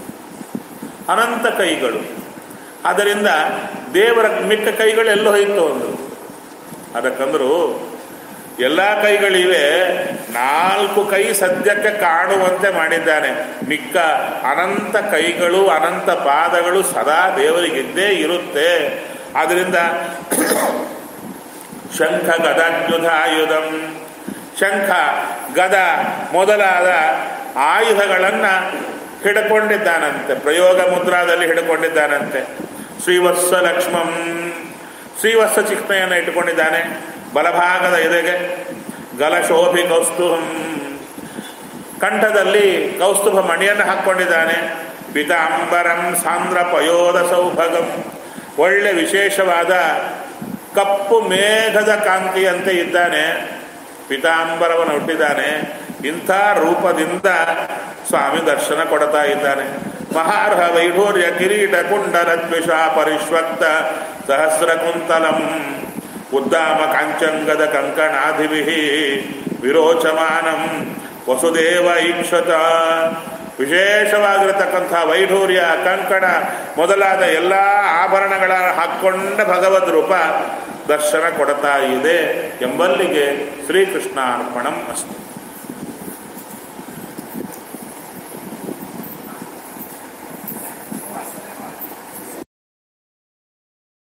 ಅನಂತ ಕೈಗಳು ಆದ್ದರಿಂದ ದೇವರ ಮಿಕ್ಕ ಕೈಗಳು ಎಲ್ಲೋ ಹೋಯ್ತು ಒಂದು ಅದಕ್ಕಂದ್ರು ಎಲ್ಲ ಕೈಗಳಿವೆ ನಾಲ್ಕು ಕೈ ಸದ್ಯಕ್ಕೆ ಕಾಣುವಂತೆ ಮಾಡಿದ್ದಾನೆ ಮಿಕ್ಕ ಅನಂತ ಕೈಗಳು ಅನಂತ ಪಾದಗಳು ಸದಾ ದೇವರಿಗಿದ್ದೇ ಇರುತ್ತೆ ಆದ್ದರಿಂದ ಶಂಖ ಗದಾಯುಧಾಯುಧಂ ಶಂಖ ಗದ ಮೊದಲಾದ ಆಯುಧಗಳನ್ನು ಹಿಡ್ಕೊಂಡಿದ್ದಾನಂತೆ ಪ್ರಯೋಗ ಮುದ್ರಾದಲ್ಲಿ ಹಿಡ್ಕೊಂಡಿದ್ದಾನಂತೆ ಶ್ರೀವತ್ಸ ಲಕ್ಷ್ಮಂ ಶ್ರೀವತ್ಸ ಚಿಹ್ನೆಯನ್ನು ಇಟ್ಟುಕೊಂಡಿದ್ದಾನೆ ಬಲಭಾಗದ ಎದೆಗೆ ಗಲಶೋಭಿ ಕೌಸ್ತುಭಂ ಕಂಠದಲ್ಲಿ ಕೌಸ್ತುಭ ಮಣಿಯನ್ನು ಹಾಕ್ಕೊಂಡಿದ್ದಾನೆ ಪಿತಾಂಬರಂ ಸಾಂದ್ರ ಪಯೋಧ ಸೌಭಗಂ ಒಳ್ಳೆ ವಿಶೇಷವಾದ ಕಪ್ಪು ಮೇಘದ ಕಾಂತಿಯಂತೆ ಇದ್ದಾನೆ ಪಿತಾಂಬರವನ್ನು ಹುಟ್ಟಿದ್ದಾನೆ ಇಂಥ ರೂಪದಿಂದ ಸ್ವಾಮಿ ದರ್ಶನ ಕೊಡ್ತಾ ಇದ್ದಾನೆ ಮಹಾರ್ಹ ವೈಢೂರ್ಯ ಕಿರೀಟ ಕುಂಡಲ ದ್ವಿಷ ಪರಿಶ್ವಕ್ತ ಸಹಸ್ರ ಕುಂತಲಂ ಉದ್ದಾಮ ಕಾಂಚಂಗದ ಕಂಕಣಾಧಿಭಿ ವಿರೋಚಮಾನಂ ವಸುದೇವ ಈಕ್ಷತ ವಿಶೇಷವಾಗಿರತಕ್ಕಂಥ ವೈಢೂರ್ಯ ಕಂಕಣ ಮೊದಲಾದ ಎಲ್ಲ ಆಭರಣಗಳ ಹಾಕ್ಕೊಂಡ ಭಗವದ್ ರೂಪ ದರ್ಶನ ಕೊಡ್ತಾ ಇದೆ ಎಂಬಲ್ಲಿಗೆ ಶ್ರೀಕೃಷ್ಣ ಅರ್ಪಣಂ ಅಸ್ತು